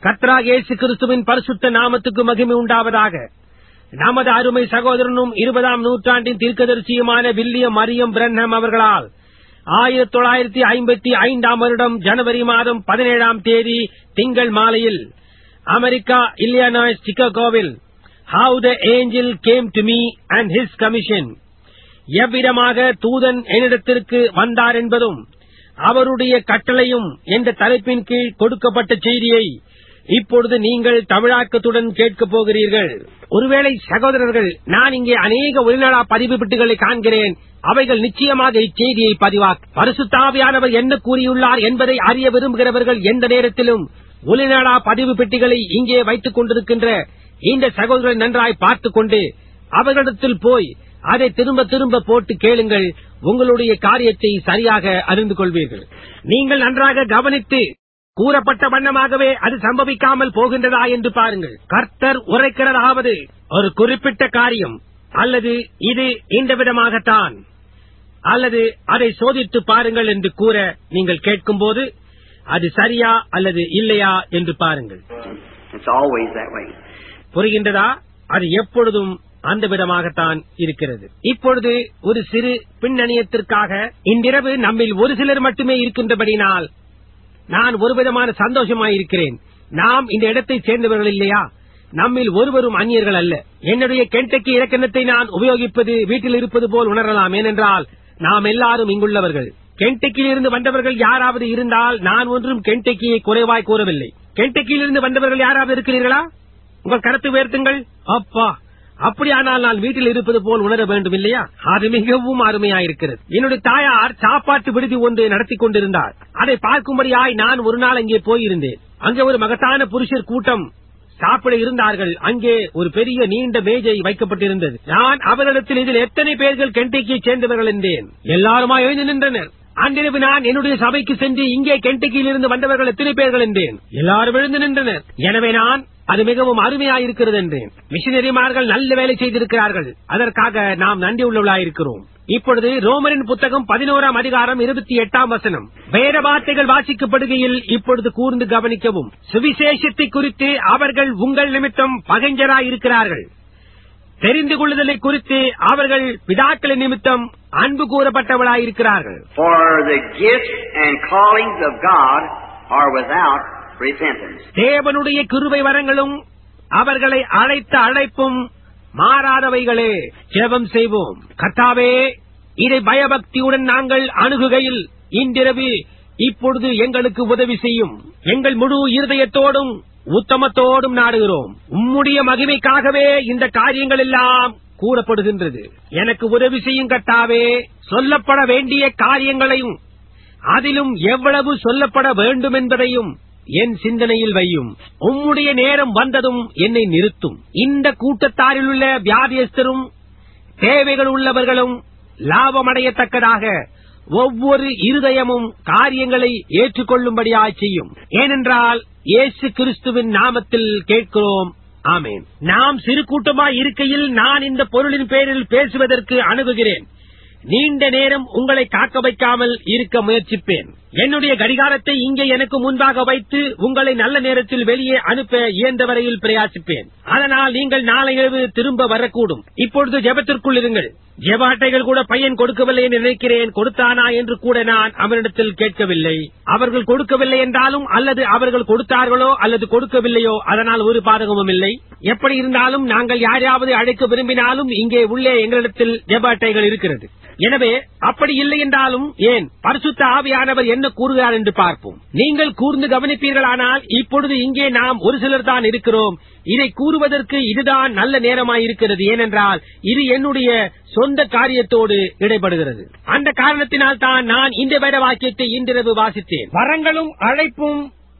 கத்ராக் இயேசு கிறிஸ்துவின் பரிசுத்த நாமத்துக்கு மகிமை உண்டாவதாக நமது அருமை சகோதரனும் இருபதாம் நூற்றாண்டின் தீர்க்கதரிசியுமான வில்லியம் மரியம் பிரன்ஹம் அவர்களால் ஆயிரத்தி தொள்ளாயிரத்தி ஐம்பத்தி ஐந்தாம் வருடம் ஜனவரி மாதம் பதினேழாம் தேதி திங்கள் மாலையில் அமெரிக்கா இல்லியனாய்ஸ் சிகாகோவில் how the angel came to me and his commission எவ்விதமாக தூதன் என்னிடத்திற்கு வந்தார் என்பதும் அவருடைய கட்டளையும் என்ற தலைப்பின் கீழ் கொடுக்கப்பட்ட செய்தியை இப்பொழுது நீங்கள் தமிழாக்கத்துடன் கேட்கப் போகிறீர்கள் ஒருவேளை சகோதரர்கள் நான் இங்கே அநேக ஒளிநாடா பதிவு பெட்டுகளை காண்கிறேன் அவைகள் நிச்சயமாக இச்செய்தியை பதிவாக்கும் பரிசுத்தாவியானவர் என்ன கூறியுள்ளார் என்பதை அறிய விரும்புகிறவர்கள் எந்த நேரத்திலும் ஒளிநாடா பதிவு பெட்டிகளை இங்கே வைத்துக் கொண்டிருக்கின்ற இந்த சகோதரரை நன்றாய் பார்த்துக் கொண்டு அவர்களிடத்தில் போய் அதை திரும்ப திரும்ப போட்டு கேளுங்கள் உங்களுடைய காரியத்தை சரியாக அறிந்து கொள்வீர்கள் நீங்கள் நன்றாக கவனித்து கூறப்பட்ட வண்ணமாகவே அது சம்பவிக்காமல் போகின்றதா என்று பாருங்கள் கர்த்தர் உரைக்கிறதாவது ஒரு குறிப்பிட்ட காரியம் அல்லது இது இந்த விதமாகத்தான் அல்லது அதை சோதித்து பாருங்கள் என்று கூற நீங்கள் கேட்கும்போது அது சரியா அல்லது இல்லையா என்று பாருங்கள் It's always that way. புரிகின்றதா அது எப்பொழுதும் அந்த விதமாகத்தான் இருக்கிறது இப்பொழுது ஒரு சிறு பின்னணியத்திற்காக இன்றிரவு நம்மில் ஒரு சிலர் மட்டுமே இருக்கின்றபடினால் நான் ஒரு விதமான சந்தோஷமாயிருக்கிறேன் நாம் இந்த இடத்தைச் சேர்ந்தவர்கள் இல்லையா நம்மில் ஒருவரும் அந்நியர்கள் அல்ல என்னுடைய கென்டக்கி இலக்கணத்தை நான் உபயோகிப்பது வீட்டில் இருப்பது போல் உணரலாம் ஏனென்றால் நாம் எல்லாரும் இங்குள்ளவர்கள் கென்டக்கியிலிருந்து வந்தவர்கள் யாராவது இருந்தால் நான் ஒன்றும் கென்டக்கியை குறைவாய் கூறவில்லை கென்டக்கியிலிருந்து வந்தவர்கள் யாராவது இருக்கிறீர்களா உங்கள் கருத்து உயர்த்துங்கள் அப்பா அப்படியானால் நான் வீட்டில் இருப்பது போல் உணர வேண்டும் இல்லையா அது மிகவும் அருமையாயிருக்கிறது என்னுடைய தாயார் சாப்பாட்டு விடுதி ஒன்று நடத்தி கொண்டிருந்தார் அதை பார்க்கும்படியாய் நான் ஒரு நாள் அங்கே போயிருந்தேன் அங்கே ஒரு மகத்தான புருஷர் கூட்டம் சாப்பிட இருந்தார்கள் அங்கே ஒரு பெரிய நீண்ட மேஜை வைக்கப்பட்டிருந்தது நான் அவர்களிடத்தில் இதில் எத்தனை பேர்கள் கென்டக்கியை சேர்ந்தவர்கள் என்றேன் எல்லாருமா எழுந்து நின்றனர் அன்றிரவு நான் என்னுடைய சபைக்கு சென்று இங்கே கென்டக்கியில் இருந்து வந்தவர்கள் எத்தனை பேர்கள் என்றேன் எல்லாரும் எழுந்து நின்றனர் எனவே நான் அது மிகவும் அருமையாயிருக்கிறது என்றேன் மிஷினரிமார்கள் நல்ல வேலை செய்திருக்கிறார்கள் அதற்காக நாம் நன்றி உள்ளவர்களாயிருக்கிறோம் இப்பொழுது ரோமரின் புத்தகம் பதினோராம் அதிகாரம் இருபத்தி எட்டாம் வசனம் வேத வார்த்தைகள் வாசிக்கப்படுகையில் இப்பொழுது கூர்ந்து கவனிக்கவும் சுவிசேஷத்தை குறித்து அவர்கள் உங்கள் நிமித்தம் பகைஞராயிருக்கிறார்கள் தெரிந்து கொள்ளுதலை குறித்து அவர்கள் பிதாக்களின் நிமித்தம் அன்பு கூறப்பட்டவளாயிருக்கிறார்கள் For the gifts and callings of God are without repentance. தேவனுடைய கிருபை வரங்களும் அவர்களை அழைத்த அழைப்பும் மாறாதவைகளே ஜெபம் செய்வோம் கர்த்தாவே இதை பயபக்தியுடன் நாங்கள் அணுகுகையில் இன்றிரவு இப்பொழுது எங்களுக்கு உதவி செய்யும் எங்கள் முழு இருதயத்தோடும் உத்தமத்தோடும் நாடுகிறோம் உம்முடைய மகிமைக்காகவே இந்த காரியங்கள் எல்லாம் கூறப்படுகின்றது எனக்கு உதவி செய்யும் கர்த்தாவே சொல்லப்பட வேண்டிய காரியங்களையும் அதிலும் எவ்வளவு சொல்லப்பட வேண்டும் என்பதையும் என் சிந்தனையில் வையும் உம்முடைய நேரம் வந்ததும் என்னை நிறுத்தும் இந்த கூட்டத்தாரில் உள்ள வியாதியஸ்தரும் தேவைகள் உள்ளவர்களும் லாபமடையத்தக்கதாக ஒவ்வொரு இருதயமும் காரியங்களை ஏற்றுக்கொள்ளும்படியாய் செய்யும் ஏனென்றால் இயேசு கிறிஸ்துவின் நாமத்தில் கேட்கிறோம் ஆமேன் நாம் சிறு கூட்டமாய் இருக்கையில் நான் இந்த பொருளின் பேரில் பேசுவதற்கு அணுகுகிறேன் நீண்ட நேரம் உங்களை காக்க வைக்காமல் இருக்க முயற்சிப்பேன் என்னுடைய கடிகாரத்தை இங்கே எனக்கு முன்பாக வைத்து உங்களை நல்ல நேரத்தில் வெளியே அனுப்ப இயன்ற வரையில் பிரயாசிப்பேன் அதனால் நீங்கள் நாளை இரவு திரும்ப வரக்கூடும் இப்பொழுது ஜெபத்திற்குள் இருங்கள் ஜெப அட்டைகள் கூட பையன் கொடுக்கவில்லை என்று நினைக்கிறேன் கொடுத்தானா என்று கூட நான் அவனிடத்தில் கேட்கவில்லை அவர்கள் கொடுக்கவில்லை என்றாலும் அல்லது அவர்கள் கொடுத்தார்களோ அல்லது கொடுக்கவில்லையோ அதனால் ஒரு பாதகமும் இல்லை எப்படி இருந்தாலும் நாங்கள் யாரையாவது அழைக்க விரும்பினாலும் இங்கே உள்ளே எங்களிடத்தில் ஜெப அட்டைகள் இருக்கிறது எனவே அப்படி இல்லை என்றாலும் ஏன் பரிசுத்த ஆவியானவர் என்ன கூறுகிறார் என்று பார்ப்போம் நீங்கள் கூர்ந்து கவனிப்பீர்களானால் இப்பொழுது இங்கே நாம் ஒரு சிலர் தான் இருக்கிறோம் இதை கூறுவதற்கு இதுதான் நல்ல நேரமாயிருக்கிறது ஏனென்றால் இது என்னுடைய சொந்த காரியத்தோடு இடைபடுகிறது அந்த காரணத்தினால் தான் நான் இந்த வேத வாக்கியத்தை இன்றிரவு வாசித்தேன் வரங்களும் அழைப்பும்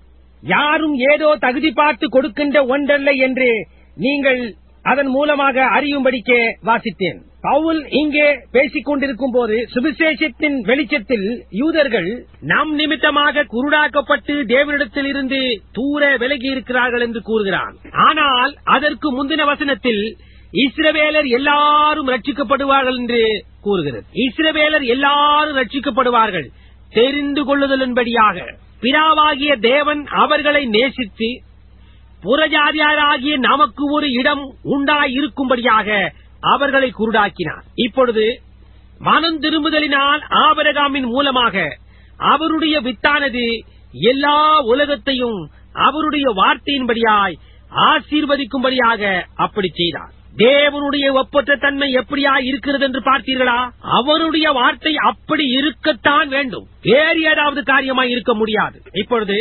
யாரும் ஏதோ தகுதி பார்த்து கொடுக்கின்ற ஒன்றல்ல என்று நீங்கள் அதன் மூலமாக அறியும்படிக்கே வாசித்தேன் பவுல் இங்கே பேசிக் கொண்டிருக்கும் போது சுவிசேஷத்தின் வெளிச்சத்தில் யூதர்கள் நம் நிமித்தமாக குருடாக்கப்பட்டு தேவனிடத்தில் இருந்து தூர விலகி இருக்கிறார்கள் என்று கூறுகிறான் ஆனால் அதற்கு முந்தின வசனத்தில் இஸ்ரவேலர் எல்லாரும் ரட்சிக்கப்படுவார்கள் என்று கூறுகிறது இஸ்ரவேலர் எல்லாரும் ரட்சிக்கப்படுவார்கள் தெரிந்து கொள்ளுதலின்படியாக பிதாவாகிய தேவன் அவர்களை நேசித்து புறஜாதியாராகிய நமக்கு ஒரு இடம் உண்டாயிருக்கும்படியாக அவர்களை குருடாக்கினார் இப்பொழுது மனம் திரும்புதலினால் ஆபரகாமின் மூலமாக அவருடைய வித்தானது எல்லா உலகத்தையும் அவருடைய வார்த்தையின்படியாய் ஆசீர்வதிக்கும்படியாக அப்படி செய்தார் தேவனுடைய ஒப்பற்ற தன்மை எப்படியா இருக்கிறது என்று பார்த்தீர்களா அவருடைய வார்த்தை அப்படி இருக்கத்தான் வேண்டும் வேறு ஏதாவது காரியமாய் இருக்க முடியாது இப்பொழுது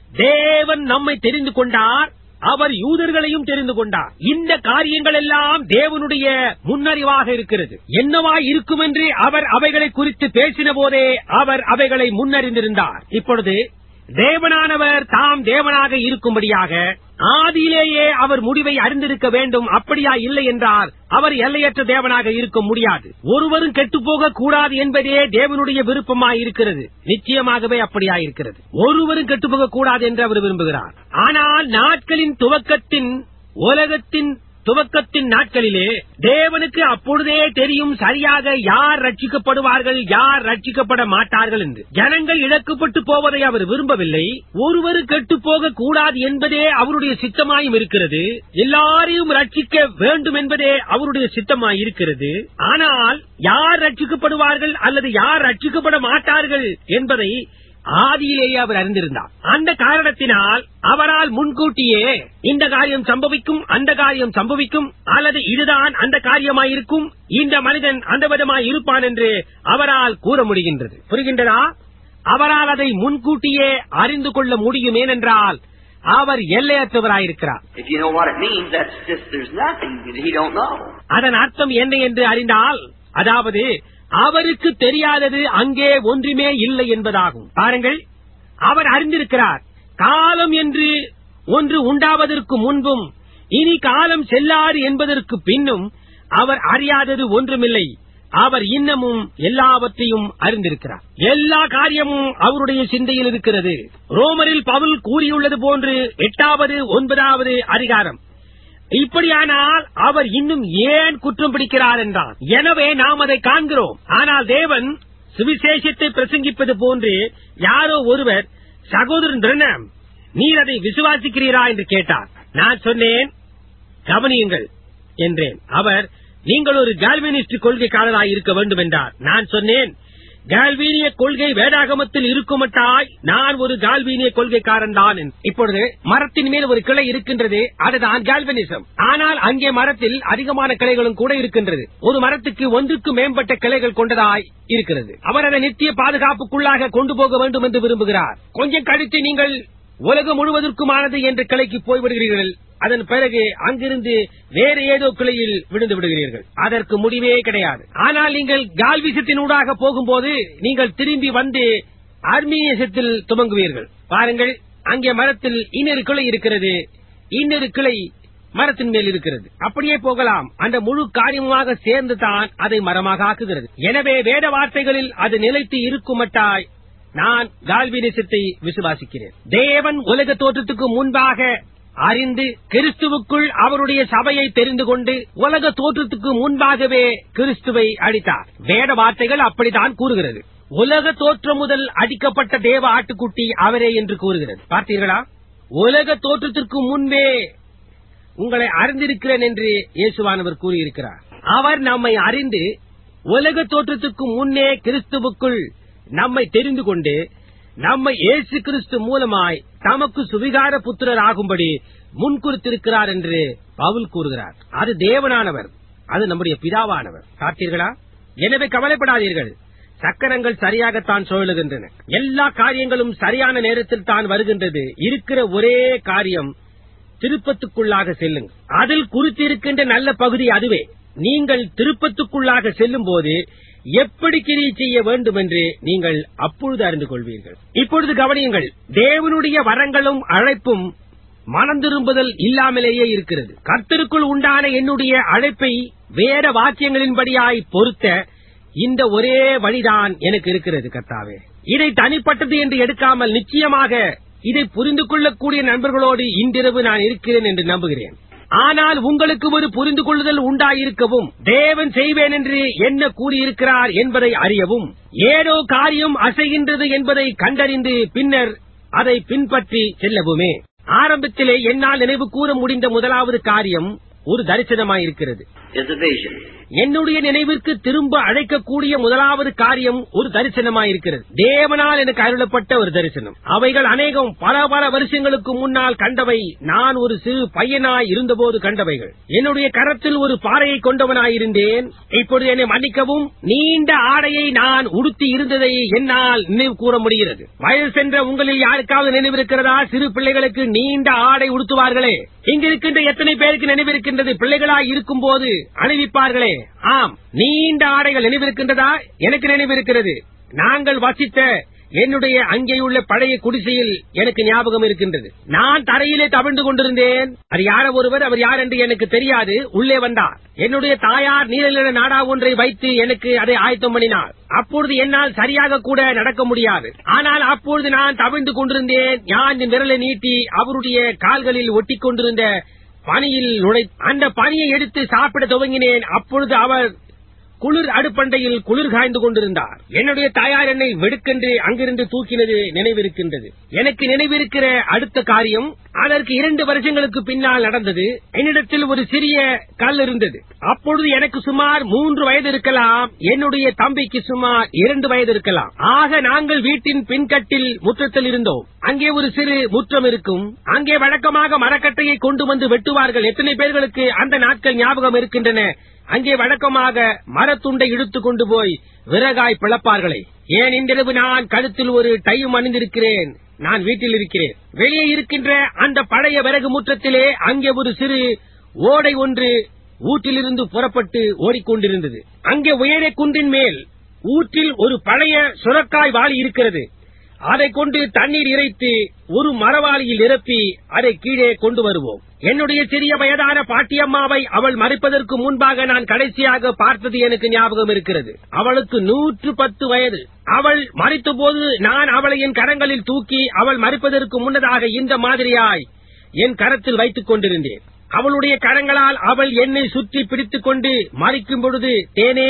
தேவன் நம்மை தெரிந்து கொண்டார் அவர் யூதர்களையும் தெரிந்து கொண்டார் இந்த காரியங்கள் எல்லாம் தேவனுடைய முன்னறிவாக இருக்கிறது என்னவா இருக்கும் என்று அவர் அவைகளை குறித்து பேசின போதே அவர் அவைகளை முன்னறிந்திருந்தார் இப்பொழுது தேவனானவர் தாம் தேவனாக இருக்கும்படியாக ஆதியிலேயே அவர் முடிவை அறிந்திருக்க வேண்டும் அப்படியா இல்லை என்றால் அவர் எல்லையற்ற தேவனாக இருக்க முடியாது ஒருவரும் கெட்டுப்போக கூடாது என்பதே தேவனுடைய விருப்பமாய் இருக்கிறது நிச்சயமாகவே அப்படியா இருக்கிறது ஒருவரும் கெட்டுப்போக கூடாது என்று அவர் விரும்புகிறார் ஆனால் நாட்களின் துவக்கத்தின் உலகத்தின் துவக்கத்தின் நாட்களிலே தேவனுக்கு அப்பொழுதே தெரியும் சரியாக யார் ரட்சிக்கப்படுவார்கள் யார் ரட்சிக்கப்பட மாட்டார்கள் என்று ஜனங்கள் இழக்கப்பட்டு போவதை அவர் விரும்பவில்லை ஒருவர் கெட்டு போக கூடாது என்பதே அவருடைய சித்தமாயும் இருக்கிறது எல்லாரையும் ரட்சிக்க வேண்டும் என்பதே அவருடைய சித்தமாய் இருக்கிறது ஆனால் யார் ரட்சிக்கப்படுவார்கள் அல்லது யார் ரட்சிக்கப்பட மாட்டார்கள் என்பதை ஆதியிலேயே அவர் அறிந்திருந்தார் அந்த காரணத்தினால் அவரால் முன்கூட்டியே இந்த காரியம் சம்பவிக்கும் அந்த காரியம் சம்பவிக்கும் அல்லது இதுதான் அந்த காரியமாயிருக்கும் இந்த மனிதன் அந்த விதமாய் இருப்பான் என்று அவரால் கூற முடிகின்றது புரிகின்றதா அவரால் அதை முன்கூட்டியே அறிந்து கொள்ள முடியும் ஏனென்றால் அவர் எல்லையற்றவராயிருக்கிறார் If you know what it means, that's just, there's nothing that he don't know. அதன் அர்த்தம் என்ன என்று அறிந்தால் அதாவது அவருக்கு தெரியாதது அங்கே ஒன்றுமே இல்லை என்பதாகும் பாருங்கள் அவர் அறிந்திருக்கிறார் காலம் என்று ஒன்று உண்டாவதற்கு முன்பும் இனி காலம் செல்லாது என்பதற்கு பின்னும் அவர் அறியாதது ஒன்றுமில்லை அவர் இன்னமும் எல்லாவற்றையும் அறிந்திருக்கிறார் எல்லா காரியமும் அவருடைய சிந்தையில் இருக்கிறது ரோமரில் பவுல் கூறியுள்ளது போன்று எட்டாவது ஒன்பதாவது அதிகாரம் இப்படியானால் அவர் இன்னும் ஏன் குற்றம் பிடிக்கிறார் என்றான் எனவே நாம் அதை காண்கிறோம் ஆனால் தேவன் சுவிசேஷத்தை பிரசங்கிப்பது போன்று யாரோ ஒருவர் சகோதரன் பிரணம் நீர் அதை விசுவாசிக்கிறீரா என்று கேட்டார் நான் சொன்னேன் கவனியுங்கள் என்றேன் அவர் நீங்கள் ஒரு கால்வினிஸ்ட் கொள்கைக்காரராய் இருக்க வேண்டும் என்றார் நான் சொன்னேன் கால்வீனிய கொள்கை வேதாகமத்தில் இருக்குமட்டாய் நான் ஒரு கால்வீனிய கொள்கைக்காரன் தான் இப்பொழுது மரத்தின் மேல் ஒரு கிளை இருக்கின்றது அதுதான் கால்வனிசம் ஆனால் அங்கே மரத்தில் அதிகமான கிளைகளும் கூட இருக்கின்றது ஒரு மரத்துக்கு ஒன்றுக்கு மேம்பட்ட கிளைகள் கொண்டதாய் இருக்கிறது அவர் அதை நித்திய பாதுகாப்புக்குள்ளாக கொண்டு போக வேண்டும் என்று விரும்புகிறார் கொஞ்சம் கழித்து நீங்கள் உலகம் முழுவதற்குமானது என்ற கிளைக்கு போய்விடுகிறீர்கள் அதன் பிறகு அங்கிருந்து வேறு ஏதோ கிளையில் விழுந்து விடுகிறீர்கள் அதற்கு முடிவே கிடையாது ஆனால் நீங்கள் கால்விசத்தினூடாக போகும்போது நீங்கள் திரும்பி வந்து ஆர்மீனியசத்தில் துவங்குவீர்கள் பாருங்கள் அங்கே மரத்தில் இன்னொரு கிளை இருக்கிறது இன்னொரு கிளை மரத்தின் மேல் இருக்கிறது அப்படியே போகலாம் அந்த முழு காரியமாக சேர்ந்து தான் அதை மரமாக ஆக்குகிறது எனவே வேத வார்த்தைகளில் அது நிலைத்து இருக்குமட்டாய் நான் கால்வினிசத்தை விசுவாசிக்கிறேன் தேவன் உலக தோற்றத்துக்கு முன்பாக அறிந்து கிறிஸ்துவுக்குள் அவருடைய சபையை தெரிந்து கொண்டு உலக தோற்றத்துக்கு முன்பாகவே கிறிஸ்துவை அடித்தார் வேத வார்த்தைகள் அப்படித்தான் கூறுகிறது உலக தோற்றம் முதல் அடிக்கப்பட்ட தேவ ஆட்டுக்குட்டி அவரே என்று கூறுகிறது பார்த்தீர்களா உலக தோற்றத்திற்கு முன்பே உங்களை அறிந்திருக்கிறேன் என்று இயேசுவானவர் கூறியிருக்கிறார் அவர் நம்மை அறிந்து உலக தோற்றத்துக்கு முன்னே கிறிஸ்துவுக்குள் நம்மை தெரிந்து கொண்டு நம்மை இயேசு கிறிஸ்து மூலமாய் தமக்கு சுவிகார புத்திரர் ஆகும்படி முன்குறித்திருக்கிறார் என்று பவுல் கூறுகிறார் அது தேவனானவர் அது நம்முடைய பிதாவானவர் பார்த்தீர்களா எனவே கவலைப்படாதீர்கள் சக்கரங்கள் சரியாகத்தான் சுழலுகின்றன எல்லா காரியங்களும் சரியான நேரத்தில் தான் வருகின்றது இருக்கிற ஒரே காரியம் திருப்பத்துக்குள்ளாக செல்லுங்க அதில் குறித்திருக்கின்ற நல்ல பகுதி அதுவே நீங்கள் திருப்பத்துக்குள்ளாக செல்லும் போது எப்படி கிரியை செய்ய வேண்டும் என்று நீங்கள் அப்பொழுது அறிந்து கொள்வீர்கள் இப்பொழுது கவனியுங்கள் தேவனுடைய வரங்களும் அழைப்பும் மனம் திரும்புதல் இல்லாமலேயே இருக்கிறது கர்த்தருக்குள் உண்டான என்னுடைய அழைப்பை வேற வாக்கியங்களின்படியாய் பொருத்த இந்த ஒரே வழிதான் எனக்கு இருக்கிறது கர்த்தாவே இதை தனிப்பட்டது என்று எடுக்காமல் நிச்சயமாக இதை புரிந்து கொள்ளக்கூடிய நண்பர்களோடு இன்றிரவு நான் இருக்கிறேன் என்று நம்புகிறேன் ஆனால் உங்களுக்கு ஒரு புரிந்து கொள்ளுதல் உண்டாயிருக்கவும் தேவன் செய்வேன் என்று என்ன கூறியிருக்கிறார் என்பதை அறியவும் ஏதோ காரியம் அசைகின்றது என்பதை கண்டறிந்து பின்னர் அதை பின்பற்றி செல்லவுமே ஆரம்பத்திலே என்னால் நினைவு கூற முடிந்த முதலாவது காரியம் ஒரு தரிசனமாயிருக்கிறது is a vision. என்னுடைய நினைவிற்கு திரும்ப அழைக்கக்கூடிய முதலாவது காரியம் ஒரு தரிசனமாயிருக்கிறது தேவனால் எனக்கு அருளப்பட்ட ஒரு தரிசனம் அவைகள் அநேகம் பல பல வருஷங்களுக்கு முன்னால் கண்டவை நான் ஒரு சிறு பையனாய் இருந்தபோது கண்டவைகள் என்னுடைய கரத்தில் ஒரு பாறையை கொண்டவனாயிருந்தேன் இப்பொழுது என்னை மன்னிக்கவும் நீண்ட ஆடையை நான் உடுத்தி இருந்ததை என்னால் நினைவு கூற முடிகிறது வயது சென்ற உங்களில் யாருக்காவது நினைவிருக்கிறதா சிறு பிள்ளைகளுக்கு நீண்ட ஆடை உடுத்துவார்களே இங்கிருக்கின்ற எத்தனை பேருக்கு நினைவிருக்கின்றது பிள்ளைகளாய் இருக்கும் போது அணிவிப்பார்களே ஆம் நீண்ட ஆடைகள் நினைவிருக்கின்றதா எனக்கு நினைவிருக்கிறது நாங்கள் வசித்த என்னுடைய அங்கேயுள்ள பழைய குடிசையில் எனக்கு ஞாபகம் இருக்கின்றது நான் தரையிலே தவிழ்ந்து கொண்டிருந்தேன் அது யார ஒருவர் அவர் யார் என்று எனக்கு தெரியாது உள்ளே வந்தார் என்னுடைய தாயார் நீரிழின நாடா ஒன்றை வைத்து எனக்கு அதை ஆயத்தம் பண்ணினார் அப்பொழுது என்னால் சரியாக கூட நடக்க முடியாது ஆனால் அப்பொழுது நான் தவிழ்ந்து கொண்டிருந்தேன் நான் என் விரலை நீட்டி அவருடைய கால்களில் ஒட்டிக் கொண்டிருந்த பனியில் நுழை அந்த பனியை எடுத்து சாப்பிட துவங்கினேன் அப்பொழுது அவர் குளிர் அடுப்பண்டையில் குளிர் காய்ந்து கொண்டிருந்தார் என்னுடைய தாயார் என்னை வெடுக்கென்று அங்கிருந்து தூக்கினது நினைவிருக்கின்றது எனக்கு நினைவிருக்கிற அடுத்த காரியம் அதற்கு இரண்டு வருஷங்களுக்கு பின்னால் நடந்தது என்னிடத்தில் ஒரு சிறிய கல் இருந்தது அப்பொழுது எனக்கு சுமார் மூன்று வயது இருக்கலாம் என்னுடைய தம்பிக்கு சுமார் இரண்டு வயது இருக்கலாம் ஆக நாங்கள் வீட்டின் பின்கட்டில் முற்றத்தில் இருந்தோம் அங்கே ஒரு சிறு முற்றம் இருக்கும் அங்கே வழக்கமாக மரக்கட்டையை கொண்டு வந்து வெட்டுவார்கள் எத்தனை பேர்களுக்கு அந்த நாட்கள் ஞாபகம் இருக்கின்றன அங்கே வழக்கமாக மரத்துண்டை இழுத்துக் கொண்டு போய் விறகாய் பிளப்பார்களே ஏன் இன்றிரவு நான் கழுத்தில் ஒரு டையும் அணிந்திருக்கிறேன் நான் வீட்டில் இருக்கிறேன் வெளியே இருக்கின்ற அந்த பழைய விறகு முற்றத்திலே அங்கே ஒரு சிறு ஓடை ஒன்று ஊற்றிலிருந்து புறப்பட்டு ஓடிக்கொண்டிருந்தது அங்கே உயரே குன்றின் மேல் ஊற்றில் ஒரு பழைய சுரக்காய் வாளி இருக்கிறது அதை கொண்டு தண்ணீர் இறைத்து ஒரு மரவாளியில் நிரப்பி அதை கீழே கொண்டு வருவோம் என்னுடைய சிறிய வயதான பாட்டியம்மாவை அவள் மறிப்பதற்கு முன்பாக நான் கடைசியாக பார்த்தது எனக்கு ஞாபகம் இருக்கிறது அவளுக்கு நூற்று பத்து வயது அவள் மறித்தபோது நான் அவளை என் கரங்களில் தூக்கி அவள் மறிப்பதற்கு முன்னதாக இந்த மாதிரியாய் என் கரத்தில் வைத்துக் கொண்டிருந்தேன் அவளுடைய கரங்களால் அவள் என்னை சுற்றி பிடித்துக் கொண்டு மறிக்கும் பொழுது தேனே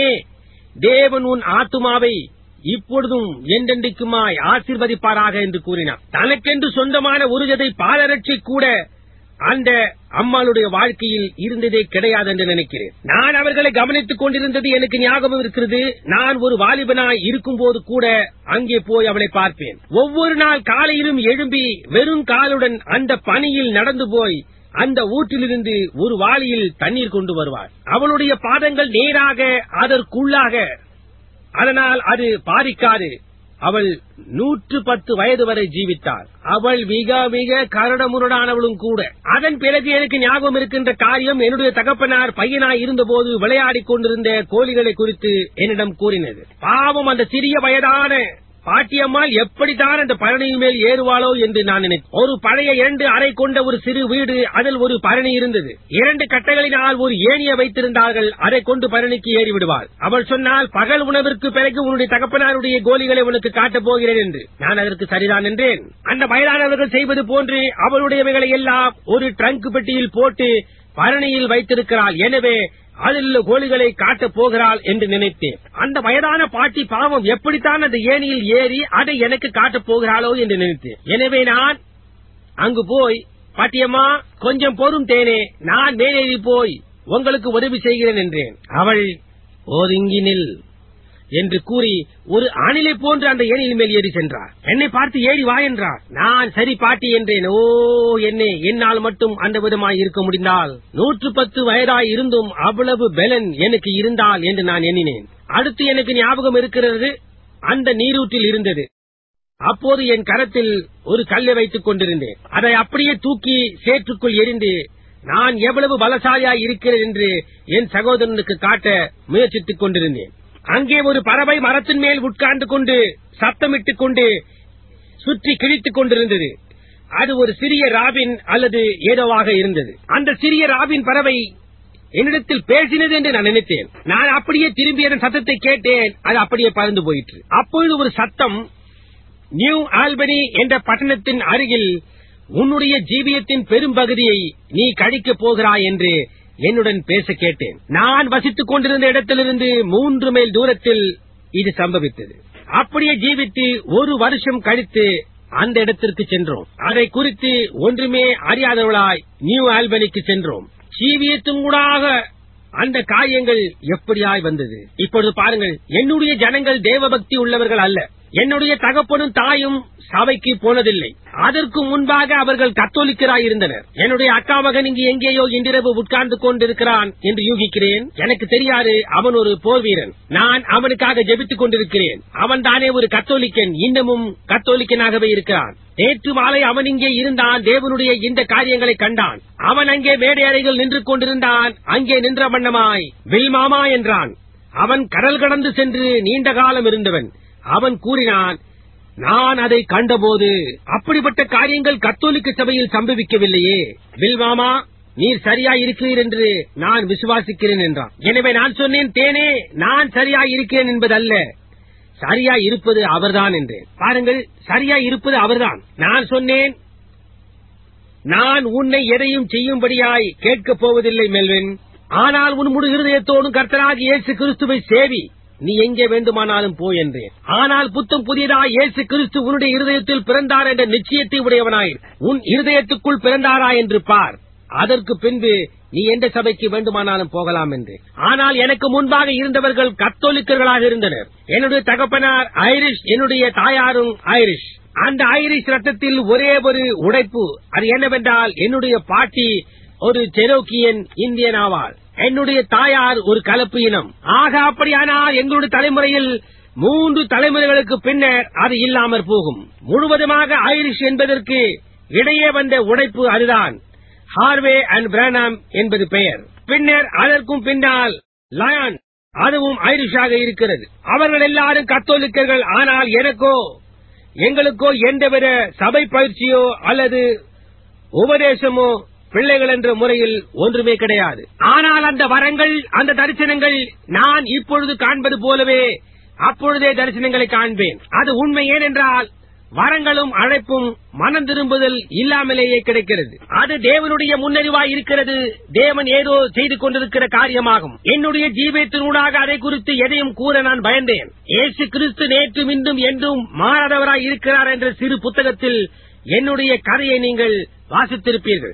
தேவன் உன் ஆத்துமாவை இப்பொழுதும் என்றென்றைக்குமாய் ஆசீர்வதிப்பாராக என்று கூறினார் தனக்கென்று சொந்தமான ஒரு ஜதை பாலரட்சி கூட அந்த அம்மாளுடைய வாழ்க்கையில் இருந்ததே கிடையாது என்று நினைக்கிறேன் நான் அவர்களை கவனித்துக் கொண்டிருந்தது எனக்கு ஞாபகம் இருக்கிறது நான் ஒரு வாலிபனாய் இருக்கும் போது கூட அங்கே போய் அவளை பார்ப்பேன் ஒவ்வொரு நாள் காலையிலும் எழும்பி வெறும் காலுடன் அந்த பனியில் நடந்து போய் அந்த ஊற்றிலிருந்து ஒரு வாளியில் தண்ணீர் கொண்டு வருவார் அவளுடைய பாதங்கள் நேராக அதற்குள்ளாக அதனால் அது பாதிக்காது அவள் நூற்று பத்து வயது வரை ஜீவித்தாள் அவள் மிக மிக கரடமுரடானவளும் கூட அதன் பிறகு எனக்கு ஞாபகம் இருக்கின்ற காரியம் என்னுடைய தகப்பனார் பையனாய் இருந்தபோது விளையாடிக் கொண்டிருந்த கோழிகளை குறித்து என்னிடம் கூறினது பாவம் அந்த சிறிய வயதான பாட்டியம்மாள் எப்படித்தான் அந்த பழனியின் மேல் ஏறுவாளோ என்று நான் நினைத்தேன் ஒரு பழைய இரண்டு அறை கொண்ட ஒரு சிறு வீடு அதில் ஒரு பரணி இருந்தது இரண்டு கட்டைகளினால் ஒரு ஏணியை வைத்திருந்தார்கள் அதை கொண்டு பரணிக்கு ஏறி விடுவாள் அவள் சொன்னால் பகல் உணவிற்கு பிறகு உன்னுடைய தகப்பனாருடைய கோலிகளை உனக்கு காட்டப் போகிறேன் என்று நான் அதற்கு சரிதான் என்றேன் அந்த வயதானவர்கள் செய்வது போன்று அவளுடையவைகளை எல்லாம் ஒரு ட்ரங்க் பெட்டியில் போட்டு பரணியில் வைத்திருக்கிறாள் எனவே அதில் உள்ள கோழிகளை காட்டப் போகிறாள் என்று நினைத்தேன் அந்த வயதான பாட்டி பாவம் எப்படித்தான் அந்த ஏணியில் ஏறி அதை எனக்கு காட்டப் போகிறாளோ என்று நினைத்தேன் எனவே நான் அங்கு போய் பாட்டியம்மா கொஞ்சம் பொறும் தேனே நான் மேலேறி போய் உங்களுக்கு உதவி செய்கிறேன் என்றேன் அவள் ஓதுங்கி நில் என்று கூறி ஒரு அணிலை போன்று அந்த ஏணியின் மேல் ஏறி சென்றார் என்னை பார்த்து ஏறி வா என்றார் நான் சரி பாட்டி என்றேன் ஓ என்னே என்னால் மட்டும் அந்த விதமாய் இருக்க முடிந்தால் நூற்று பத்து வயதாய் இருந்தும் அவ்வளவு பெலன் எனக்கு இருந்தால் என்று நான் எண்ணினேன் அடுத்து எனக்கு ஞாபகம் இருக்கிறது அந்த நீரூற்றில் இருந்தது அப்போது என் கரத்தில் ஒரு கல்லை வைத்துக் கொண்டிருந்தேன் அதை அப்படியே தூக்கி சேற்றுக்குள் எரிந்து நான் எவ்வளவு பலசாலியாய் இருக்கிறேன் என்று என் சகோதரனுக்கு காட்ட முயற்சித்துக் கொண்டிருந்தேன் அங்கே ஒரு பறவை மரத்தின் மேல் உட்கார்ந்து கொண்டு சத்தமிட்டுக் கொண்டு சுற்றி கிழித்துக் கொண்டிருந்தது அது ஒரு சிறிய ராபின் அல்லது ஏதோவாக இருந்தது அந்த சிறிய ராபின் பறவை என்னிடத்தில் பேசினது என்று நான் நினைத்தேன் நான் அப்படியே திரும்பி அதன் சத்தத்தை கேட்டேன் அது அப்படியே பறந்து போயிற்று அப்பொழுது ஒரு சத்தம் நியூ ஆல்பனி என்ற பட்டணத்தின் அருகில் உன்னுடைய ஜீவியத்தின் பெரும்பகுதியை நீ கழிக்கப் போகிறாய் என்று என்னுடன் பேச கேட்டேன் நான் வசித்துக் கொண்டிருந்த இடத்திலிருந்து மூன்று மைல் தூரத்தில் இது சம்பவித்தது அப்படியே ஜீவித்து ஒரு வருஷம் கழித்து அந்த இடத்திற்கு சென்றோம் அதை குறித்து ஒன்றுமே அறியாதவளாய் நியூ ஆல்பனிக்கு சென்றோம் ஜீவியத்தும் கூடாக அந்த காரியங்கள் எப்படியாய் வந்தது இப்பொழுது பாருங்கள் என்னுடைய ஜனங்கள் தேவபக்தி உள்ளவர்கள் அல்ல என்னுடைய தகப்பனும் தாயும் சபைக்கு போனதில்லை அதற்கு முன்பாக அவர்கள் கத்தோலிக்கராய் இருந்தனர் என்னுடைய அக்கா மகன் இங்கு எங்கேயோ இன்றிரவு உட்கார்ந்து கொண்டிருக்கிறான் என்று யூகிக்கிறேன் எனக்கு தெரியாது அவன் ஒரு போர் வீரன் நான் அவனுக்காக ஜெபித்துக் கொண்டிருக்கிறேன் அவன் தானே ஒரு கத்தோலிக்கன் இன்னமும் கத்தோலிக்கனாகவே இருக்கிறான் நேற்று மாலை அவன் இங்கே இருந்தான் தேவனுடைய இந்த காரியங்களை கண்டான் அவன் அங்கே மேடை அறைகள் நின்று கொண்டிருந்தான் அங்கே நின்ற வண்ணமாய் வில்மாமா என்றான் அவன் கடல் கடந்து சென்று நீண்ட காலம் இருந்தவன் அவன் கூறினான் நான் அதை கண்டபோது அப்படிப்பட்ட காரியங்கள் கத்தோலிக்க சபையில் சம்பவிக்கவில்லையே வில்மாமா நீர் சரியா இருக்கிறீர் என்று நான் விசுவாசிக்கிறேன் என்றான் எனவே நான் சொன்னேன் தேனே நான் சரியா இருக்கிறேன் என்பதல்ல சரியா இருப்பது அவர்தான் என்றேன் பாருங்கள் சரியா இருப்பது அவர்தான் நான் சொன்னேன் நான் உன்னை எதையும் செய்யும்படியாய் கேட்கப் போவதில்லை மெல்வின் ஆனால் உன் முழு இருதயத்தோடும் கர்த்தராகி இயேசு கிறிஸ்துவை சேவி நீ எங்கே வேண்டுமானாலும் போ என்றேன் ஆனால் புத்தம் புதியதாய் இயேசு கிறிஸ்து உன்னுடைய இருதயத்தில் பிறந்தார் என்ற நிச்சயத்தை உடையவனாய் உன் இருதயத்துக்குள் பிறந்தாரா என்று பார் அதற்கு பின்பு நீ எந்த சபைக்கு வேண்டுமானாலும் போகலாம் என்று ஆனால் எனக்கு முன்பாக இருந்தவர்கள் கத்தோலிக்கர்களாக இருந்தனர் என்னுடைய தகப்பனார் ஐரிஷ் என்னுடைய தாயாரும் ஐரிஷ் அந்த ஐரிஷ் ரத்தத்தில் ஒரே ஒரு உடைப்பு அது என்னவென்றால் என்னுடைய பாட்டி ஒரு செரோக்கியன் இந்தியன் ஆவாள் என்னுடைய தாயார் ஒரு கலப்பு இனம் ஆக அப்படியானால் எங்களுடைய தலைமுறையில் மூன்று தலைமுறைகளுக்கு பின்னர் அது இல்லாமற் போகும் முழுவதுமாக ஐரிஷ் என்பதற்கு இடையே வந்த உடைப்பு அதுதான் ஹார்வே அண்ட் பிரானாம் என்பது பெயர் பின்னர் அதற்கும் பின்னால் லயான் அதுவும் ஐரிஷாக இருக்கிறது அவர்கள் எல்லாரும் கத்தோலிக்கர்கள் ஆனால் எனக்கோ எங்களுக்கோ எந்தவித சபை பயிற்சியோ அல்லது உபதேசமோ பிள்ளைகள் என்ற முறையில் ஒன்றுமே கிடையாது ஆனால் அந்த வரங்கள் அந்த தரிசனங்கள் நான் இப்பொழுது காண்பது போலவே அப்பொழுதே தரிசனங்களை காண்பேன் அது உண்மை ஏனென்றால் வரங்களும் அழைப்பும் மனம் திரும்புதல் இல்லாமலேயே கிடைக்கிறது அது தேவனுடைய முன்னறிவாய் இருக்கிறது தேவன் ஏதோ செய்து கொண்டிருக்கிற காரியமாகும் என்னுடைய ஜீவியத்தினூடாக அதை குறித்து எதையும் கூற நான் பயந்தேன் இயேசு கிறிஸ்து நேற்றும் இன்றும் என்றும் மாறாதவராய் இருக்கிறார் என்ற சிறு புத்தகத்தில் என்னுடைய கதையை நீங்கள் வாசித்திருப்பீர்கள்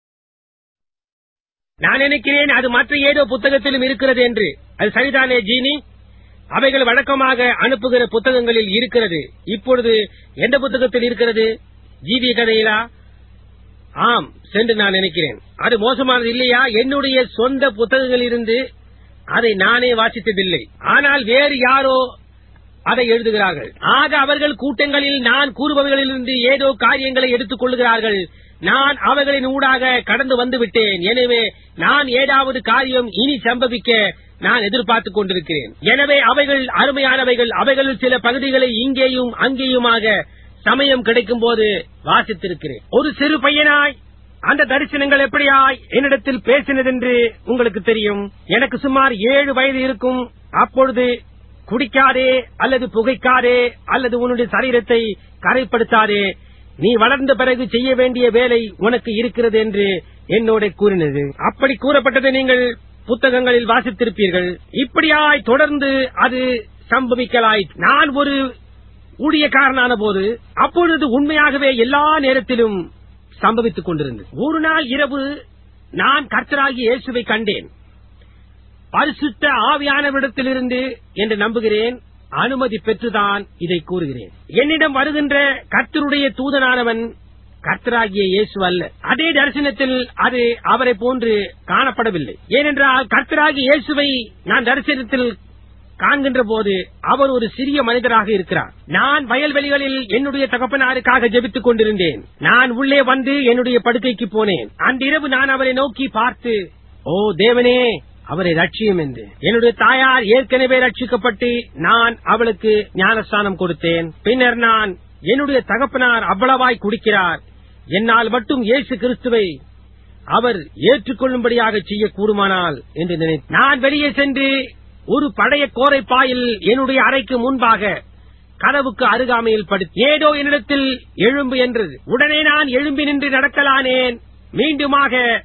நான் நினைக்கிறேன் அது மற்ற ஏதோ புத்தகத்திலும் இருக்கிறது என்று அது சரிதானே ஜீனி அவைகள் வழக்கமாக அனுப்புகிற புத்தகங்களில் இருக்கிறது இப்பொழுது எந்த புத்தகத்தில் இருக்கிறது ஜீவிய கதையிலா ஆம் சென்று நான் நினைக்கிறேன் அது மோசமானது இல்லையா என்னுடைய சொந்த புத்தகங்களிலிருந்து அதை நானே வாசித்ததில்லை ஆனால் வேறு யாரோ அதை எழுதுகிறார்கள் ஆக அவர்கள் கூட்டங்களில் நான் கூறுபவர்களிலிருந்து ஏதோ காரியங்களை எடுத்துக் கொள்ளுகிறார்கள் நான் அவர்களின் ஊடாக கடந்து வந்து விட்டேன் எனவே நான் ஏதாவது காரியம் இனி சம்பவிக்க நான் எதிர்பார்த்துக் கொண்டிருக்கிறேன் எனவே அவைகள் அருமையானவைகள் அவைகளில் சில பகுதிகளை இங்கேயும் அங்கேயுமாக சமயம் கிடைக்கும் போது வாசித்திருக்கிறேன் ஒரு சிறு பையனாய் அந்த தரிசனங்கள் எப்படியாய் என்னிடத்தில் பேசினதென்று உங்களுக்கு தெரியும் எனக்கு சுமார் ஏழு வயது இருக்கும் அப்பொழுது குடிக்காதே அல்லது புகைக்காதே அல்லது உன்னுடைய சரீரத்தை கரைப்படுத்தாதே நீ வளர்ந்த பிறகு செய்ய வேண்டிய வேலை உனக்கு இருக்கிறது என்று என்னோட கூறினது அப்படி கூறப்பட்டதை நீங்கள் புத்தகங்களில் வாசித்திருப்பீர்கள் இப்படியாய் தொடர்ந்து அது சம்பவிக்கலாய் நான் ஒரு ஊழியக்காரனான போது அப்பொழுது உண்மையாகவே எல்லா நேரத்திலும் சம்பவித்துக் கொண்டிருந்தது ஒரு நாள் இரவு நான் கர்த்தராகி இயேசுவை கண்டேன் பரிசுத்த ஆவியானவிடத்திலிருந்து என்று நம்புகிறேன் அனுமதி பெற்றுதான் இதை கூறுகிறேன் என்னிடம் வருகின்ற கர்த்தருடைய தூதனானவன் கர்த்தராகிய இயேசு அல்ல அதே தரிசனத்தில் அது அவரை போன்று காணப்படவில்லை ஏனென்றால் கர்த்தராகிய இயேசுவை நான் தரிசனத்தில் காண்கின்ற போது அவர் ஒரு சிறிய மனிதராக இருக்கிறார் நான் வயல்வெளிகளில் என்னுடைய தகப்பனாருக்காக ஜெபித்துக் கொண்டிருந்தேன் நான் உள்ளே வந்து என்னுடைய படுக்கைக்கு போனேன் அன்றிரவு நான் அவரை நோக்கி பார்த்து ஓ தேவனே அவரை ரட்சியும் என்று என்னுடைய தாயார் ஏற்கனவே ரட்சிக்கப்பட்டு நான் அவளுக்கு ஞானஸ்தானம் கொடுத்தேன் பின்னர் நான் என்னுடைய தகப்பனார் அவ்வளவாய் குடிக்கிறார் என்னால் மட்டும் இயேசு கிறிஸ்துவை அவர் ஏற்றுக்கொள்ளும்படியாக செய்ய கூடுமானால் என்று நினைத்து நான் வெளியே சென்று ஒரு பழைய கோரைப்பாயில் என்னுடைய அறைக்கு முன்பாக கதவுக்கு அருகாமையில் படுத்து ஏதோ என்னிடத்தில் எழும்பு என்றது உடனே நான் எழும்பி நின்று நடக்கலானேன் மீண்டுமாக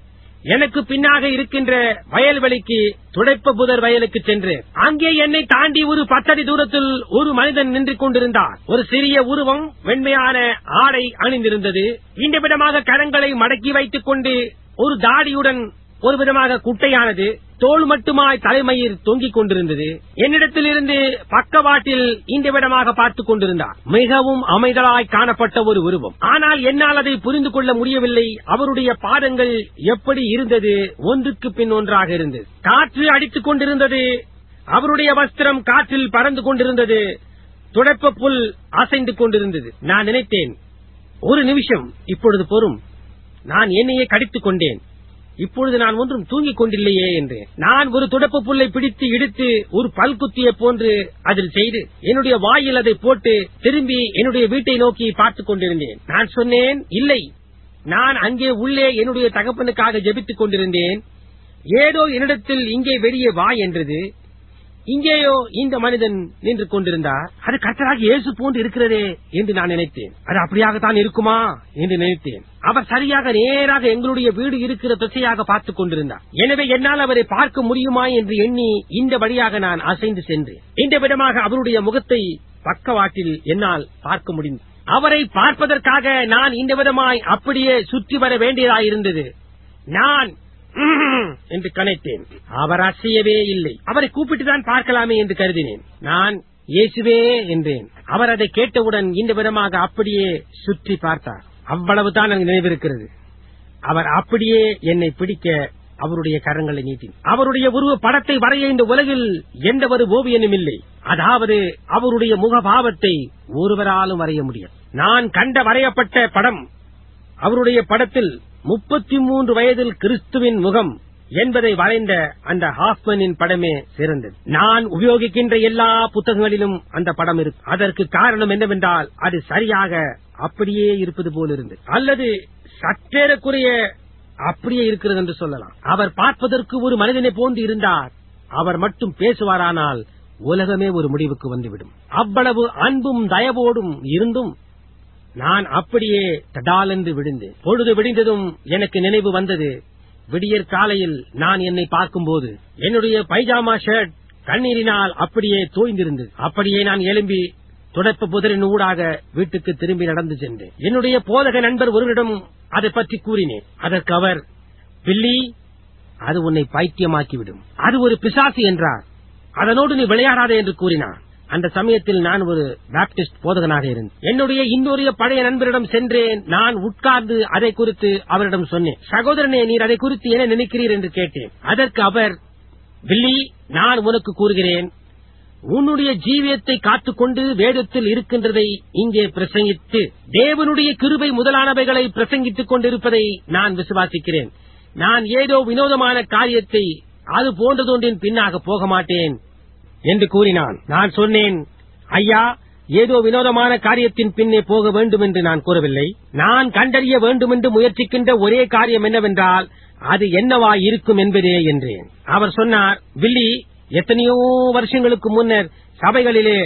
எனக்கு பின்னாக இருக்கின்ற வயல்வெளிக்கு துடைப்ப புதர் வயலுக்கு சென்று அங்கே என்னை தாண்டி ஒரு பத்தடி தூரத்தில் ஒரு மனிதன் நின்று கொண்டிருந்தார் ஒரு சிறிய உருவம் வெண்மையான ஆடை அணிந்திருந்தது இந்த விதமாக கரங்களை மடக்கி வைத்துக் கொண்டு ஒரு தாடியுடன் ஒரு விதமாக குட்டையானது தோல் மட்டுமாய் தலைமயிர் தொங்கிக் கொண்டிருந்தது என்னிடத்தில் இருந்து பக்கவாட்டில் இந்த விதமாக பார்த்துக் கொண்டிருந்தார் மிகவும் அமைதலாய் காணப்பட்ட ஒரு உருவம் ஆனால் என்னால் அதை புரிந்து கொள்ள முடியவில்லை அவருடைய பாதங்கள் எப்படி இருந்தது ஒன்றுக்கு பின் ஒன்றாக இருந்தது காற்று அடித்துக் கொண்டிருந்தது அவருடைய வஸ்திரம் காற்றில் பறந்து கொண்டிருந்தது துடைப்ப புல் அசைந்து கொண்டிருந்தது நான் நினைத்தேன் ஒரு நிமிஷம் இப்பொழுது பொறும் நான் என்னையே கடித்துக் கொண்டேன் இப்பொழுது நான் ஒன்றும் தூங்கிக் கொண்டில்லையே என்று நான் ஒரு துடப்பு புல்லை பிடித்து இடித்து ஒரு பல்குத்தியை போன்று அதில் செய்து என்னுடைய வாயில் அதை போட்டு திரும்பி என்னுடைய வீட்டை நோக்கி பார்த்துக் கொண்டிருந்தேன் நான் சொன்னேன் இல்லை நான் அங்கே உள்ளே என்னுடைய தகப்பனுக்காக ஜெபித்துக் கொண்டிருந்தேன் ஏதோ என்னிடத்தில் இங்கே வெளியே வா என்றது இங்கேயோ இந்த மனிதன் நின்று கொண்டிருந்தார் அது கர்த்தராக இயேசு போன்று இருக்கிறதே என்று நான் நினைத்தேன் அது அப்படியாகத்தான் இருக்குமா என்று நினைத்தேன் அவர் சரியாக நேராக எங்களுடைய வீடு இருக்கிற திசையாக பார்த்துக் கொண்டிருந்தார் எனவே என்னால் அவரை பார்க்க முடியுமா என்று எண்ணி இந்த வழியாக நான் அசைந்து சென்றேன் இந்த விதமாக அவருடைய முகத்தை பக்கவாட்டில் என்னால் பார்க்க முடிந்தது அவரை பார்ப்பதற்காக நான் இந்த விதமாய் அப்படியே சுற்றி வர வேண்டியதாயிருந்தது நான் "ம்ம்" என்று கனைத்தேன் அவர் அசையவே இல்லை அவரை கூப்பிட்டுதான் பார்க்கலாமே என்று கருதினேன் நான் இயேசுவே என்றேன் அவர் அதை கேட்டவுடன் இந்த விதமாக அப்படியே சுற்றி பார்த்தார் அவ்வளவுதான் எனக்கு நினைவிருக்கிறது அவர் அப்படியே என்னை பிடிக்க அவருடைய கரங்களை நீட்டி அவருடைய உருவ படத்தை வரைய இந்த உலகில் எந்த ஒரு ஓவியனும் இல்லை அதாவது அவருடைய முகபாவத்தை ஒருவராலும் வரைய முடியும் நான் கண்ட வரையப்பட்ட படம் அவருடைய படத்தில் முப்பத்தி மூன்று வயதில் கிறிஸ்துவின் முகம் என்பதை வரைந்த அந்த ஹாஃப்மனின் படமே சிறந்தது நான் உபயோகிக்கின்ற எல்லா புத்தகங்களிலும் அந்த படம் இருக்கு அதற்கு காரணம் என்னவென்றால் அது சரியாக அப்படியே இருப்பது போல் இருந்தது அல்லது சற்றேறக்குரிய அப்படியே இருக்கிறது என்று சொல்லலாம் அவர் பார்ப்பதற்கு ஒரு மனிதனை போன்று இருந்தார் அவர் மட்டும் பேசுவாரானால் உலகமே ஒரு முடிவுக்கு வந்துவிடும் அவ்வளவு அன்பும் தயவோடும் இருந்தும் நான் அப்படியே தடால் என்று விழுந்தேன் பொழுது விடிந்ததும் எனக்கு நினைவு வந்தது விடியற் காலையில் நான் என்னை பார்க்கும்போது என்னுடைய பைஜாமா ஷர்ட் கண்ணீரினால் அப்படியே தோய்ந்திருந்தது அப்படியே நான் எழும்பி துடைப்ப புதரின் ஊடாக வீட்டுக்கு திரும்பி நடந்து சென்றேன் என்னுடைய போதக நண்பர் ஒருவரிடம் அதை பற்றி கூறினேன் அதற்கு அவர் பில்லி அது உன்னை பைத்தியமாக்கிவிடும் அது ஒரு பிசாசு என்றார் அதனோடு நீ விளையாடாதே என்று கூறினார் அந்த சமயத்தில் நான் ஒரு பாப்டிஸ்ட் போதகனாக இருந்தேன் என்னுடைய இன்னொரு பழைய நண்பரிடம் சென்றேன் நான் உட்கார்ந்து அதை குறித்து அவரிடம் சொன்னேன் சகோதரனே நீர் அதை குறித்து என்ன நினைக்கிறீர் என்று கேட்டேன் அதற்கு அவர் வில்லி நான் உனக்கு கூறுகிறேன் உன்னுடைய ஜீவியத்தை காத்துக்கொண்டு வேதத்தில் இருக்கின்றதை இங்கே பிரசங்கித்து தேவனுடைய கிருபை முதலானவைகளை பிரசங்கித்துக் கொண்டிருப்பதை நான் விசுவாசிக்கிறேன் நான் ஏதோ வினோதமான காரியத்தை அது போன்றதொன்றின் பின்னாக போக மாட்டேன் என்று கூறினான் நான் சொன்னேன் ஐயா ஏதோ வினோதமான காரியத்தின் பின்னே போக வேண்டும் என்று நான் கூறவில்லை நான் கண்டறிய வேண்டும் என்று முயற்சிக்கின்ற ஒரே காரியம் என்னவென்றால் அது என்னவா இருக்கும் என்பதே என்றேன் அவர் சொன்னார் வில்லி எத்தனையோ வருஷங்களுக்கு முன்னர் சபைகளிலே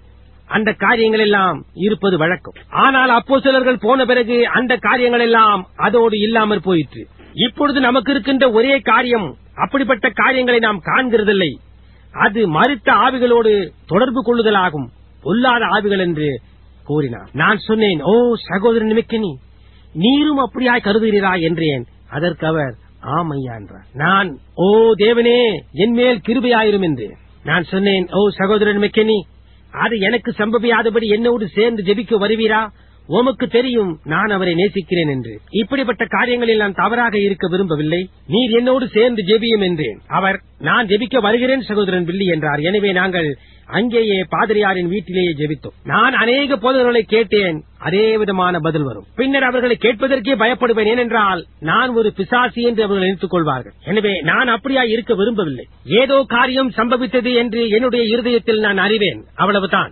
அந்த காரியங்கள் எல்லாம் இருப்பது வழக்கம் ஆனால் அப்போ சிலர்கள் போன பிறகு அந்த காரியங்கள் எல்லாம் அதோடு இல்லாமற் போயிற்று இப்பொழுது நமக்கு இருக்கின்ற ஒரே காரியம் அப்படிப்பட்ட காரியங்களை நாம் காண்கிறதில்லை அது மறுத்த ஆவிகளோடு தொடர்பு கொள்ளுதலாகும் பொல்லாத ஆவிகள் என்று கூறினார் நான் சொன்னேன் ஓ சகோதரன் மிக்கனி நீரும் அப்படியாய் கருதுகிறீரா என்றேன் அதற்கு அவர் ஆம் ஐயா என்றார் நான் ஓ தேவனே என் மேல் கிருபையாயிரும் என்று நான் சொன்னேன் ஓ சகோதரன் மிக்கனி அது எனக்கு சம்பவியாதபடி என்னோடு சேர்ந்து ஜெபிக்க வருவீரா உமக்கு தெரியும் நான் அவரை நேசிக்கிறேன் என்று இப்படிப்பட்ட காரியங்களில் நான் தவறாக இருக்க விரும்பவில்லை நீர் என்னோடு சேர்ந்து ஜெபியும் என்றேன் அவர் நான் ஜெபிக்க வருகிறேன் சகோதரன் பில்லி என்றார் எனவே நாங்கள் அங்கேயே பாதிரியாரின் வீட்டிலேயே ஜெபித்தோம் நான் அநேக போதகர்களை கேட்டேன் அதே விதமான பதில் வரும் பின்னர் அவர்களை கேட்பதற்கே பயப்படுவேன் ஏனென்றால் நான் ஒரு பிசாசி என்று அவர்கள் நினைத்துக் கொள்வார்கள் எனவே நான் அப்படியா இருக்க விரும்பவில்லை ஏதோ காரியம் சம்பவித்தது என்று என்னுடைய இருதயத்தில் நான் அறிவேன் அவ்வளவுதான்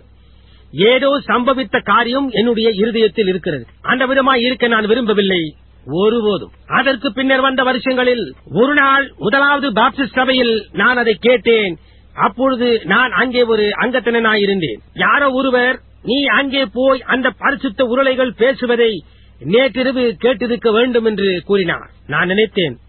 ஏதோ சம்பவித்த காரியம் என்னுடைய இருதயத்தில் இருக்கிறது அந்த விதமாய் இருக்க நான் விரும்பவில்லை ஒருபோதும் அதற்கு பின்னர் வந்த வருஷங்களில் ஒரு நாள் முதலாவது பாப்டிஸ்ட் சபையில் நான் அதை கேட்டேன் அப்பொழுது நான் அங்கே ஒரு அங்கத்தினனாய் இருந்தேன் யாரோ ஒருவர் நீ அங்கே போய் அந்த பரிசுத்த உருளைகள் பேசுவதை நேற்றிரவு கேட்டிருக்க வேண்டும் என்று கூறினார் நான் நினைத்தேன்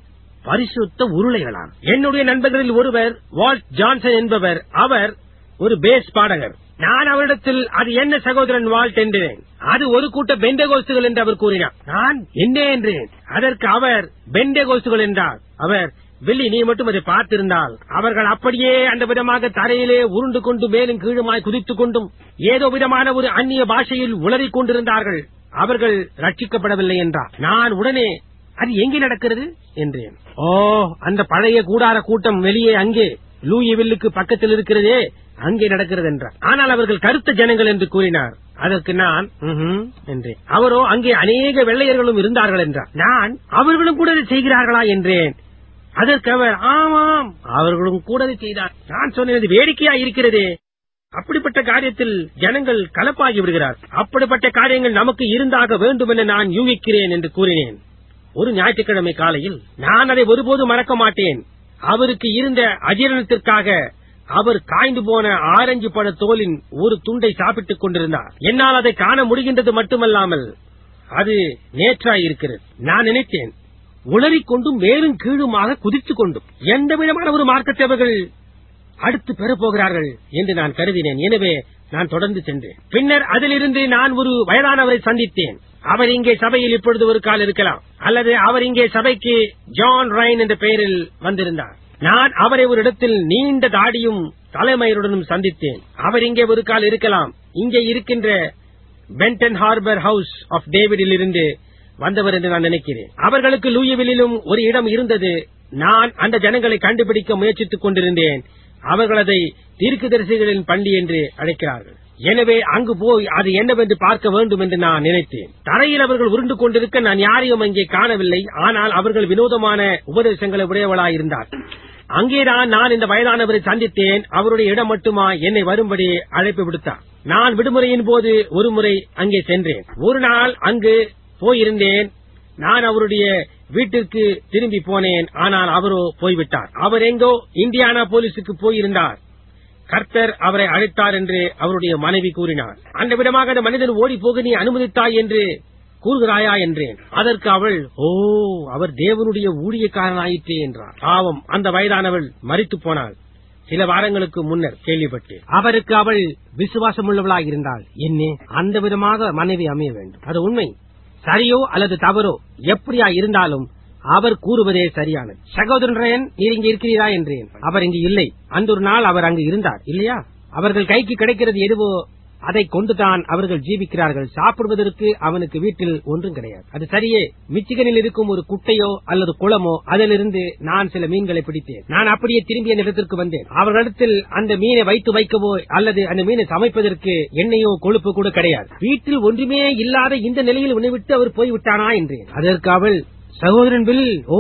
பரிசுத்த உருளைகளாம் என்னுடைய நண்பர்களில் ஒருவர் வால்ட் ஜான்சன் என்பவர் அவர் ஒரு பேஸ் பாடகர் நான் அவரிடத்தில் அது என்ன சகோதரன் வால்ட் என்றேன் அது ஒரு கூட்ட பெண்டகோஸ்துகள் என்று அவர் கூறினார் நான் என்ன என்றேன் அதற்கு அவர் பெண்டகோஸ்துகள் என்றார் அவர் வெள்ளி நீ மட்டும் அதை பார்த்திருந்தால் அவர்கள் அப்படியே அந்த விதமாக தரையிலே உருண்டு கொண்டு மேலும் கீழுமாய் குதித்துக் கொண்டும் ஏதோ விதமான ஒரு அந்நிய பாஷையில் உளறிக் கொண்டிருந்தார்கள் அவர்கள் ரட்சிக்கப்படவில்லை என்றார் நான் உடனே அது எங்கே நடக்கிறது என்றேன் ஓ அந்த பழைய கூடார கூட்டம் வெளியே அங்கே லூயிவில்லுக்கு பக்கத்தில் இருக்கிறதே அங்கே நடக்கிறது என்றார் ஆனால் அவர்கள் கருத்த ஜனங்கள் என்று கூறினார் அதற்கு நான் "ம்ஹும்" என்றேன் அவரோ அங்கே அநேக வெள்ளையர்களும் இருந்தார்கள் என்றார் நான் அவர்களும் கூட இதை செய்கிறார்களா என்றேன் அதற்கு அவர் ஆமாம் அவர்களும் கூட இதை செய்தார் நான் சொன்னது வேடிக்கையா இருக்கிறதே அப்படிப்பட்ட காரியத்தில் ஜனங்கள் கலப்பாகி விடுகிறார் அப்படிப்பட்ட காரியங்கள் நமக்கு இருந்தாக வேண்டும் என நான் யூகிக்கிறேன் என்று கூறினேன் ஒரு ஞாயிற்றுக்கிழமை காலையில் நான் அதை ஒருபோதும் மறக்க மாட்டேன் அவருக்கு இருந்த அஜீரணத்திற்காக அவர் காய்ந்து போன ஆரஞ்சு பழ தோலின் ஒரு துண்டை சாப்பிட்டுக் கொண்டிருந்தார் என்னால் அதை காண முடிகின்றது மட்டுமல்லாமல் அது நேற்றாய் இருக்கிறது நான் நினைத்தேன் உளறிக் கொண்டும் மேலும் கீழுமாக குதித்துக் கொண்டும் எந்த விதமான ஒரு மார்க்கத்தை அவர்கள் அடுத்து பெறப் போகிறார்கள் என்று நான் கருதினேன் எனவே நான் தொடர்ந்து சென்றேன் பின்னர் அதிலிருந்து நான் ஒரு வயதானவரை சந்தித்தேன் அவர் இங்கே சபையில் இப்பொழுது ஒரு கால் இருக்கலாம் அல்லது அவர் இங்கே சபைக்கு ஜான் ரைன் என்ற பெயரில் வந்திருந்தார் நான் அவரை ஒரு இடத்தில் நீண்ட தாடியும் தலைமயிருடனும் சந்தித்தேன் அவர் இங்கே ஒரு கால் இருக்கலாம் இங்கே இருக்கின்ற பென்டன் ஹார்பர் ஹவுஸ் ஆஃப் டேவிடில் இருந்து வந்தவர் என்று நான் நினைக்கிறேன் அவர்களுக்கு லூயிவிலும் ஒரு இடம் இருந்தது நான் அந்த ஜனங்களை கண்டுபிடிக்க முயற்சித்துக் கொண்டிருந்தேன் அவர்கள் அதை தீர்க்கதரிசிகளின் பள்ளி என்று அழைக்கிறார்கள் எனவே அங்கு போய் அது என்னவென்று பார்க்க வேண்டும் என்று நான் நினைத்தேன் தரையில் அவர்கள் உருண்டு கொண்டிருக்க நான் யாரையும் அங்கே காணவில்லை ஆனால் அவர்கள் வினோதமான உபதேசங்களை உடையவளாயிருந்தார் அங்கேதான் நான் இந்த வயதானவரை சந்தித்தேன் அவருடைய இடம் மட்டுமா என்னை வரும்படி அழைப்பு விடுத்தார் நான் விடுமுறையின் போது ஒரு முறை அங்கே சென்றேன் ஒரு நாள் அங்கு போயிருந்தேன் நான் அவருடைய வீட்டிற்கு திரும்பி போனேன் ஆனால் அவரோ போய்விட்டார் அவர் எங்கோ இந்தியானா போலீசுக்கு போயிருந்தார் கர்த்தர் அவரை அழைத்தார் என்று அவருடைய மனைவி கூறினார் அந்த விதமாக அந்த மனிதன் ஓடி போக நீ அனுமதித்தாய் என்று கூறுகிறாயா என்றேன் அதற்கு அவள் ஓ அவர் தேவனுடைய ஊழியக்காரனாயிற்றே என்றார் பாவம் அந்த வயதானவள் மறித்து போனாள் சில வாரங்களுக்கு முன்னர் கேள்விப்பட்டு அவருக்கு அவள் விசுவாசம் உள்ளவளாக இருந்தாள் என்ன அந்த விதமாக மனைவி அமைய வேண்டும் அது உண்மை சரியோ அல்லது தவறோ எப்படியா இருந்தாலும் அவர் கூறுவதே சரியானது சகோதரன் நீர் இங்கு இருக்கிறீரா என்றேன் அவர் இங்கு இல்லை அந்த ஒரு நாள் அவர் அங்கு இருந்தார் இல்லையா அவர்கள் கைக்கு கிடைக்கிறது எதுவோ அதை கொண்டுதான் அவர்கள் ஜீவிக்கிறார்கள் சாப்பிடுவதற்கு அவனுக்கு வீட்டில் ஒன்றும் கிடையாது அது சரியே மிச்சிகனில் இருக்கும் ஒரு குட்டையோ அல்லது குளமோ அதிலிருந்து நான் சில மீன்களை பிடித்தேன் நான் அப்படியே திரும்பிய நிலத்திற்கு வந்தேன் அவர்களிடத்தில் அந்த மீனை வைத்து வைக்கவோ அல்லது அந்த மீனை சமைப்பதற்கு எண்ணெயோ கொழுப்பு கூட கிடையாது வீட்டில் ஒன்றுமே இல்லாத இந்த நிலையில் உன்னை விட்டு அவர் போய்விட்டானா என்றேன் அதற்கு அவள் சகோதரன் பில் ஓ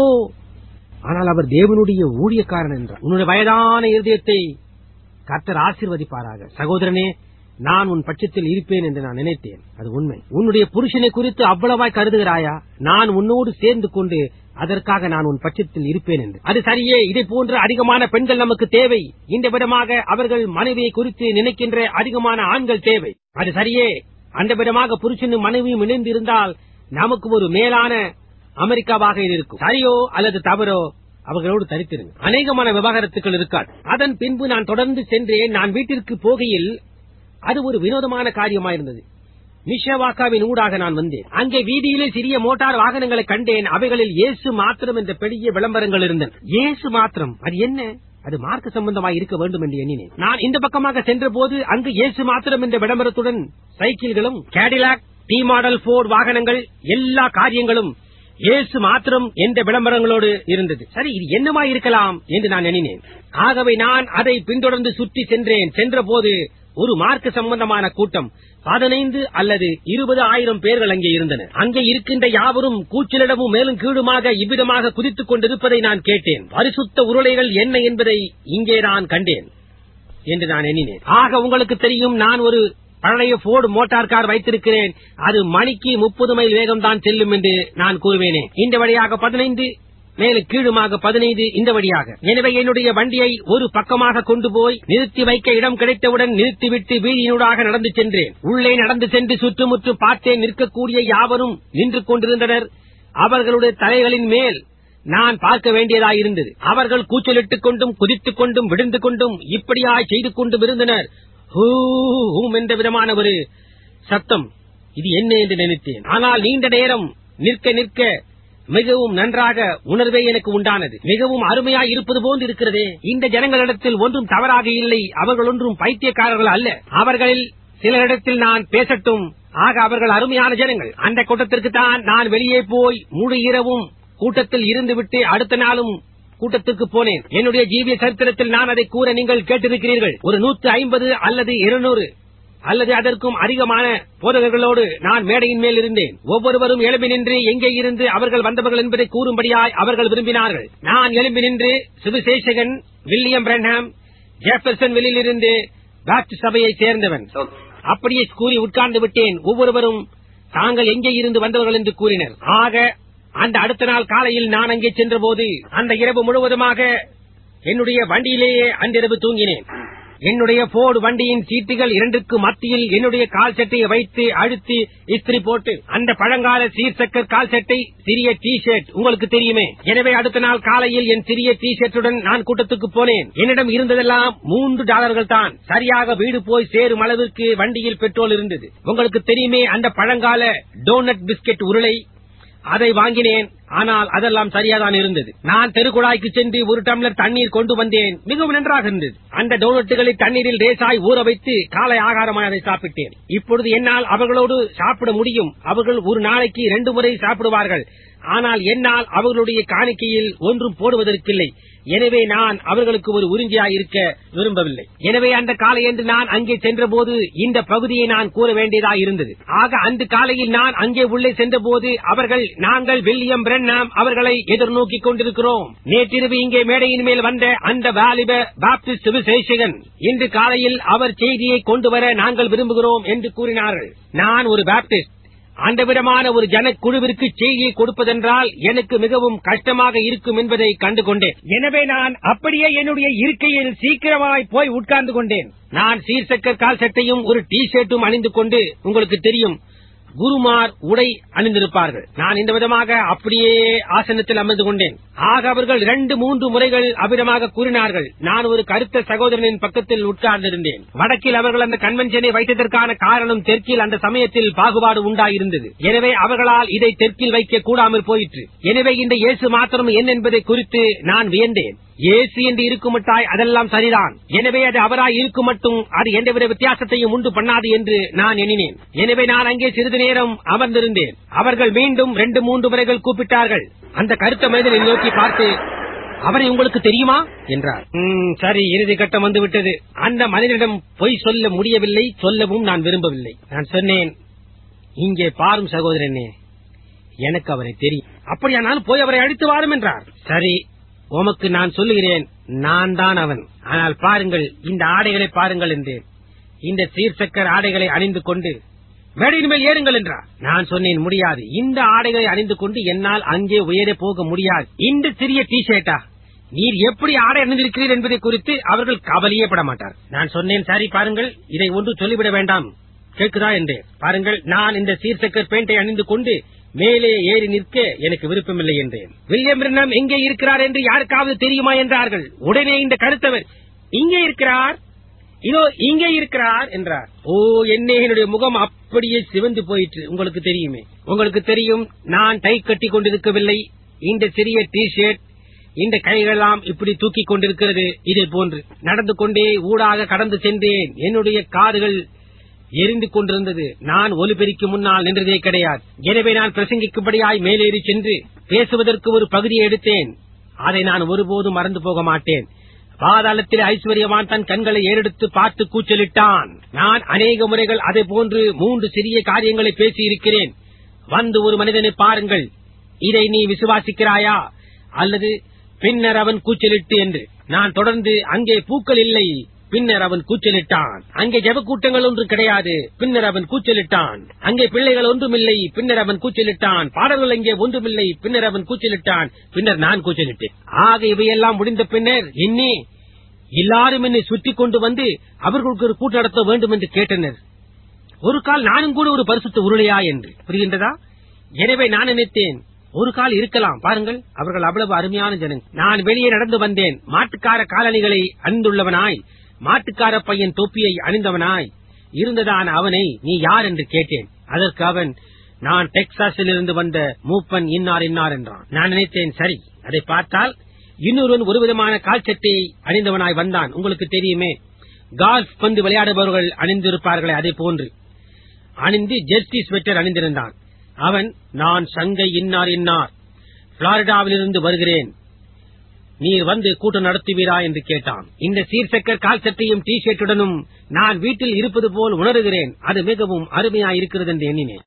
ஆனால் அவர் தேவனுடைய ஊழியக்காரன் என்றார் உன்னுடைய வயதான இருதயத்தை கர்த்தர் ஆசீர்வதிப்பாராக சகோதரனே நான் உன் பட்சத்தில் இருப்பேன் என்று நான் நினைத்தேன் அது உண்மை உன்னுடைய புருஷனை குறித்து அவ்வளவாய் கருதுகிறாயா நான் உன்னோடு சேர்ந்து கொண்டு அதற்காக நான் உன் பட்சத்தில் இருப்பேன் என்று அது சரியே இதை போன்ற அதிகமான பெண்கள் நமக்கு தேவை இந்த விதமாக அவர்கள் மனைவியை குறித்து நினைக்கின்ற அதிகமான ஆண்கள் தேவை அது சரியே அந்த விதமாக புருஷனும் மனைவியும் இணைந்து இருந்தால் நமக்கு ஒரு மேலான அமெரிக்காவாக இது இருக்கும் சரியோ அல்லது தவறோ அவர்களோடு தரித்திருங்க அநேகமான விவாகரத்துக்கள் இருக்காது அதன் பின்பு நான் தொடர்ந்து சென்றேன் நான் வீட்டிற்கு போகையில் அது ஒரு வினோதமான காரியமாயிருந்தது மிஷவாக்காவின் ஊடாக நான் வந்தேன் அங்கே வீதியிலே சிறிய மோட்டார் வாகனங்களை கண்டேன் அவைகளில் இயேசு மாத்திரம் என்ற பெரிய விளம்பரங்கள் இருந்தன இயேசு மாத்திரம் அது என்ன அது மார்க்க சம்பந்தமாய் இருக்க வேண்டும் என்று எண்ணினேன் நான் இந்த பக்கமாக சென்ற போது அங்கு இயேசு மாத்திரம் என்ற விளம்பரத்துடன் சைக்கிள்களும் கேடிலாக் டி மாடல் போர்ட் வாகனங்கள் எல்லா காரியங்களும் இயேசு மாத்திரம் என்ற விளம்பரங்களோடு இருந்தது சரி இது என்னமா இருக்கலாம் என்று நான் எண்ணினேன் ஆகவே நான் அதை பின்தொடர்ந்து சுற்றி சென்றேன் சென்றபோது ஒரு மார்க்க சம்பந்தமான கூட்டம் பதினைந்து அல்லது இருபது ஆயிரம் பேர்கள் அங்கே இருந்தனர் அங்கே இருக்கின்ற யாவரும் கூச்சலிடமும் மேலும் கீழுமாக இவ்விதமாக குதித்துக் கொண்டிருப்பதை நான் கேட்டேன் பரிசுத்த உருளைகள் என்ன என்பதை இங்கே நான் கண்டேன் என்று நான் எண்ணினேன் ஆக உங்களுக்கு தெரியும் நான் ஒரு பழைய போர்டு மோட்டார் கார் வைத்திருக்கிறேன் அது மணிக்கு முப்பது மைல் வேகம் தான் செல்லும் என்று நான் கூறுவேனே இந்த வழியாக பதினைந்து மேலும் கீழுமாக பதினைந்து இந்த வழியாக எனவே என்னுடைய வண்டியை ஒரு பக்கமாக கொண்டு போய் நிறுத்தி வைக்க இடம் கிடைத்தவுடன் நிறுத்திவிட்டு வீதியினூடாக நடந்து சென்றேன் உள்ளே நடந்து சென்று சுற்றுமுற்று பார்த்தேன் நிற்கக்கூடிய யாவரும் நின்று கொண்டிருந்தனர் அவர்களுடைய தலைகளின் மேல் நான் பார்க்க வேண்டியதாயிருந்தது அவர்கள் கூச்சலிட்டுக் கொண்டும் குதித்துக் கொண்டும் விழுந்து கொண்டும் இப்படியாய் செய்து கொண்டும் இருந்தனர் ஹூ ஹூம் என்ற விதமான ஒரு சத்தம் இது என்ன என்று நினைத்தேன் ஆனால் நீண்ட நேரம் நிற்க நிற்க மிகவும் நன்றாக உணர்வே எனக்கு உண்டானது மிகவும் அருமையாய் இருப்பது போன்று இருக்கிறதே இந்த ஜனங்களிடத்தில் ஒன்றும் தவறாக இல்லை அவர்கள் ஒன்றும் பைத்தியக்காரர்கள் அல்ல அவர்களில் சிலரிடத்தில் நான் பேசட்டும் ஆக அவர்கள் அருமையான ஜனங்கள் அந்த கூட்டத்திற்கு தான் நான் வெளியே போய் முழு இரவும் கூட்டத்தில் இருந்துவிட்டு அடுத்த நாளும் கூட்டத்திற்கு போனேன் என்னுடைய ஜீவிய சரித்திரத்தில் நான் அதை கூற நீங்கள் கேட்டிருக்கிறீர்கள் ஒரு நூற்று ஐம்பது அல்லது இருநூறு அல்லது அதற்கும் அதிகமான போதகர்களோடு நான் மேடையின் மேல் இருந்தேன் ஒவ்வொருவரும் எழும்பி நின்று எங்கே இருந்து அவர்கள் வந்தவர்கள் என்பதை கூறும்படியாய் அவர்கள் விரும்பினார்கள் நான் எழும்பி நின்று சுவிசேஷகன் வில்லியம் பிரன்ஹாம் ஜெஃபர்சன் வெளியிலிருந்து பாப்டிஸ்ட் சபையைச் சேர்ந்தவன் So, அப்படியே கூறி உட்கார்ந்து விட்டேன் ஒவ்வொருவரும் தாங்கள் எங்கே இருந்து வந்தவர்கள் என்று கூறினர் ஆக அந்த அடுத்த நாள் காலையில் நான் அங்கே சென்றபோது அந்த இரவு முழுவதுமாக என்னுடைய வண்டியிலேயே அன்றிரவு தூங்கினேன் என்னுடைய போர்டு வண்டியின் சீட்டுகள் இரண்டுக்கு மத்தியில் என்னுடைய கால் சட்டையை வைத்து அழுத்தி இஸ்திரி போட்டு அந்த பழங்கால சீர்சக்கர் கால் சட்டை சிறிய டி ஷர்ட் உங்களுக்கு தெரியுமே எனவே அடுத்த நாள் காலையில் என் சிறிய டி ஷர்ட்டுடன் நான் கூட்டத்துக்கு போனேன் என்னிடம் இருந்ததெல்லாம் மூன்று டாலர்கள் தான் சரியாக வீடு போய் சேரும் அளவிற்கு வண்டியில் பெட்ரோல் இருந்தது உங்களுக்கு தெரியுமே அந்த பழங்கால டோனட் பிஸ்கெட் உருளை அதை வாங்கினேன் ஆனால் அதெல்லாம் சரியாதான் இருந்தது நான் தெருக்குழாய்க்கு சென்று ஒரு டம்ளர் தண்ணீர் கொண்டு வந்தேன் மிகவும் நன்றாக இருந்தது அந்த டோனட்டுகளை தண்ணீரில் லேசாய் ஊற வைத்து காலை ஆகாரமாக அதை சாப்பிட்டேன் இப்பொழுது என்னால் அவர்களோடு சாப்பிட முடியும் அவர்கள் ஒரு நாளைக்கு இரண்டு முறை சாப்பிடுவார்கள் ஆனால் என்னால் அவர்களுடைய காணிக்கையில் ஒன்றும் போடுவதற்கில்லை எனவே நான் அவர்களுக்கு ஒரு உறிஞ்சியாய் இருக்க விரும்பவில்லை எனவே அந்த காலையன்று நான் அங்கே சென்றபோது இந்த பகுதியை நான் கூற வேண்டியதாய் இருந்தது ஆக அந்த காலையில் நான் அங்கே உள்ளே சென்றபோது அவர்கள் நாங்கள் வில்லியம் பிரண்ணாம் அவர்களை எதிர்நோக்கிக் கொண்டிருக்கிறோம் நேற்றிரவு இங்கே மேடையின் மேல் வந்த அந்த வாலிப பாப்டிஸ்ட் சுவிசேஷகன் இன்று காலையில் அவர் செய்தியை கொண்டு வர நாங்கள் விரும்புகிறோம் என்று கூறினார்கள் நான் ஒரு பாப்டிஸ்ட் அந்த விதமான ஒரு ஜனக்குழுவிற்கு செய்தியை கொடுப்பதென்றால் எனக்கு மிகவும் கஷ்டமாக இருக்கும் என்பதை கண்டு கொண்டேன் எனவே நான் அப்படியே என்னுடைய இருக்கையில் சீக்கிரமாய் போய் உட்கார்ந்து கொண்டேன் நான் சீர்சக்கர் கால் சட்டையும் ஒரு டி ஷர்ட்டும் அணிந்து கொண்டு உங்களுக்கு தெரியும் குருமார் உடை அணிந்திருப்பார்கள் நான் இந்த விதமாக அப்படியே ஆசனத்தில் அமர்ந்து கொண்டேன் ஆக அவர்கள் இரண்டு மூன்று முறைகள் அவ்விதமாக கூறினார்கள் நான் ஒரு கருத்த சகோதரனின் பக்கத்தில் உட்கார்ந்திருந்தேன் வடக்கில் அவர்கள் அந்த கன்வென்ஷனை வைத்ததற்கான காரணம் தெற்கில் அந்த சமயத்தில் பாகுபாடு உண்டாயிருந்தது எனவே அவர்களால் இதை தெற்கில் வைக்க கூடாமல் போயிற்று எனவே இந்த இயேசு மாத்திரம் என்ன என்பதை குறித்து நான் வியந்தேன் இயேசு என்று இருக்குமட்டாய் அதெல்லாம் சரிதான் எனவே அது அவராய் இருக்கும் மட்டும் அது எந்தவித வித்தியாசத்தையும் உண்டு பண்ணாது என்று நான் எண்ணினேன் எனவே நான் அங்கே சிறிது நேரம் அமர்ந்திருந்தேன் அவர்கள் மீண்டும் ரெண்டு மூன்று முறைகள் கூப்பிட்டார்கள் அந்த கருத்த மனிதனை நோக்கி பார்த்து அவரை உங்களுக்கு தெரியுமா என்றார் "ம், சரி இறுதி கட்டம் வந்து விட்டது அந்த மனிதனிடம் பொய் சொல்ல முடியவில்லை சொல்லவும் நான் விரும்பவில்லை நான் சொன்னேன் இங்கே பாரும் சகோதரனே எனக்கு அவரை தெரியும் அப்படியானால் போய் அவரை அழைத்து வாரும் என்றார் சரி உமக்கு நான் சொல்லுகிறேன் நான் தான் அவன் ஆனால் பாருங்கள் இந்த ஆடைகளை பாருங்கள் என்றேன் இந்த சீர்சக்கர் ஆடைகளை அணிந்து கொண்டு மேடையின் மேல் ஏறுங்கள் என்றார் நான் சொன்னேன் முடியாது இந்த ஆடைகளை அணிந்து கொண்டு என்னால் அங்கே உயர போக முடியாது இந்த சிறிய டி ஷர்ட்டா நீர் எப்படி ஆடை அணிந்திருக்கிறீர் என்பதை குறித்து அவர்கள் கவலையே பட மாட்டார் நான் சொன்னேன் சரி பாருங்கள் இதை ஒன்று சொல்லிவிட வேண்டாம் கேட்குதா என்றேன் பாருங்கள் நான் இந்த சீர்சக்கர் பேண்டை அணிந்து கொண்டு மேலே ஏறி நிற்க எனக்கு விருப்பமில்லை என்றேன் வில்லியம் பிரினம் எங்கே இருக்கிறார் என்று யாருக்காவது தெரியுமா என்றார்கள் உடனே இந்த கருத்தவர் இங்கே இருக்கிறார் இதோ இங்கே இருக்கிறார் என்றார் ஓ என்னே என்னுடைய முகம் அப்படியே சிவந்து போயிற்று உங்களுக்கு தெரியுமே உங்களுக்கு தெரியும் நான் டை கட்டி கொண்டிருக்கவில்லை இந்த சிறிய டி ஷர்ட் இந்த கைகளெல்லாம் இப்படி தூக்கிக் கொண்டிருக்கிறது இதே போன்று நடந்து கொண்டே ஊடாக கடந்து சென்றேன் என்னுடைய காதுகள் எரிந்து கொண்டிருந்தது நான் ஒலிபெருக்கி முன்னால் நின்றதே கிடையாது எனவே நான் பிரசங்கிக்கும்படியாய் மேலேறி சென்று பேசுவதற்கு ஒரு பகுதியை எடுத்தேன் அதை நான் ஒருபோதும் மறந்து போக மாட்டேன் பாதாளத்தில் ஐஸ்வர்யவான் தன் கண்களை ஏறெடுத்து பார்த்து கூச்சலிட்டான் நான் அநேக முறைகள் அதே போன்று மூன்று சிறிய காரியங்களை பேசியிருக்கிறேன் வந்து ஒரு மனிதனை பாருங்கள் இதை நீ விசுவாசிக்கிறாயா அல்லது பின்னர் அவன் கூச்சலிட்டு என்று நான் தொடர்ந்து அங்கே பூக்கள் இல்லை பின்னர் அவன் கூச்சலிட்டான் அங்கே ஜெப கூட்டங்கள் ஒன்று கிடையாது பின்னர் அவன் கூச்சலிட்டான் அங்கே பிள்ளைகள் ஒன்றுமில்லை பின்னர் அவன் கூச்சலிட்டான் பாடல்கள் அங்கே ஒன்றுமில்லை பின்னர் அவன் கூச்சலிட்டான் பின்னர் நான் கூச்சலிட்டேன் ஆக இவையெல்லாம் முடிந்த பின்னர் என்னே எல்லாரும் என்னை சுற்றி கொண்டு வந்து அவர்களுக்கு ஒரு கூட்டம் நடத்த வேண்டும் என்று கேட்டனர் ஒரு கால் நானும் கூட ஒரு பரிசுத்த உருளையா என்று புரிகின்றதா எனவே நான் நினைத்தேன் ஒரு கால் இருக்கலாம் பாருங்கள் அவர்கள் அவ்வளவு அருமையான ஜனங்க நான் வெளியே நடந்து வந்தேன் மாட்டுக்கார காலணிகளை அணிந்துள்ளவனாய் மாட்டுக்கார பையன் தொப்பியை அணிந்தவனாய் இருந்ததான அவனை நீ யார் என்று கேட்டேன் அதற்கு அவன் நான் டெக்சாஸில் இருந்து வந்த மூப்பன் இன்னார் இன்னார் என்றான் நான் நினைத்தேன் சரி அதை பார்த்தால் இன்னொருவன் ஒரு விதமான கால் சட்டையை அணிந்தவனாய் வந்தான் உங்களுக்கு தெரியுமே கால்ஃப் பந்து விளையாடுபவர்கள் அணிந்திருப்பார்களே அதே போன்று அணிந்து ஜெர்சி ஸ்வெட்டர் அணிந்திருந்தான் அவன் நான் சங்கை இன்னார் இன்னார் பிளாரிடாவிலிருந்து வருகிறேன் நீர் வந்து கூட்டம் நடத்துவீரா என்று கேட்டான் இந்த சீர்சக்கர் கால் சட்டையும் டி ஷர்ட்டுடனும் நான் வீட்டில் இருப்பது போல் உணர்கிறேன் அது மிகவும் அருமையா இருக்கிறது என்று எண்ணினேன்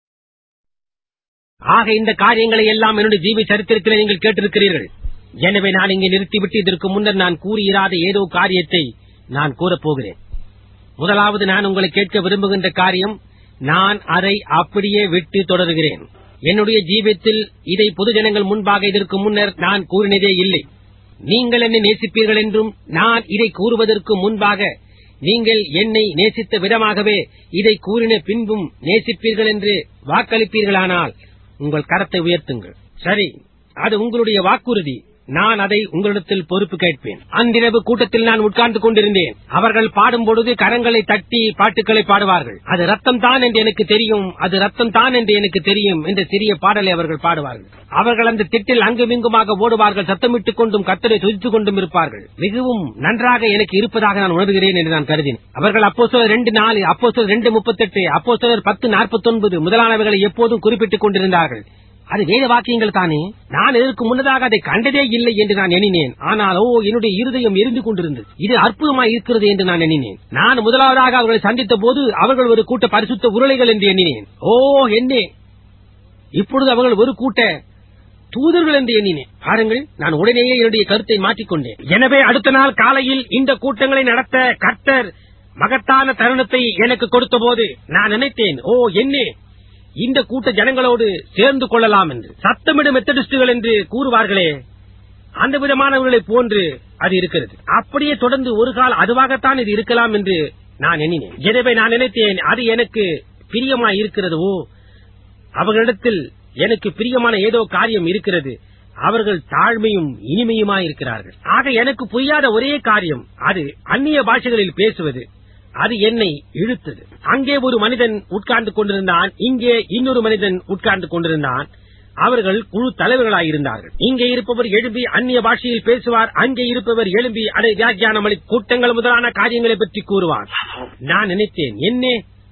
ஆக இந்த காரியங்களை எல்லாம் என்னுடைய ஜீவி சரித்திரத்தில் நீங்கள் கேட்டிருக்கிறீர்கள் எனவே நான் இங்கே நிறுத்திவிட்டு இதற்கு முன்னர் நான் கூறியிராத ஏதோ காரியத்தை நான் கூறப் போகிறேன் முதலாவது நான் உங்களை கேட்க விரும்புகின்ற காரியம் நான் அதை அப்படியே விட்டு தொடர்கிறேன் என்னுடைய ஜீவியத்தில் இதை பொதுஜனங்கள் முன்பாக இதற்கு முன்னர் நான் கூறினதே இல்லை நீங்கள் என்னை நேசிப்பீர்கள் என்றும் நான் இதை கூறுவதற்கு முன்பாக நீங்கள் என்னை நேசித்த விதமாகவே இதை கூறின பின்பும் நேசிப்பீர்கள் என்று வாக்களிப்பீர்களானால் உங்கள் கரத்தை உயர்த்துங்கள் சரி அது உங்களுடைய வாக்குறுதி நான் அதை உங்களிடத்தில் பொறுப்பு கேட்பேன் அன்றிரவு கூட்டத்தில் நான் உட்கார்ந்து கொண்டிருந்தேன் அவர்கள் பாடும் பொழுது கரங்களை தட்டி பாட்டுக்களை பாடுவார்கள் அது ரத்தம் தான் என்று எனக்கு தெரியும் அது ரத்தம் தான் என்று எனக்கு தெரியும் என்ற சிறிய பாடலை அவர்கள் பாடுவார்கள் அவர்கள் அந்த திட்டில் அங்குமிங்குமாக ஓடுவார்கள் சத்தமிட்டுக் கொண்டும் கத்தரை துதித்துக் கொண்டும் இருப்பார்கள் மிகவும் நன்றாக எனக்கு இருப்பதாக நான் உணர்கிறேன் என்று நான் கருதினேன் அவர்கள் அப்போ சிலர் ரெண்டு நாலு அப்போ சிலர் ரெண்டு முப்பத்தெட்டு அப்போ சிலர் பத்து நாற்பத்தொன்பது முதலானவர்களை எப்போதும் குறிப்பிட்டுக் கொண்டிருந்தார்கள் அது வேத வாக்கியங்கள் தானே நான் இதற்கு முன்னதாக அதை கண்டதே இல்லை என்று நான் எண்ணினேன் ஆனால் ஓ என்னுடைய இருதயம் எரிந்து கொண்டிருந்தது இது அற்புதமாய் இருக்கிறது என்று நான் எண்ணினேன் நான் முதலாவதாக அவர்களை சந்தித்த போது அவர்கள் ஒரு கூட்ட பரிசுத்த உருளைகள் என்று எண்ணினேன் ஓ என்னே இப்பொழுது அவர்கள் ஒரு கூட்ட தூதர்கள் என்று எண்ணினேன் பாருங்கள் நான் உடனேயே என்னுடைய கருத்தை மாற்றிக்கொண்டேன் எனவே அடுத்த நாள் காலையில் இந்த கூட்டங்களை நடத்த கர்த்தர் மகத்தான தருணத்தை எனக்கு கொடுத்த போது நான் நினைத்தேன் ஓ என்னே இந்த கூட்ட ஜனங்களோடு சேர்ந்து கொள்ளலாம் என்று சத்தமிடும் மெத்தடிஸ்டுகள் என்று கூறுவார்களே அந்த விதமானவர்களைப் போன்று அது இருக்கிறது அப்படியே தொடர்ந்து ஒரு கால் அதுவாகத்தான் இது இருக்கலாம் என்று நான் எண்ணினேன் எனவே நான் நினைத்தேன் அது எனக்கு பிரியமாய் இருக்கிறது ஓ அவர்களிடத்தில் எனக்கு பிரியமான ஏதோ காரியம் இருக்கிறது அவர்கள் தாழ்மையும் இனிமையுமாய் இருக்கிறார்கள் ஆக எனக்கு புரியாத ஒரே காரியம் அது அந்நிய பாஷைகளில் பேசுவது அது என்னை இழுத்தது அங்கே ஒரு மனிதன் உட்கார்ந்து கொண்டிருந்தான் இங்கே இன்னொரு மனிதன் உட்கார்ந்து கொண்டிருந்தான் அவர்கள் குழு தலைவர்களாயிருந்தார்கள் இங்கே இருப்பவர் எழும்பி அந்நிய பாஷையில் பேசுவார் அங்கே இருப்பவர் எழும்பி அதை வியாக்கியானம் அளி கூட்டங்கள் முதலான காரியங்களை பற்றி கூறுவார் நான் நினைத்தேன் என்னே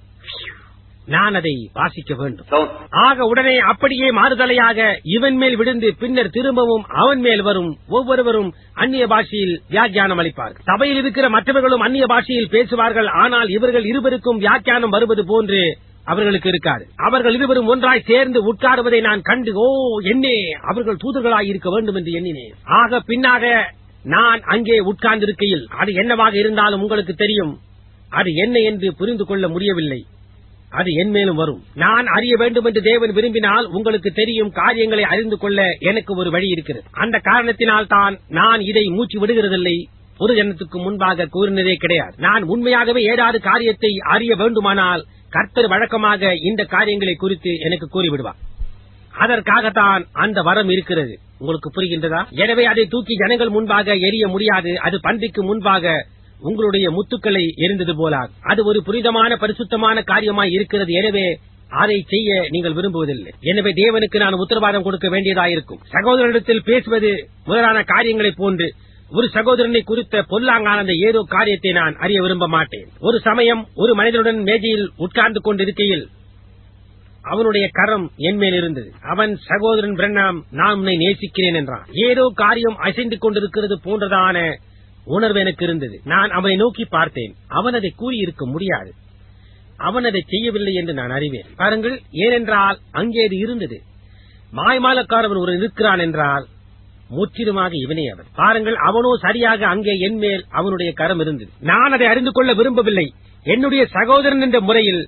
நான் அதை வாசிக்க வேண்டும் So, ஆக உடனே அப்படியே மாறுதலையாக இவன் மேல் விழுந்து பின்னர் திரும்பவும் அவன் மேல் வரும் ஒவ்வொருவரும் அந்நிய பாஷையில் வியாக்கியானம் அளிப்பார்கள் சபையில் இருக்கிற மற்றவர்களும் அந்நிய பாஷையில் பேசுவார்கள் ஆனால் இவர்கள் இருவருக்கும் வியாக்கியானம் வருவது போன்று அவர்களுக்கு இருக்காது அவர்கள் இருவரும் ஒன்றாய் சேர்ந்து உட்காருவதை நான் கண்டு ஓ என்னே அவர்கள் தூதர்களாய் இருக்க வேண்டும் என்று எண்ணினேன் ஆக பின்னாக நான் அங்கே உட்கார்ந்திருக்கையில் அது என்னவாக இருந்தாலும் உங்களுக்கு தெரியும் அது என்ன என்று புரிந்து கொள்ள முடியவில்லை அது என் மேலும் வரும் நான் அறிய வேண்டும் என்று தேவன் விரும்பினால் உங்களுக்கு தெரியும் காரியங்களை அறிந்து கொள்ள எனக்கு ஒரு வழி இருக்கிறது அந்த காரணத்தினால் தான் நான் இதை மூச்சு விடுகிறதில்லை பொது ஜனத்துக்கு முன்பாக கூறினதே கிடையாது நான் உண்மையாகவே ஏதாவது காரியத்தை அறிய வேண்டுமானால் கர்த்தர் வழக்கமாக இந்த காரியங்களை குறித்து எனக்கு கூறிவிடுவார் அதற்காகத்தான் அந்த வரம் இருக்கிறது உங்களுக்கு புரிகின்றதா எனவே அதை தூக்கி ஜனங்கள் முன்பாக எரிய முடியாது அது பன்றிக்கு முன்பாக உங்களுடைய முத்துக்களை எரிந்தது போலார் அது ஒரு புனிதமான பரிசுத்தமான காரியமாய் இருக்கிறது எனவே அதை செய்ய நீங்கள் விரும்புவதில்லை எனவே தேவனுக்கு நான் உத்தரவாதம் கொடுக்க வேண்டியதாயிருக்கும் சகோதரனிடத்தில் பேசுவது முதலான காரியங்களைப் போன்று ஒரு சகோதரனை குறித்த பொல்லாங்கான அந்த ஏதோ காரியத்தை நான் அறிய விரும்ப மாட்டேன் ஒரு சமயம் ஒரு மனிதனுடன் மேஜையில் உட்கார்ந்து கொண்டிருக்கையில் அவனுடைய கரம் என் மேல் இருந்தது அவன் சகோதரன் பிரண்ணாம் நான் உன்னை நேசிக்கிறேன் என்றான் ஏதோ காரியம் அசைந்து கொண்டிருக்கிறது போன்றதான உணர்வு எனக்கு இருந்தது நான் அவனை நோக்கி பார்த்தேன் அவன் அதை கூறியிருக்க முடியாது அவன் அதை செய்யவில்லை என்று நான் அறிவேன் பாருங்கள் ஏனென்றால் அங்கே அது இருந்தது மாய்மாலக்காரவன் ஒரு இருக்கிறான் என்றால் முற்றிலுமாக இவனே அவன் பாருங்கள் அவனோ சரியாக அங்கே என் மேல் அவனுடைய கரம் இருந்தது நான் அதை அறிந்து கொள்ள விரும்பவில்லை என்னுடைய சகோதரன் என்ற முறையில்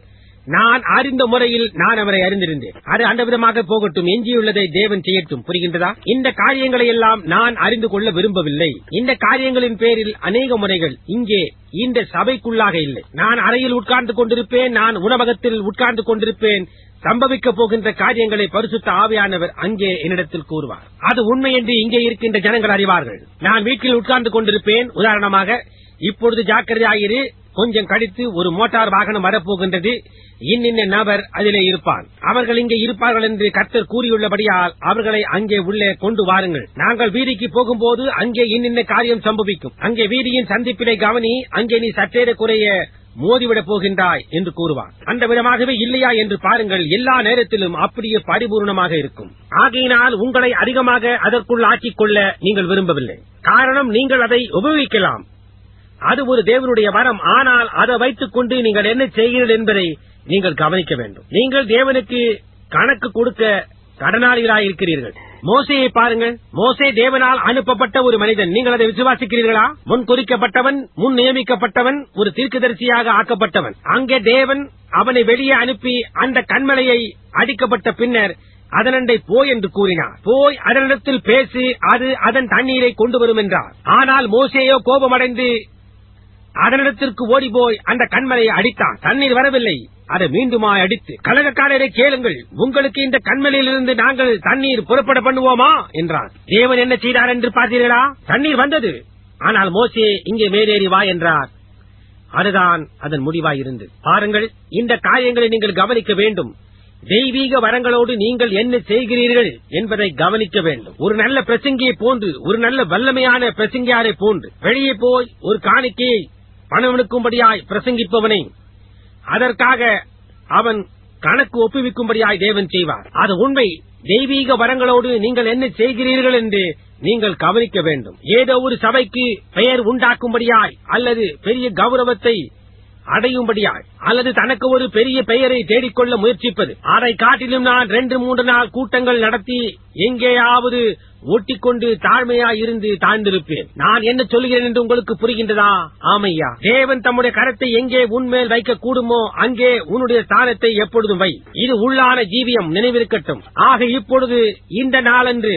நான் அறிந்த முறையில் நான் அவரை அறிந்திருந்தேன் அது அந்த விதமாக போகட்டும் எஞ்சியுள்ளதை தேவன் செய்யட்டும் புரிகின்றதா இந்த காரியங்களை எல்லாம் நான் அறிந்து கொள்ள விரும்பவில்லை இந்த காரியங்களின் பேரில் அநேக முறைகள் இங்கே இந்த சபைக்குள்ளாக இல்லை நான் அறையில் உட்கார்ந்து கொண்டிருப்பேன் நான் உணவகத்தில் உட்கார்ந்து கொண்டிருப்பேன் சம்பவிக்க போகின்ற காரியங்களை பரிசுத்த ஆவியானவர் அங்கே என்னிடத்தில் கூறுவார் அது உண்மை என்று இங்கே இருக்கின்ற ஜனங்கள் அறிவார்கள் நான் வீட்டில் உட்கார்ந்து கொண்டிருப்பேன் உதாரணமாக இப்பொழுது ஜாக்கிரதையாயிரு கொஞ்சம் கழித்து ஒரு மோட்டார் வாகனம் வரப்போகின்றது இன்னின்ன நபர் அதிலே இருப்பான் அவர்கள் இங்கே இருப்பார்கள் என்று கர்த்தர் கூறியுள்ளபடியால் அவர்களை அங்கே உள்ளே கொண்டு வாருங்கள் நாங்கள் வீதிக்கு போகும்போது அங்கே இன்னின்ன காரியம் சம்பவிக்கும் அங்கே வீதியின் சந்திப்பிலை கவனி அங்கே நீ சற்றேற குறைய மோதிவிடப் போகின்றாய் என்று கூறுவார் அந்த விதமாகவே இல்லையா என்று பாருங்கள் எல்லா நேரத்திலும் அப்படியே பரிபூர்ணமாக இருக்கும் ஆகையினால் உங்களை அதிகமாக அதற்குள் ஆக்கிக் கொள்ள நீங்கள் விரும்பவில்லை காரணம் நீங்கள் அதை உபயோகிக்கலாம் அது ஒரு தேவனுடைய வரம் ஆனால் அதை வைத்துக் கொண்டு நீங்கள் என்ன செய்கிறீர்கள் என்பதை நீங்கள் கவனிக்க வேண்டும் நீங்கள் தேவனுக்கு கணக்கு கொடுக்க கடனாளிகளாய் இருக்கிறீர்கள் மோசையை பாருங்கள் மோசே தேவனால் அனுப்பப்பட்ட ஒரு மனிதன் நீங்கள் அதை விசுவாசிக்கிறீர்களா முன் குறிக்கப்பட்டவன் முன் நியமிக்கப்பட்டவன் ஒரு தீர்க்கதரிசியாக ஆக்கப்பட்டவன் அங்கே தேவன் அவனை வெளியே அனுப்பி அந்த கண்மலையை அடிக்கப்பட்ட பின்னர் அதனண்டை போய் என்று கூறினார் போய் அதனிடத்தில் பேசி அது அதன் தண்ணீரை கொண்டு வரும் என்றார் ஆனால் மோசேயோ கோபமடைந்து அதனிடத்திற்கு ஓடி போய் அந்த கண்மலையை அடித்தான் தண்ணீர் வரவில்லை அதை மீண்டுமாய் அடித்து கலகக்காரரை கேளுங்கள் உங்களுக்கு இந்த கண்மலையிலிருந்து நாங்கள் தண்ணீர் புறப்பட பண்ணுவோமா என்றார் தேவன் என்ன செய்தார் என்று பார்த்தீர்களா தண்ணீர் வந்தது ஆனால் மோசே இங்கே மேலேறி வா என்றார் அதுதான் அதன் முடிவாய் இருந்தது பாருங்கள் இந்த காரியங்களை நீங்கள் கவனிக்க வேண்டும் தெய்வீக வரங்களோடு நீங்கள் என்ன செய்கிறீர்கள் என்பதை கவனிக்க வேண்டும் ஒரு நல்ல பிரசங்கியை போன்று ஒரு நல்ல வல்லமையான பிரசங்கியாரை போன்று வெளியே போய் ஒரு காணிக்கையை பணவனுக்கும்படியாய் பிரசங்கிப்பவனை அதற்காக அவன் கணக்கு ஒப்புவிக்கும்படியாய் தேவன் செய்வார் அது உண்மை தெய்வீக வரங்களோடு நீங்கள் என்ன செய்கிறீர்கள் என்று நீங்கள் கவனிக்க வேண்டும் ஏதோ ஒரு சபைக்கு பெயர் உண்டாக்கும்படியாய் அல்லது பெரிய கௌரவத்தை அடையும்படியாய் அல்லது தனக்கு ஒரு பெரிய பெயரை தேடிக்கொள்ள முயற்சிப்பது அதை காட்டிலும் நான் ரெண்டு மூன்று நாள் கூட்டங்கள் நடத்தி எங்கேயாவது ஒட்டிக்கொண்டு தாழ்மையாய் இருந்து தாழ்ந்திருப்பேன் நான் என்ன சொல்கிறேன் என்று உங்களுக்கு புரிகின்றதா ஆமையா தேவன் தம்முடைய கரத்தை எங்கே உன்மேல் வைக்க கூடுமோ அங்கே உன்னுடைய ஸ்தானத்தை எப்பொழுதும் வை இது உள்ளான ஜீவியம் நினைவிருக்கட்டும் ஆக இப்பொழுது இந்த நாளன்று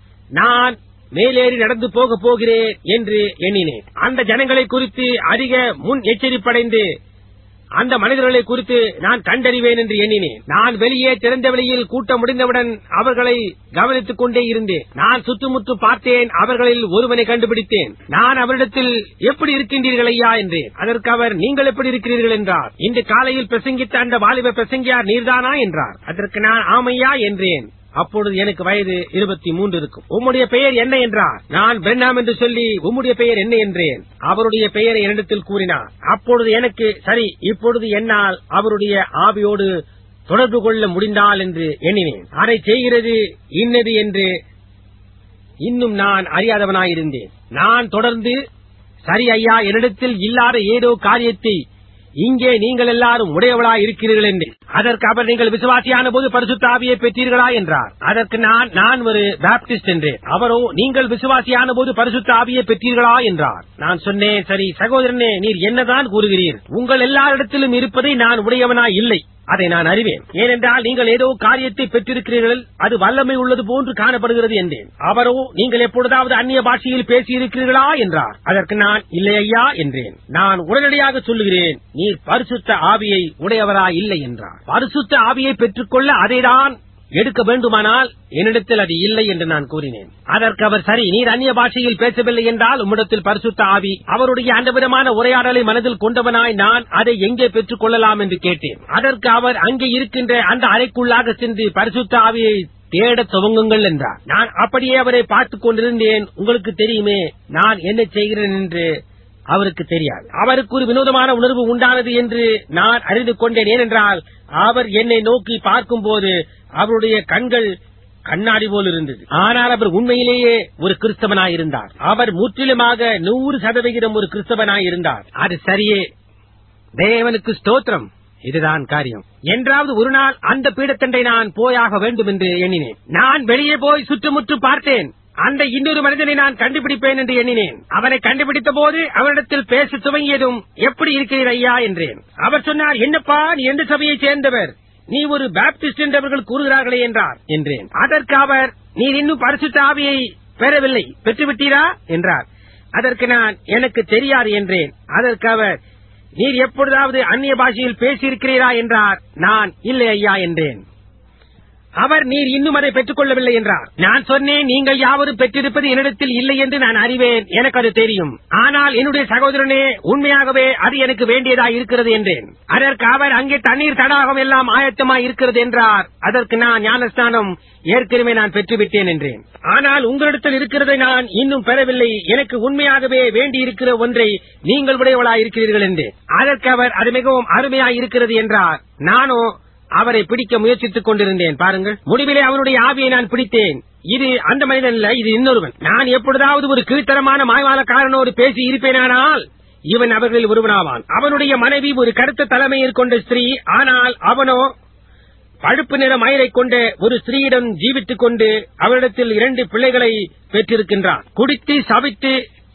நான் மேலேறி நடந்து போக போகிறேன் என்று எண்ணினேன் அந்த ஜனங்களை குறித்து அதிக முன் எச்சரிப்படைந்து அந்த மனிதர்களை குறித்து நான் கண்டறிவேன் என்று எண்ணினேன் நான் வெளியே திறந்த வெளியில் கூட்டம் முடிந்தவுடன் அவர்களை கவனித்துக் கொண்டே இருந்தேன் நான் சுற்றுமுற்று பார்த்தேன் அவர்களில் ஒருவனை கண்டுபிடித்தேன் நான் அவரிடத்தில் எப்படி இருக்கின்றீர்கள் ஐயா என்றேன் அதற்கு அவர் நீங்கள் எப்படி இருக்கிறீர்கள் என்றார் இன்று காலையில் பிரசங்கித்த அந்த வாலிப பிரசங்கியார் நீர்தானா என்றார் அதற்கு நான் ஆமையா என்றேன் அப்பொழுது எனக்கு வயது இருபத்தி மூன்று இருக்கும் உம்முடைய பெயர் என்ன என்றார் நான் பெண்ணாம் என்று சொல்லி உம்முடைய பெயர் என்ன என்றேன் அவருடைய பெயரை என்னிடத்தில் கூறினார் அப்பொழுது எனக்கு சரி இப்பொழுது என்னால் அவருடைய ஆவியோடு தொடர்பு கொள்ள முடிந்தால் என்று எண்ணினேன் அதை செய்கிறது இன்னது என்று இன்னும் நான் அறியாதவனாயிருந்தேன் நான் தொடர்ந்து சரி ஐயா என்னிடத்தில் இல்லாத ஏதோ காரியத்தை இங்கே நீங்கள் எல்லாரும் உடையவளா இருக்கிறீர்கள் என்று அதற்கு அவர் நீங்கள் விசுவாசியான போது பரிசுத்த ஆவியை பெற்றீர்களா என்றார் அதற்கு நான் நான் ஒரு பாப்டிஸ்ட் என்றேன் அவரோ நீங்கள் விசுவாசியான போது பரிசுத்த ஆவியை பெற்றீர்களா என்றார் நான் சொன்னேன் சரி சகோதரனே நீர் என்னதான் கூறுகிறீர் உங்கள் எல்லாரிடத்திலும் இருப்பதை நான் உடையவனா இல்லை அதை நான் அறிவேன் ஏனென்றால் நீங்கள் ஏதோ காரியத்தை பெற்றிருக்கிறீர்கள் அது வல்லமை உள்ளது போன்று காணப்படுகிறது என்றேன் அவரோ நீங்கள் எப்பொழுதாவது அந்நிய பாஷையில் பேசியிருக்கிறீர்களா என்றார் அதற்கு நான் இல்லை ஐயா என்றேன் நான் உடனடியாக சொல்லுகிறேன் நீர் பரிசுத்த ஆவியை உடையவரா இல்லை என்றார் பரிசுத்த ஆவியை பெற்றுக்கொள்ள அதைதான் எடுக்க வேண்டுமானால் என்னிடத்தில் அது இல்லை என்று நான் கூறினேன் அதற்கு அவர் சரி நீர் அந்நிய பாஷையில் பேசவில்லை என்றால் உம்மிடத்தில் பரிசுத்த ஆவி அவருடைய அந்த விதமான உரையாடலை மனதில் கொண்டவனாய் நான் அதை எங்கே பெற்றுக் கொள்ளலாம் என்று கேட்டேன் அதற்கு அவர் அங்கே இருக்கின்ற அந்த அறைக்குள்ளாக சென்று பரிசுத்த ஆவியை தேட துவங்குங்கள் என்றார் நான் அப்படியே அவரை பார்த்துக் கொண்டிருந்தேன் உங்களுக்கு தெரியுமே நான் என்ன செய்கிறேன் என்று அவருக்கு தெரியாது அவருக்கு ஒரு வினோதமான உணர்வு உண்டானது என்று நான் அறிந்து கொண்டேன் ஏனென்றால் அவர் என்னை நோக்கி பார்க்கும்போது அவருடைய கண்கள் கண்ணாடி போல் இருந்தது ஆனால் அவர் உண்மையிலேயே ஒரு கிறிஸ்தவனாய் இருந்தார் அவர் முற்றிலுமாக நூறு சதவிகிதம் ஒரு கிறிஸ்தவனாய் இருந்தார் அது சரியே தேவனுக்கு ஸ்தோத்திரம் இதுதான் காரியம் என்றாவது ஒரு நாள் அந்த பீடத்தண்டை நான் போயாக வேண்டும் என்று எண்ணினேன் நான் வெளியே போய் சுற்றுமுற்று பார்த்தேன் அந்த இன்னொரு மனிதனை நான் கண்டுபிடிப்பேன் என்று எண்ணினேன் அவனை கண்டுபிடித்த போது அவனிடத்தில் பேச துவங்கியதும் எப்படி இருக்கிறீர் ஐயா என்றேன் அவர் சொன்னார் என்னப்பா நீ எந்த சபையைச் சேர்ந்தவர் நீ ஒரு பாப்டிஸ்ட் என்று அவர்கள் கூறுகிறார்களே என்றார் என்றேன் அதற்கு அவர் நீர் இன்னும் பரிசுத்த ஆவியை பெறவில்லை பெற்றுவிட்டீரா என்றார் அதற்கு நான் எனக்கு தெரியாது என்றேன் அதற்கு அவர் நீர் எப்பொழுதாவது அந்நிய பாஷையில் பேசியிருக்கிறீரா என்றார் நான் இல்லை ஐயா என்றேன் அவர் நீர் இன்னும் அதை பெற்றுக் கொள்ளவில்லை என்றார் நான் சொன்னேன் நீங்கள் யாவரும் பெற்றிருப்பது என்னிடத்தில் இல்லை என்று நான் அறிவேன் எனக்கு அது தெரியும் ஆனால் என்னுடைய சகோதரனே உண்மையாகவே அது எனக்கு வேண்டியதா இருக்கிறது என்றேன் அதற்கு அவர் அங்கே தண்ணீர் தடாகம் எல்லாம் ஆயத்தமாய் இருக்கிறது என்றார் அதற்கு நான் ஞானஸ்தானம் ஏற்கனவே நான் பெற்றுவிட்டேன் என்றேன் ஆனால் உங்களிடத்தில் இருக்கிறதை நான் இன்னும் பெறவில்லை எனக்கு உண்மையாகவே வேண்டியிருக்கிற ஒன்றை நீங்கள் உடையவளாய் இருக்கிறீர்கள் என்று அதற்கு அவர் அது மிகவும் அருமையாய் இருக்கிறது என்றார் நானோ அவரை பிடிக்க முயற்சித்துக் கொண்டிருந்தேன் பாருங்கள் முடிவிலே அவனுடைய ஆவியை நான் பிடித்தேன் இது அந்த மனிதன் இல்ல இது இன்னொருவன் நான் எப்பொழுதாவது ஒரு கீழ்த்தரமான மாய்வாளக்காரனோடு பேசி இருப்பேனானால் இவன் அவர்களில் ஒருவனாவான் அவனுடைய மனைவி ஒரு கருத்த தலைமையில் கொண்ட ஸ்திரீ ஆனால் அவனோ பழுப்பு நிற மயிரை கொண்ட ஒரு ஸ்திரீயிடம் ஜீவித்துக் கொண்டு அவரிடத்தில் இரண்டு பிள்ளைகளை பெற்றிருக்கின்றான் குடித்து சவித்து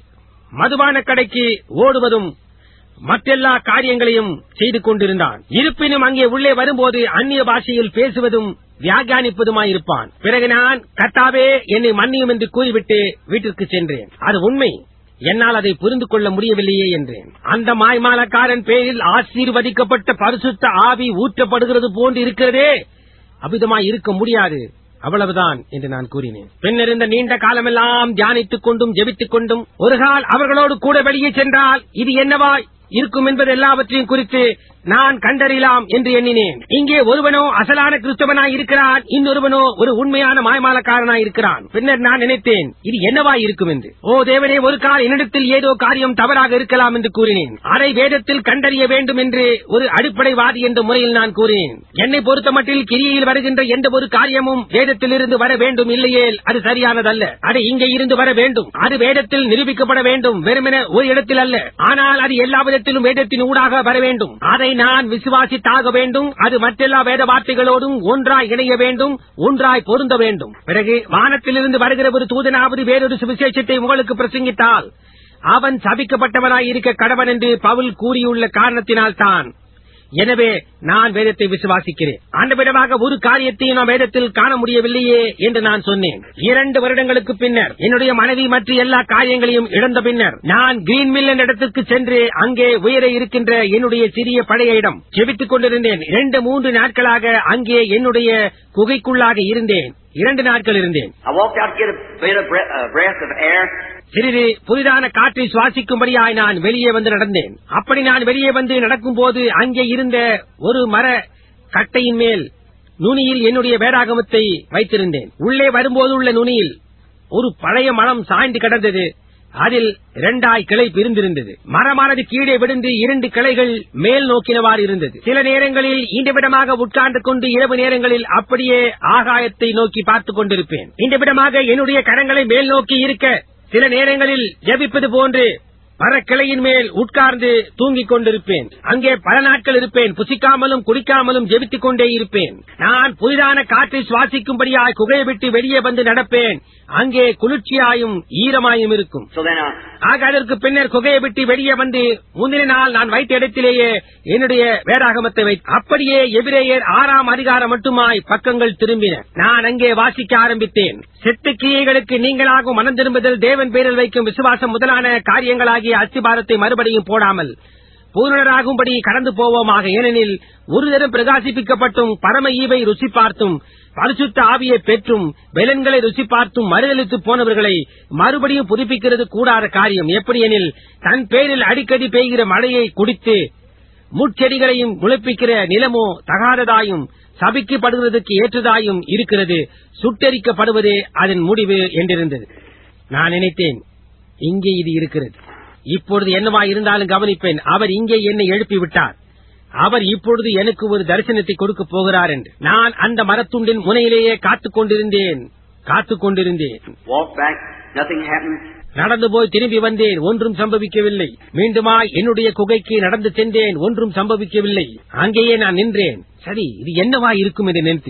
மதுபான கடைக்கு ஓடுவதும் மற்றெல்லா காரியங்களையும் செய்து கொண்டிருந்தான் இருப்பினும் அங்கே உள்ளே வரும்போது அந்நிய பாஷையில் பேசுவதும் வியாக்கியானிப்பதுமாயிருப்பான் பிறகு நான் கத்தாவே என்னை மன்னியும் என்று கூறிவிட்டு வீட்டிற்கு சென்றேன் அது உண்மை என்னால் அதை புரிந்து கொள்ள முடியவில்லையே என்றேன் அந்த மாய்மாலக்காரன் பேரில் ஆசீர்வதிக்கப்பட்ட பரிசுத்த ஆவி ஊற்றப்படுகிறது போன்று இருக்கிறதே அபிதமாய் இருக்க முடியாது அவ்வளவுதான் என்று நான் கூறினேன் பின்னர் இந்த நீண்ட காலமெல்லாம் தியானித்துக் கொண்டும் ஜெபித்துக் கொண்டும் ஒரு கால் அவர்களோடு கூட வெளியே சென்றால் இது என்னவாய் இருக்கும் என்பது எல்லாவற்றையும் குறித்து நான் கண்டறியலாம் என்று எண்ணினேன் இங்கே ஒருவனோ அசலான கிறிஸ்தவனாய் இருக்கிறான் இன்னொருவனோ ஒரு உண்மையான மாய்மாலக்காரனாய் இருக்கிறான் பின்னர் நான் நினைத்தேன் இது என்னவாய் இருக்கும் என்று ஓ தேவனே ஒரு கால் என்னிடத்தில் ஏதோ காரியம் தவறாக இருக்கலாம் என்று கூறினேன் அதை வேதத்தில் கண்டறிய வேண்டும் என்று ஒரு அடிப்படைவாதி என்ற முறையில் நான் கூறினேன் என்னை பொறுத்தமட்டில் கிரியையில் வருகின்ற எந்த ஒரு காரியமும் வேதத்தில் இருந்து வர வேண்டும் இல்லையேல் அது சரியானதல்ல அது இங்கே இருந்து வர வேண்டும் அது வேதத்தில் நிரூபிக்கப்பட வேண்டும் வெறுமென ஒரு இடத்தில் அல்ல ஆனால் அது எல்லா விதத்திலும் வேதத்தின் ஊடாக வர வேண்டும் அதை நான் விசுவாசித்தாக வேண்டும் அது மற்றெல்லா வேத வார்த்தைகளோடும் ஒன்றாய் இணைய வேண்டும் ஒன்றாய் பொருந்த வேண்டும் பிறகு வானத்திலிருந்து வருகிற ஒரு தூதனாவது வேறொரு சுவிசேஷத்தை உங்களுக்கு பிரசங்கித்தால் அவன் சபிக்கப்பட்டவனாய் இருக்க கடவன் என்று பவுல் கூறியுள்ள காரணத்தினால் தான் எனவே நான் வேதத்தை விசுவாசிக்கிறேன் அந்த விதமாக ஒரு காரியத்தையும் நான் வேதத்தில் காண முடியவில்லையே என்று நான் சொன்னேன் இரண்டு வருடங்களுக்கு பின்னர் என்னுடைய மனைவி மற்ற எல்லா காரியங்களையும் இழந்த பின்னர் நான் கிரீன் மில் என்ற இடத்திற்கு சென்று அங்கே உயர இருக்கின்ற என்னுடைய சிறிய பழைய இடம் செபித்துக் கொண்டிருந்தேன் இரண்டு மூன்று நாட்களாக அங்கே என்னுடைய குகைக்குள்ளாக இருந்தேன் இரண்டு நாட்கள் இருந்தேன் I walked out to get a bit of bre- uh, breath of air. சிறிது புதிதான காற்றை சுவாசிக்கும்படியாய் நான் வெளியே வந்து நடந்தேன் அப்படி நான் வெளியே வந்து நடக்கும்போது அங்கே இருந்த ஒரு மர கட்டையின் மேல் நுனியில் என்னுடைய வேதாகமத்தை வைத்திருந்தேன் உள்ளே வரும்போது உள்ள நுனியில் ஒரு பழைய மரம் சாய்ந்து கிடந்தது அதில் இரண்டாய் கிளை பிரிந்திருந்தது மரமானது கீழே விழுந்து இரண்டு கிளைகள் மேல் நோக்கினவாறு இருந்தது சில நேரங்களில் இந்த விடமாக உட்கார்ந்து கொண்டு இரவு நேரங்களில் அப்படியே ஆகாயத்தை நோக்கி பார்த்துக் கொண்டிருப்பேன் இந்த விடமாக என்னுடைய கரங்களை மேல் நோக்கி இருக்க சில நேரங்களில் ஜெபிப்பது போன்று மரக்கிளையின் மேல் உட்கார்ந்து தூங்கிக் கொண்டிருப்பேன் அங்கே பல நாட்கள் இருப்பேன் புசிக்காமலும் குடிக்காமலும் ஜெபித்துக் கொண்டே இருப்பேன் நான் புதிதான காற்றை சுவாசிக்கும்படியாய் குகையை விட்டு வெளியே வந்து நடப்பேன் அங்கே குளிர்ச்சியாயும் ஈரமாயும் இருக்கும் So then, uh, ஆக அதற்கு பின்னர் குகையை விட்டு வெளியே வந்து முந்தின நாள் நான் வைத்த இடத்திலேயே என்னுடைய வேதாகமத்தை வை அப்படியே எபிரேயர் ஆறாம் அதிகாரம் மட்டுமாய் பக்கங்கள் திரும்பின நான் அங்கே வாசிக்க ஆரம்பித்தேன் செத்து கிரியைகளுக்கு நீங்களாகும் மனம் திரும்புதல் தேவன் பேரில் வைக்கும் விசுவாசம் முதலான காரியங்களாகிய அஸ்திபாரத்தை மறுபடியும் போடாமல் பூரணராகும்படி கடந்து போவோமாக ஏனெனில் ஒரு தரம் பிரகாசிப்பிக்கப்பட்டும் பரம ஈவை ருசி பார்த்தும் பரிசுத்த ஆவியை பெற்றும் பெலன்களை ருசி பார்த்தும் மறுதளித்து போனவர்களை மறுபடியும் புதுப்பிக்கிறது கூடாத காரியம் எப்படி எனில் தன் பேரில் அடிக்கடி பெய்கிற மழையை குடித்து முட்செடிகளையும் முளைப்பிக்கிற நிலமோ தகாததாயும் சபிக்கப்படுவதற்கு ஏற்றதாயும் இருக்கிறது சுட்டரிக்கப்படுவதே அதன் முடிவு என்றிருந்தது நான் நினைத்தேன் இங்கே இது இருக்கிறது இப்பொழுது என்னவா இருந்தாலும் கவனிப்பேன் அவர் இங்கே என்னை எழுப்பி விட்டார் அவர் இப்பொழுது எனக்கு ஒரு தரிசனத்தை கொடுக்க போகிறார் என்று நான் அந்த மரத்துண்டின் முனையிலேயே காத்துக் கொண்டிருந்தேன் காத்துக் கொண்டிருந்தேன் walked back. Nothing happened. நடந்து போய் திரும்பி வந்தேன் ஒன்றும் சம்பவிக்கவில்லை மீண்டுமா என்னுடைய குகைக்கு நடந்து சென்றேன் ஒன்றும் சம்பவிக்கவில்லை அங்கேயே நான் நின்றேன் சரி இது என்னவா இருக்கும் என்று நினைத்தேன்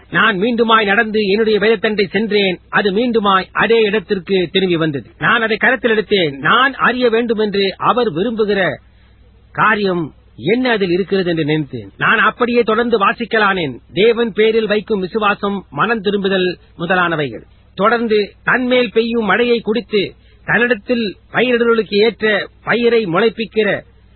நான் மீண்டுமாய் நடந்து என்னுடைய வேதத்தண்டை சென்றேன் அது மீண்டுமாய் அதே இடத்திற்கு திரும்பி வந்தது நான் அதை கருத்தில் எடுத்தேன் நான் அறிய வேண்டும் என்று அவர் விரும்புகிற காரியம் என்ன அதில் இருக்கிறது என்று நினைத்தேன் நான் அப்படியே தொடர்ந்து வாசிக்கலானேன் தேவன் பேரில் வைக்கும் விசுவாசம் மனம் திரும்புதல் முதலானவைகள் தொடர்ந்து தன்மேல் பெய்யும் மழையை குடித்து தன்னிடத்தில் பயிரிடலுக்கு ஏற்ற பயிரை முளைப்பிக்கிற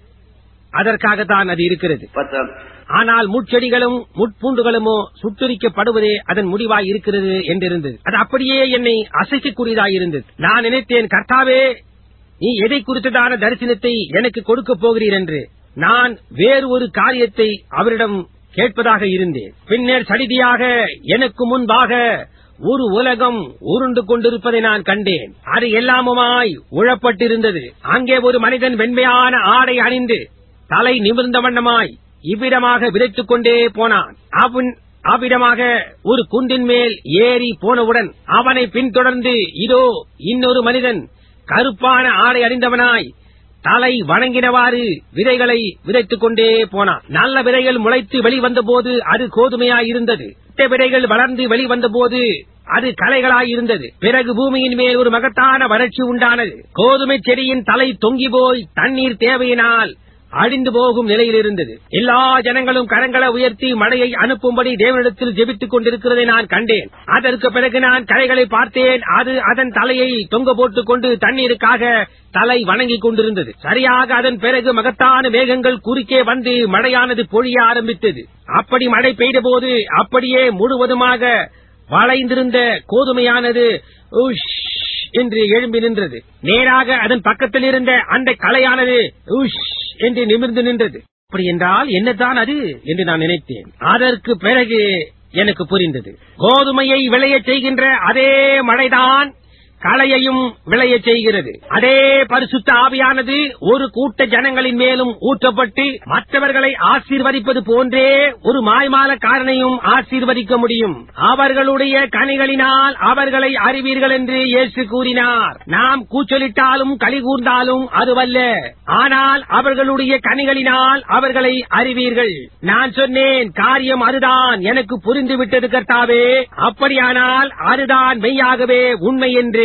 அதற்காகத்தான் அது இருக்கிறது But the, ஆனால் முட்செடிகளும் முட்பூண்டுகளுமோ சுட்டரிக்கப்படுவதே அதன் முடிவாய் இருக்கிறது என்றிருந்தது அது அப்படியே என்னை அசைக்கக்கூடியதாய் இருந்தது நான் நினைத்தேன் கர்த்தாவே நீ எதை குறித்ததான தரிசனத்தை எனக்கு கொடுக்கப் போகிறீர் என்று நான் வேறு ஒரு காரியத்தை அவரிடம் கேட்பதாக இருந்தேன் பின்னர் சடிதியாக எனக்கு முன்பாக ஒரு உலகம் உருண்டு கொண்டிருப்பதை நான் கண்டேன் அது எல்லாமுமாய் உழப்பட்டிருந்தது அங்கே ஒரு மனிதன் வெண்மையான ஆடை அணிந்து தலை நிமிர்ந்த வண்ணமாய் இவ்விடமாக விதைத்துக் கொண்டே போனான் அவன் அவ்விடமாக ஒரு குன்றின் மேல் ஏறி போனவுடன் அவனை பின்தொடர்ந்து இதோ இன்னொரு மனிதன் கருப்பான ஆடை அணிந்தவனாய் தலை வணங்கினவாறு விதைகளை விதைத்துக் கொண்டே போனான் நல்ல விதைகள் முளைத்து வெளிவந்தபோது அது கோதுமையாய் இருந்தது கெட்ட விதைகள் வளர்ந்து வெளிவந்தபோது அது களைகளாய் இருந்தது பிறகு பூமியின் மேல் ஒரு மகத்தான வறட்சி உண்டானது கோதுமை செடியின் தலை தொங்கி போய் தண்ணீர் தேவையினால் அழிந்து போகும் நிலையில் இருந்தது எல்லா ஜனங்களும் கரங்களை உயர்த்தி மழையை அனுப்பும்படி தேவனிடத்தில் ஜெபித்துக் கொண்டிருக்கிறதை நான் கண்டேன் அதற்கு பிறகு நான் கரைகளை பார்த்தேன் அது அதன் தலையை தொங்க போட்டுக் கொண்டு தண்ணீருக்காக தலை வணங்கிக் கொண்டிருந்தது சரியாக அதன் பிறகு மகத்தான மேகங்கள் குறுக்கே வந்து மழையானது பொழிய ஆரம்பித்தது அப்படி மழை பெய்தபோது அப்படியே முழுவதுமாக வளைந்திருந்த கோதுமையானது உஷ் என்று எழும்பி நின்றது நேராக அதன் பக்கத்தில் இருந்த அந்த கலையானது உஷ் என்று நிமிர்ந்து நின்றது அப்படி என்றால் என்னதான் அது என்று நான் நினைத்தேன் அதற்கு பிறகு எனக்கு புரிந்தது கோதுமையை விளையச் செய்கின்ற அதே மழைதான் களையையும் விளையச் செய்கிறது அதே பரிசுத்த ஆவியானது ஒரு கூட்ட ஜனங்களின் மேலும் ஊற்றப்பட்டு மற்றவர்களை ஆசீர்வதிப்பது போன்றே ஒரு மாய்மாலக்காரனையும் ஆசீர்வதிக்க முடியும் அவர்களுடைய கனிகளினால் அவர்களை அறிவீர்கள் என்று இயேசு கூறினார் நாம் கூச்சலிட்டாலும் களி கூர்ந்தாலும் அதுவல்ல ஆனால் அவர்களுடைய கனிகளினால் அவர்களை அறிவீர்கள் நான் சொன்னேன் காரியம் அதுதான் எனக்கு புரிந்துவிட்டது கர்த்தாவே அப்படியானால் அதுதான் மெய்யாகவே உண்மை என்று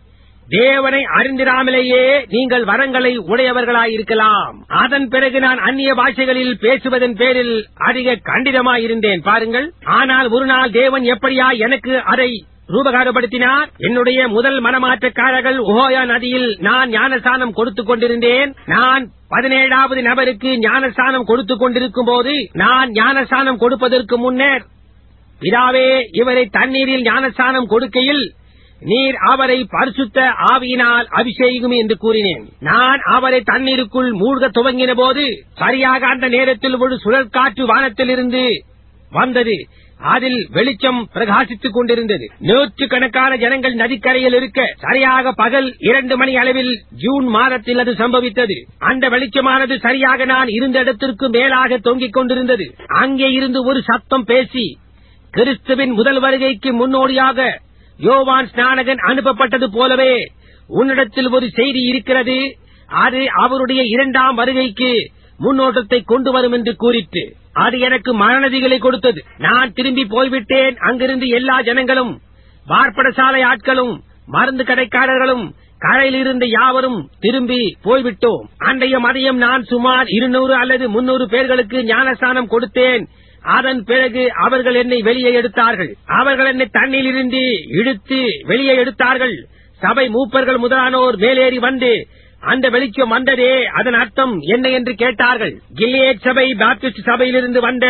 தேவனை அறிந்திராமலேயே நீங்கள் வரங்களை உடையவர்களாயிருக்கலாம் அதன் பிறகு நான் அந்நிய பாஷைகளில் பேசுவதன் பேரில் அதிக கண்டிதமாயிருந்தேன் பாருங்கள் ஆனால் ஒரு நாள் தேவன் எப்படியா எனக்கு அதை ரூபகாரப்படுத்தினார் என்னுடைய முதல் மனமாற்றக்காரர்கள் ஓயா நதியில் நான் ஞானஸ்தானம் கொடுத்துக் கொண்டிருந்தேன் நான் பதினேழாவது நபருக்கு ஞானஸ்தானம் கொடுத்துக் கொண்டிருக்கும் போது நான் ஞானஸ்தானம் கொடுப்பதற்கு முன்னர் பிதாவே இவரை தண்ணீரில் ஞானஸ்தானம் கொடுக்கையில் நீர் அவரை பரிசுத்த ஆவியினால் அபிஷேகம் என்று கூறினேன் நான் அவரை தண்ணீருக்குள் மூழ்க துவங்கின போது சரியாக அந்த நேரத்தில் ஒரு சுழற்காற்று வானத்திலிருந்து வந்தது அதில் வெளிச்சம் பிரகாசித்துக் கொண்டிருந்தது நூற்றுக்கணக்கான ஜனங்கள் நதிக்கரையில் இருக்க சரியாக பகல் இரண்டு மணி அளவில் ஜூன் மாதத்தில் அது சம்பவித்தது அந்த வெளிச்சமானது சரியாக நான் இருந்த இடத்திற்கு மேலாக தொங்கிக் கொண்டிருந்தது அங்கே இருந்து ஒரு சத்தம் பேசி கிறிஸ்துவின் முதல் வருகைக்கு முன்னோடியாக யோவான் ஸ்நானகன் அனுப்பப்பட்டது போலவே உன்னிடத்தில் ஒரு செய்தி இருக்கிறது அது அவருடைய இரண்டாம் வருகைக்கு முன்னோட்டத்தை கொண்டு வரும் என்று கூறிட்டு அது எனக்கு மரணதிகளை கொடுத்தது நான் திரும்பி போய்விட்டேன் அங்கிருந்து எல்லா ஜனங்களும் வார்ப்படசாலை ஆட்களும் மருந்து கடைக்காரர்களும் கரையில் இருந்த யாவரும் திரும்பி போய்விட்டோம் அன்றைய மதியம் நான் சுமார் இருநூறு அல்லது முன்னூறு பேர்களுக்கு ஞானஸ்தானம் கொடுத்தேன் அதன் பிறகு அவர்கள் என்னை வெளியே எடுத்தார்கள் அவர்கள் என்னை தண்ணீரிலிருந்து இழுத்து வெளியே எடுத்தார்கள் சபை மூப்பர்கள் முதலானோர் மேலேறி வந்து அந்த வெளிச்சம் வந்ததே அதன் அர்த்தம் என்ன என்று கேட்டார்கள் கில்லியேட் சபை பாப்டிஸ்ட் சபையிலிருந்து வந்த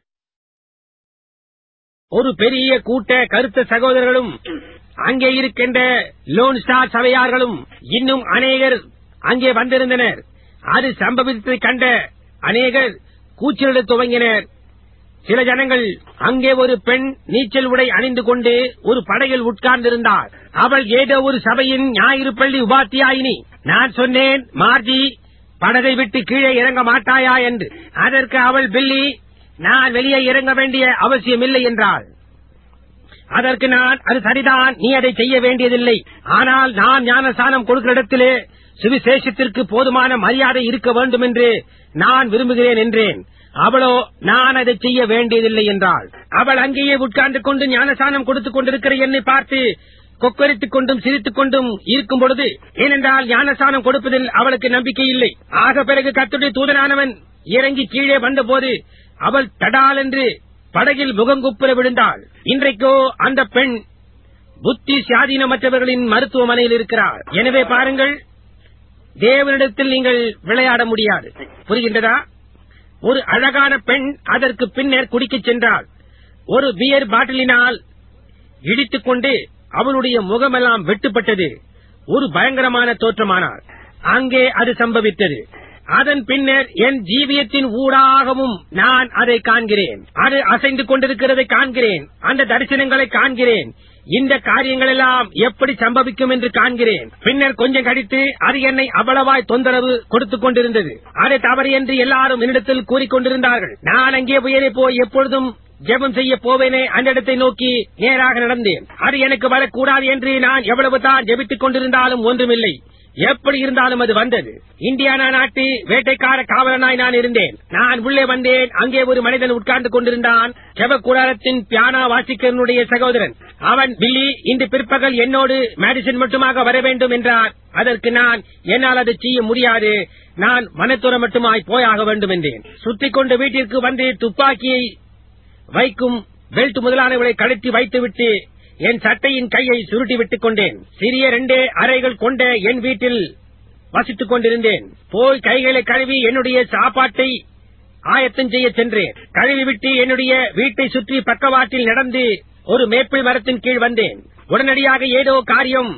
ஒரு பெரிய கூட்ட கருத்த சகோதரர்களும் அங்கே இருக்கின்ற லோன் ஸ்டார் சபையார்களும் இன்னும் அநேகர் அங்கே வந்திருந்தனர் அது சம்பவித்ததை கண்ட அநேகர் கூச்சலிடத் துவங்கினர் சில ஜனங்கள் அங்கே ஒரு பெண் நீச்சல் உடை அணிந்து கொண்டு ஒரு படகில் உட்கார்ந்திருந்தாள் அவள் ஏதோ ஒரு சபையின் ஞாயிறு பள்ளி உபாத்தியாயினி நான் சொன்னேன் மார்ஜி படகை விட்டு கீழே இறங்க மாட்டாயா என்று அதற்கு அவள் பில்லி நான் வெளியே இறங்க வேண்டிய அவசியமில்லை என்றாள் அதற்கு நான் அது சரிதான் நீ அதை செய்ய வேண்டியதில்லை ஆனால் நான் ஞானஸ்தானம் கொடுக்கிற இடத்திலே சுவிசேஷத்திற்கு போதுமான மரியாதை இருக்க வேண்டும் என்று நான் விரும்புகிறேன் என்றேன் அவளோ நான் அதை செய்ய வேண்டியதில்லை என்றாள் அவள் அங்கேயே உட்கார்ந்து கொண்டு ஞானசானம் கொடுத்துக் கொண்டிருக்கிற என்னை பார்த்து கொக்கரித்துக் கொண்டும் சிரித்துக் கொண்டும் இருக்கும் பொழுது ஏனென்றால் ஞானசானம் கொடுப்பதில் அவளுக்கு நம்பிக்கை இல்லை ஆக பிறகு கத்துடைய தூதனானவன் இறங்கி கீழே வந்தபோது அவள் தடால் என்று படகில் முகங்குப்புற விழுந்தாள் இன்றைக்கோ அந்த பெண் புத்தி சுயாதீனமற்றவர்களின் மருத்துவமனையில் இருக்கிறார் எனவே பாருங்கள் தேவனிடத்தில் நீங்கள் விளையாட முடியாது புரிகின்றதா ஒரு அழகான பெண் அதற்கு பின்னர் குடிக்கச் சென்றாள் ஒரு பியர் பாட்டிலினால் இடித்துக் கொண்டு அவளுடைய முகமெல்லாம் வெட்டுப்பட்டது ஒரு பயங்கரமான தோற்றமானாள் அங்கே அது சம்பவித்தது அதன் பின்னர் என் ஜீவியத்தின் ஊடாகவும் நான் அதை காண்கிறேன் அது அசைந்து கொண்டிருக்கிறதை காண்கிறேன் அந்த தரிசனங்களை காண்கிறேன் இந்த காரியங்கள் எல்லாம் எப்படி சம்பவிக்கும் என்று காண்கிறேன் பின்னர் கொஞ்சம் கழித்து அது என்னை அவ்வளவாய் தொந்தரவு கொடுத்துக் கொண்டிருந்தது அதை தவறு என்று எல்லாரும் என்னிடத்தில் கூறிக்கொண்டிருந்தார்கள் நான் அங்கே உயரே போய் எப்பொழுதும் ஜெபம் செய்ய போவேனே அந்த இடத்தை நோக்கி நேராக நடந்தேன் அது எனக்கு வரக்கூடாது என்று நான் எவ்வளவு தான் ஜெபித்துக் கொண்டிருந்தாலும் ஒன்றுமில்லை எப்படி இருந்தாலும் அது வந்தது இந்தியானா நாட்டு வேட்டைக்கார காவலனாய் நான் இருந்தேன் நான் உள்ளே வந்தேன் அங்கே ஒரு மனிதன் உட்கார்ந்து கொண்டிருந்தான் ஜெப கூடாரத்தின் பியானா வாசிக்கனுடைய சகோதரன் அவன் பில்லி இன்று பிற்பகல் என்னோடு மேடிசன் மட்டுமாக வர வேண்டும் என்றார் அதற்கு நான் என்னால் அதை செய்ய முடியாது நான் மனத்துற மட்டுமாய் போயாக வேண்டும் என்றேன் சுத்திக் கொண்டு வீட்டிற்கு வந்து துப்பாக்கியை வைக்கும் பெல்ட் முதலானவளை கழட்டி வைத்துவிட்டு என் சட்டையின் கையை சுருட்டி விட்டுக் கொண்டேன் சிறிய ரெண்டே அறைகள் கொண்ட என் வீட்டில் வசித்துக் கொண்டிருந்தேன் போய் கைகளை கழுவி என்னுடைய சாப்பாட்டை ஆயத்தம் செய்ய சென்றேன் கழுவி விட்டு என்னுடைய வீட்டை சுற்றி பக்கவாட்டில் நடந்து ஒரு மேப்பிள் மரத்தின் கீழ் வந்தேன் உடனடியாக ஏதோ காரியம்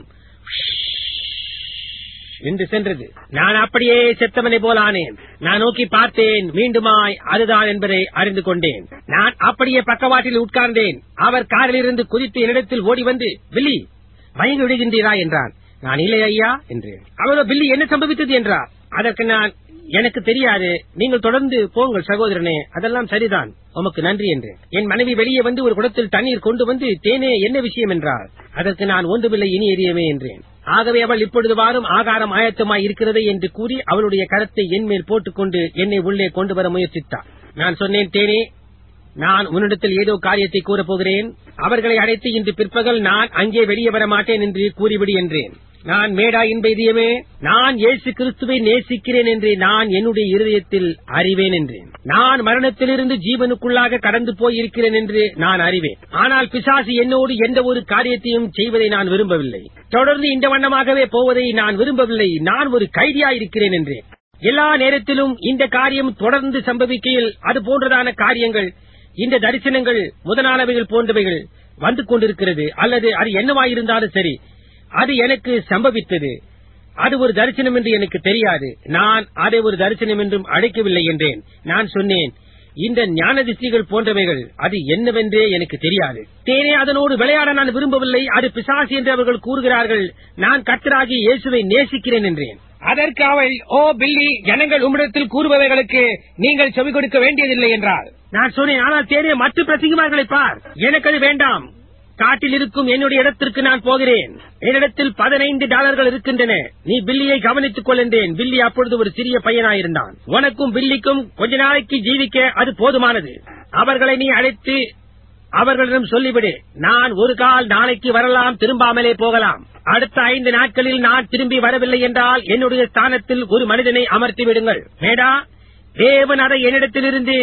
என்று சென்றது நான் அப்படியே செத்தவனை போல ஆனேன் நான் நோக்கி பார்த்தேன் மீண்டுமாய் அதுதான் என்பதை அறிந்து கொண்டேன் நான் அப்படியே பக்கவாட்டில் உட்கார்ந்தேன் அவர் காரிலிருந்து குதித்து என்னிடத்தில் ஓடி வந்து பில்லி மயங்கி விடுகின்றீரா என்றான் நான் இல்லை ஐயா என்றேன் அவரோ பில்லி என்ன சம்பவித்தது என்றார் அதற்கு நான் எனக்கு தெரியாது நீங்கள் தொடர்ந்து போங்கள் சகோதரனே அதெல்லாம் சரிதான் உமக்கு நன்றி என்றேன் என் மனைவி வெளியே வந்து ஒரு குடத்தில் தண்ணீர் கொண்டு வந்து தேனே என்ன விஷயம் என்றார் அதற்கு நான் ஒன்றுமில்லை இனி எரியமே என்றேன் ஆகவே அவள் இப்பொழுது வாரும் ஆகாரம் ஆயத்தமாய் இருக்கிறது என்று கூறி அவளுடைய கரத்தை என் மேல் போட்டுக்கொண்டு என்னை உள்ளே கொண்டு வர முயற்சித்தார் நான் சொன்னேன் தேனே நான் உன்னிடத்தில் ஏதோ காரியத்தை கூறப் போகிறேன் அவர்களை அழைத்து இன்று பிற்பகல் நான் அங்கே வெளியே வர மாட்டேன் என்று கூறிவிடு என்றேன் நான் மேடா இன்பெய்தியமே நான் இயேசு கிறிஸ்துவை நேசிக்கிறேன் என்று நான் என்னுடைய இருதயத்தில் அறிவேன் என்றேன் நான் மரணத்திலிருந்து ஜீவனுக்குள்ளாக கடந்து போய் இருக்கிறேன் என்று நான் அறிவேன் ஆனால் பிசாசு என்னோடு எந்த ஒரு காரியத்தையும் செய்வதை நான் விரும்பவில்லை தொடர்ந்து இந்த வண்ணமாகவே போவதை நான் விரும்பவில்லை நான் ஒரு கைதியா இருக்கிறேன் என்றேன் எல்லா நேரத்திலும் இந்த காரியம் தொடர்ந்து சம்பவிக்கையில் அது போன்றதான காரியங்கள் இந்த தரிசனங்கள் முதலானவைகள் போன்றவைகள் வந்து கொண்டிருக்கிறது அல்லது அது என்னவாயிருந்தாலும் சரி அது எனக்கு சம்பவித்தது அது ஒரு தரிசனம் என்று எனக்கு தெரியாது நான் அதை ஒரு தரிசனம் என்றும் அழைக்கவில்லை என்றேன் நான் சொன்னேன் இந்த ஞான திசைகள் போன்றவைகள் அது என்னவென்றே எனக்கு தெரியாது தேனே அதனோடு விளையாட நான் விரும்பவில்லை அது பிசாசு என்று அவர்கள் கூறுகிறார்கள் நான் கத்தராகி இயேசுவை நேசிக்கிறேன் என்றேன் அதற்கு அவள் ஓ பில்லி ஜனங்கள் உம்மிடத்தில் கூறுபவைகளுக்கு நீங்கள் செவி கொடுக்க வேண்டியதில்லை என்றார் நான் சொன்னேன் ஆனால் தேனே மற்ற பிரசங்கிமார்களை பார் எனக்கு அது வேண்டாம் காட்டில் இருக்கும் என்னுடைய இடத்திற்கு நான் போகிறேன் என்னிடத்தில் பதினைந்து டாலர்கள் இருக்கின்றன நீ பில்லியை கவனித்துக் கொள் என்றேன் பில்லி அப்பொழுது ஒரு சிறிய பையனாயிருந்தான் உனக்கும் பில்லிக்கும் கொஞ்ச நாளைக்கு ஜீவிக்க அது போதுமானது அவர்களை நீ அழைத்து அவர்களிடம் சொல்லிவிடு நான் ஒரு கால் நாளைக்கு வரலாம் திரும்பாமலே போகலாம் அடுத்த ஐந்து நாட்களில் நான் திரும்பி வரவில்லை என்றால் என்னுடைய ஸ்தானத்தில் ஒரு மனிதனை அமர்த்தி விடுங்கள் மேடா தேவன் அதை என்னிடத்திலிருந்து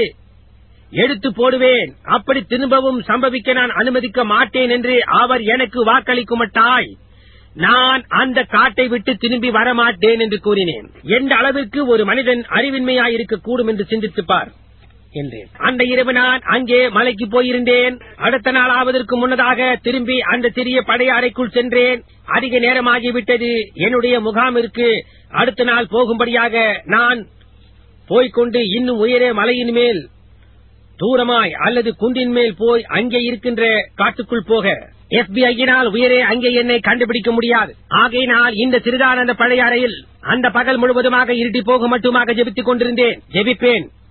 எடுத்து போடுவேன் அப்படி திரும்பவும் சம்பவிக்க நான் அனுமதிக்க மாட்டேன் என்று அவர் எனக்கு வாக்களிக்குமட்டாய் நான் அந்த காட்டை விட்டு திரும்பி வரமாட்டேன் என்று கூறினேன் எந்த அளவிற்கு ஒரு மனிதன் அறிவின்மையாயிருக்க கூடும் என்று சிந்தித்துப் பார் என்றேன் அந்த இரவு நான் அங்கே மலைக்கு போயிருந்தேன் அடுத்த நாள் ஆவதற்கு முன்னதாக திரும்பி அந்த சிறிய பழைய அறைக்குள் சென்றேன் அதிக நேரமாகிவிட்டது என்னுடைய முகாமிற்கு அடுத்த நாள் போகும்படியாக நான் போய்க்கொண்டு இன்னும் உயரே மலையின் மேல் தூரமாய் அல்லது குன்றின் மேல் போய் அங்கே இருக்கின்ற காட்டுக்குள் போக எஃபிஐயினால் உயரே அங்கே என்னை கண்டுபிடிக்க முடியாது ஆகையினால் இந்த சிறிதான அந்த பழைய அறையில் அந்த பகல் முழுவதுமாக இருட்டி போக மட்டுமாக ஜெபித்துக் கொண்டிருந்தேன் ஜெபிப்பேன்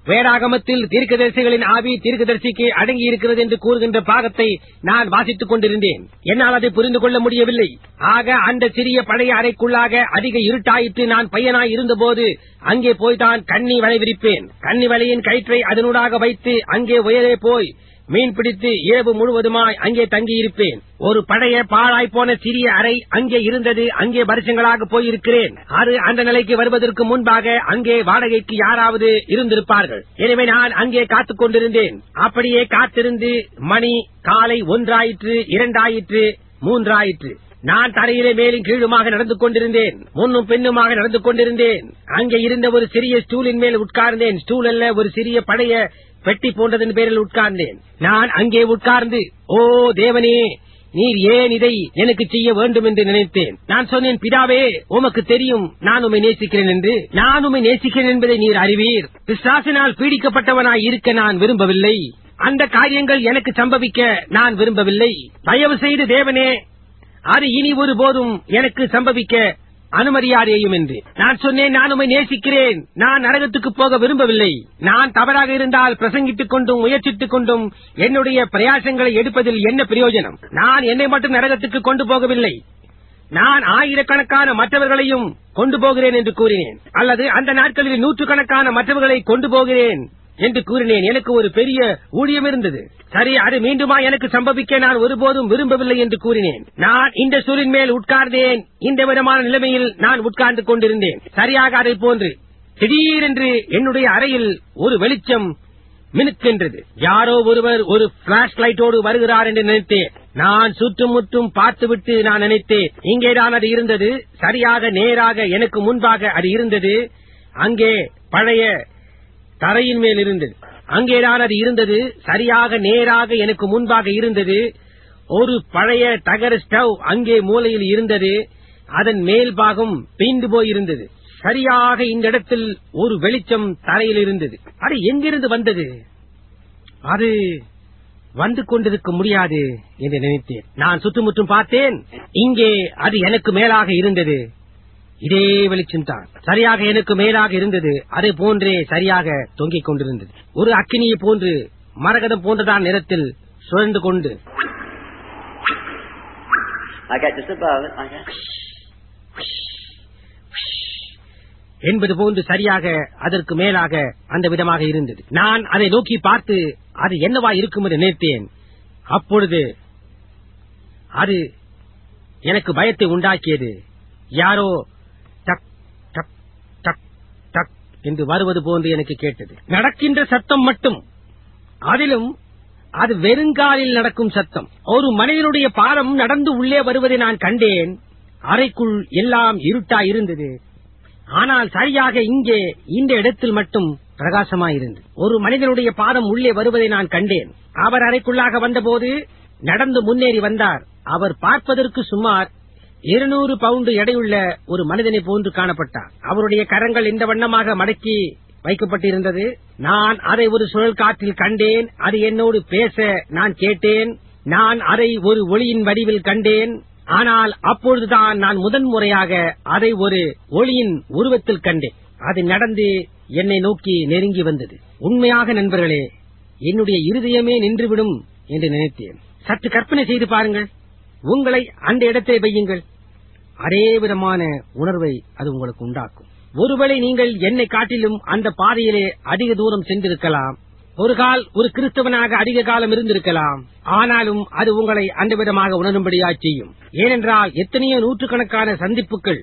வேதாகமத்தில் தீர்க்கதரிசிகளின் ஆவி தீர்க்கதரிசிக்கு அடங்கி இருக்கிறது என்று கூறுகின்ற பாகத்தை நான் வாசித்துக் கொண்டிருந்தேன் என்னால் அதை புரிந்து கொள்ள முடியவில்லை ஆக அந்த சிறிய பழைய அறைக்குள்ளாக அதிக இருட்டாயிற்று நான் பையனாய் இருந்தபோது அங்கே போய் தான் கன்னி வலை விரிப்பேன் கன்னி வலையின் கயிற்றை அதனூடாக வைத்து அங்கே உயரே போய் மீன் பிடித்து இரவு முழுவதுமாய் அங்கே தங்கியிருப்பேன் ஒரு பழைய பாழாய் போன சிறிய அறை அங்கே இருந்தது அங்கே வருஷங்களாக போயிருக்கிறேன் அது அந்த நிலைக்கு வருவதற்கு முன்பாக அங்கே வாடகைக்கு யாராவது இருந்திருப்பார்கள் எனவே நான் அங்கே காத்துக் கொண்டிருந்தேன் அப்படியே காத்திருந்து மணி காலை ஒன்றாயிற்று இரண்டாயிற்று மூன்றாயிற்று நான் தரையிலே மேலும் கீழுமாக நடந்து கொண்டிருந்தேன் முன்னும் பின்னுமாக நடந்து கொண்டிருந்தேன் அங்கே இருந்த ஒரு சிறிய ஸ்டூலின் மேல் உட்கார்ந்தேன் ஸ்டூல் அல்ல ஒரு சிறிய பழைய பெட்டி போன்றதன் பேரில் உட்கார்ந்தேன் நான் அங்கே உட்கார்ந்து ஓ தேவனே நீர் ஏன் இதை எனக்கு செய்ய வேண்டும் என்று நினைத்தேன் நான் சொன்னேன் பிதாவே உமக்கு தெரியும் நான் உம்மை நேசிக்கிறேன் என்று நான் உம்மை நேசிக்கிறேன் என்பதை நீர் அறிவீர் பிசாசினால் பீடிக்கப்பட்டவனாய் இருக்க நான் விரும்பவில்லை அந்த காரியங்கள் எனக்கு சம்பவிக்க நான் விரும்பவில்லை தயவு செய்து தேவனே அது இனி ஒருபோதும் எனக்கு சம்பவிக்க அனுமதியாதேயும் என்று நான் சொன்னேன் நான் உம்மை நேசிக்கிறேன் நான் நரகத்துக்கு போக விரும்பவில்லை நான் தவறாக இருந்தால் பிரசங்கித்துக் கொண்டும் முயற்சித்துக் கொண்டும் என்னுடைய பிரயாசங்களை எடுப்பதில் என்ன பிரயோஜனம் நான் என்னை மட்டும் நரகத்துக்கு கொண்டு போகவில்லை நான் ஆயிரக்கணக்கான மற்றவர்களையும் கொண்டு போகிறேன் என்று கூறினேன் அல்லது அந்த நாட்களில் நூற்றுக்கணக்கான மற்றவர்களை கொண்டு போகிறேன் என்று கூறினேன் எனக்கு ஒரு பெரிய ஊழியம் இருந்தது சரி அது மீண்டுமா எனக்கு சம்பவிக்க நான் ஒருபோதும் விரும்பவில்லை என்று கூறினேன் நான் இந்த சூரின் மேல் உட்கார்ந்தேன் இந்த விதமான நிலைமையில் நான் உட்கார்ந்து கொண்டிருந்தேன் சரியாக அதை போன்று திடீரென்று என்னுடைய அறையில் ஒரு வெளிச்சம் மினுக்கென்றது யாரோ ஒருவர் ஒரு பிளாஷ் லைட்டோடு வருகிறார் என்று நினைத்தேன் நான் சுற்றும் முற்றும் பார்த்துவிட்டு நான் நினைத்தேன் இங்கேதான் அது இருந்தது சரியாக நேராக எனக்கு முன்பாக அது இருந்தது அங்கே பழைய தரையின் மேல் இருந்தது அங்கேதான் அது இருந்தது சரியாக நேராக எனக்கு முன்பாக இருந்தது ஒரு பழைய தகர ஸ்டவ் அங்கே மூலையில் இருந்தது அதன் மேல் பாகம் பீண்டு போயிருந்தது சரியாக இந்த இடத்தில் ஒரு வெளிச்சம் தரையில் இருந்தது அது எங்கிருந்து வந்தது அது வந்து கொண்டிருக்க முடியாது என்று நினைத்தேன் நான் சுற்றுமுற்றும் பார்த்தேன் இங்கே அது எனக்கு மேலாக இருந்தது இதே வெளிச்சம் தான் சரியாக எனக்கு மேலாக இருந்தது அதே போன்றே சரியாக தொங்கிக் கொண்டிருந்தது ஒரு அக்கினியை போன்று மரகதம் போன்றதான் நிறத்தில் சுழன்று கொண்டு I got just above it, like that. என்பது போன்று சரியாக அதற்கு மேலாக அந்த விதமாக இருந்தது நான் அதை நோக்கி பார்த்து அது என்னவா இருக்கும் என்று நினைத்தேன் அப்பொழுது அது எனக்கு பயத்தை உண்டாக்கியது யாரோ டக் டக் டக் டக் என்று வருவது போன்று எனக்கு கேட்டது நடக்கின்ற சத்தம் மட்டும் அதிலும் அது வெறுங்காலில் நடக்கும் சத்தம் ஒரு மனிதனுடைய பாதம் நடந்து உள்ளே வருவதை நான் கண்டேன் அறைக்குள் எல்லாம் இருட்டா இருந்தது ஆனால் சரியாக இங்கே இந்த இடத்தில் மட்டும் பிரகாசமாயிருந்தது ஒரு மனிதனுடைய பாதம் உள்ளே வருவதை நான் கண்டேன் அவர் அறைக்குள்ளாக வந்தபோது நடந்து முன்னேறி வந்தார் அவர் பார்ப்பதற்கு சுமார் இருநூறு பவுண்டு எடையுள்ள ஒரு மனிதனை போன்று காணப்பட்டார் அவருடைய கரங்கள் இந்த வண்ணமாக மடக்கி வைக்கப்பட்டிருந்தது நான் அதை ஒரு சுழல் காற்றில் கண்டேன் அது என்னோடு பேச நான் கேட்டேன் நான் அதை ஒரு ஒளியின் வடிவில் கண்டேன் ஆனால் அப்பொழுதுதான் நான் முதன் முறையாக அதை ஒரு ஒளியின் உருவத்தில் கண்டேன் அது நடந்து என்னை நோக்கி நெருங்கி வந்தது உண்மையாக நண்பர்களே என்னுடைய இருதயமே நின்றுவிடும் என்று நினைத்தேன் சற்று கற்பனை செய்து பாருங்கள் உங்களை அந்த இடத்தை வையுங்கள் அதே விதமான உணர்வை அது உங்களுக்கு உண்டாக்கும் ஒருவேளை நீங்கள் என்னை காட்டிலும் அந்த பாதையிலே அதிக தூரம் சென்றிருக்கலாம் ஒரு கால் ஒரு கிறிஸ்தவனாக அதிக காலம் இருந்திருக்கலாம் ஆனாலும் அது உங்களை அந்த விதமாக உணரும்படியாய் செய்யும் ஏனென்றால் எத்தனையோ நூற்றுக்கணக்கான சந்திப்புகள்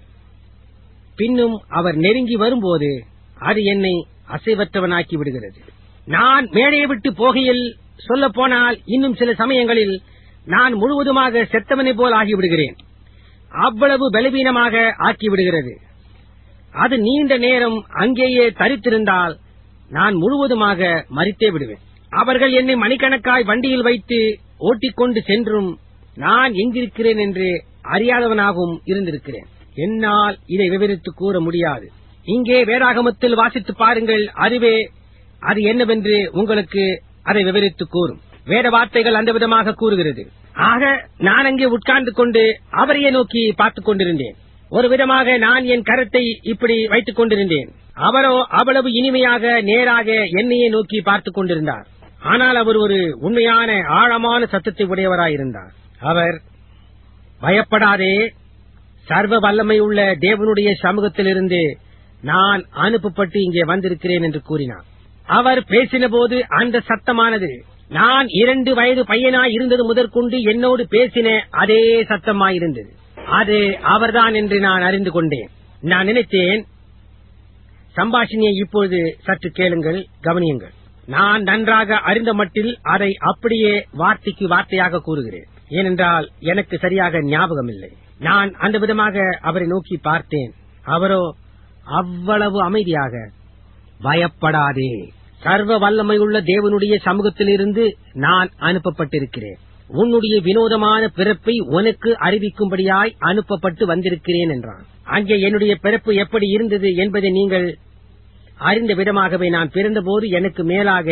பின்னும் அவர் நெருங்கி வரும்போது அது என்னை அசைவற்றவனாக்கி விடுகிறது நான் மேடையை விட்டு போகையில் சொல்ல போனால் இன்னும் சில சமயங்களில் நான் முழுவதுமாக செத்தவனை போல் ஆகிவிடுகிறேன் அவ்வளவு பலவீனமாக ஆக்கிவிடுகிறது அது நீண்ட நேரம் அங்கேயே தரித்திருந்தால் நான் முழுவதுமாக மறித்தே விடுவேன் அவர்கள் என்னை மணிக்கணக்காய் வண்டியில் வைத்து ஓட்டிக்கொண்டு சென்றும் நான் எங்கிருக்கிறேன் என்று அறியாதவனாகவும் இருந்திருக்கிறேன் என்னால் இதை விவரித்து கூற முடியாது இங்கே வேதாகமத்தில் வாசித்து பாருங்கள் அறிவே அது என்னவென்று உங்களுக்கு அதை விவரித்து கூறும் வேத வார்த்தைகள் அந்த விதமாக கூறுகிறது ஆக நான் அங்கே உட்கார்ந்து கொண்டு அவரையே நோக்கி பார்த்துக் கொண்டிருந்தேன் ஒரு விதமாக நான் என் கரத்தை இப்படி வைத்துக் கொண்டிருந்தேன் அவரோ அவ்வளவு இனிமையாக நேராக என்னையே நோக்கி பார்த்துக் கொண்டிருந்தார் ஆனால் அவர் ஒரு உண்மையான ஆழமான சத்தத்தை உடையவராயிருந்தார் அவர் பயப்படாதே சர்வ வல்லமை உள்ள தேவனுடைய சமூகத்திலிருந்து நான் அனுப்பப்பட்டு இங்கே வந்திருக்கிறேன் என்று கூறினார் அவர் பேசினபோது அந்த சத்தமானது நான் இரண்டு வயது பையனாய் இருந்தது முதற்கொண்டு என்னோடு பேசின அதே சத்தமாயிருந்தது அது அவர்தான் என்று நான் அறிந்து கொண்டேன் நான் நினைத்தேன் சம்பாஷணியை இப்பொழுது சற்று கேளுங்கள் கவனியுங்கள் நான் நன்றாக அறிந்த மட்டில் அதை அப்படியே வார்த்தைக்கு வார்த்தையாக கூறுகிறேன் ஏனென்றால் எனக்கு சரியாக ஞாபகம் இல்லை நான் அந்த விதமாக அவரை நோக்கி பார்த்தேன் அவரோ அவ்வளவு அமைதியாக பயப்படாதே சர்வ வல்லமையுள்ள தேவனுடைய சமூகத்திலிருந்து நான் அனுப்பப்பட்டிருக்கிறேன் உன்னுடைய வினோதமான பிறப்பை உனக்கு அறிவிக்கும்படியாய் அனுப்பப்பட்டு வந்திருக்கிறேன் என்றான் அங்கே என்னுடைய பிறப்பு எப்படி இருந்தது என்பதை நீங்கள் அறிந்த விதமாகவே நான் பிறந்தபோது எனக்கு மேலாக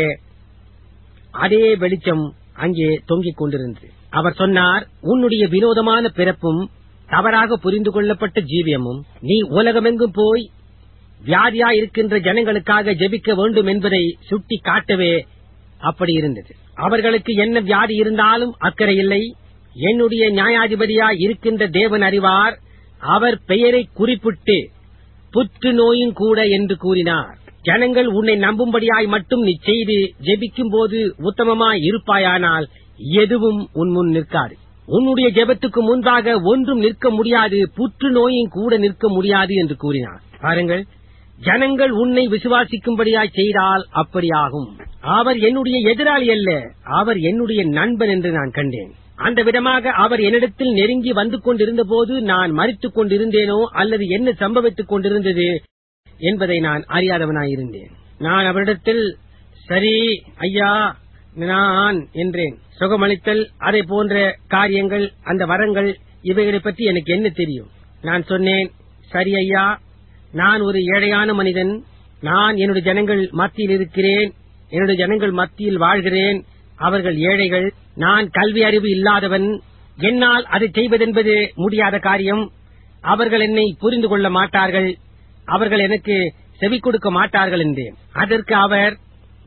அதே வெளிச்சம் அங்கே தொங்கிக் கொண்டிருந்தது அவர் சொன்னார் உன்னுடைய வினோதமான பிறப்பும் தவறாக புரிந்து கொள்ளப்பட்ட ஜீவியமும் நீ உலகமெங்கும் போய் வியாதியா இருக்கின்ற ஜனங்களுக்காக ஜெபிக்க வேண்டும் என்பதை சுட்டி காட்டவே அப்படி இருந்தது அவர்களுக்கு என்ன வியாதி இருந்தாலும் அக்கறை இல்லை என்னுடைய நியாயாதிபதியா இருக்கின்ற தேவன் அறிவார் அவர் பெயரை குறிப்பிட்டு புற்று நோயும் கூட என்று கூறினார் ஜனங்கள் உன்னை நம்பும்படியாய் மட்டும் நீ செய்து ஜெபிக்கும் போது உத்தமமாய் இருப்பாயானால் எதுவும் உன் முன் நிற்காது உன்னுடைய ஜெபத்துக்கு முன்பாக ஒன்றும் நிற்க முடியாது புற்று நோயும் கூட நிற்க முடியாது என்று கூறினார் பாருங்கள் ஜனங்கள் உன்னை விசுவாசிக்கும்படியாய் செய்தால் அப்படியாகும் அவர் என்னுடைய எதிராளி அல்ல அவர் என்னுடைய நண்பன் என்று நான் கண்டேன் அந்த விதமாக அவர் என்னிடத்தில் நெருங்கி வந்து கொண்டிருந்த போது நான் மறித்துக் கொண்டிருந்தேனோ அல்லது என்ன சம்பவித்துக் கொண்டிருந்தது என்பதை நான் அறியாதவனாயிருந்தேன் நான் அவரிடத்தில் சரி ஐயா நான் என்றேன் சுகமளித்தல் அதை போன்ற காரியங்கள் அந்த வரங்கள் இவைகளை பற்றி எனக்கு என்ன தெரியும் நான் சொன்னேன் சரி ஐயா நான் ஒரு ஏழையான மனிதன் நான் என்னுடைய ஜனங்கள் மத்தியில் இருக்கிறேன் என்னுடைய ஜனங்கள் மத்தியில் வாழ்கிறேன் அவர்கள் ஏழைகள் நான் கல்வி அறிவு இல்லாதவன் என்னால் அதை செய்வதென்பது முடியாத காரியம் அவர்கள் என்னை புரிந்து கொள்ள மாட்டார்கள் அவர்கள் எனக்கு செவி கொடுக்க மாட்டார்கள் என்றேன் அதற்கு அவர்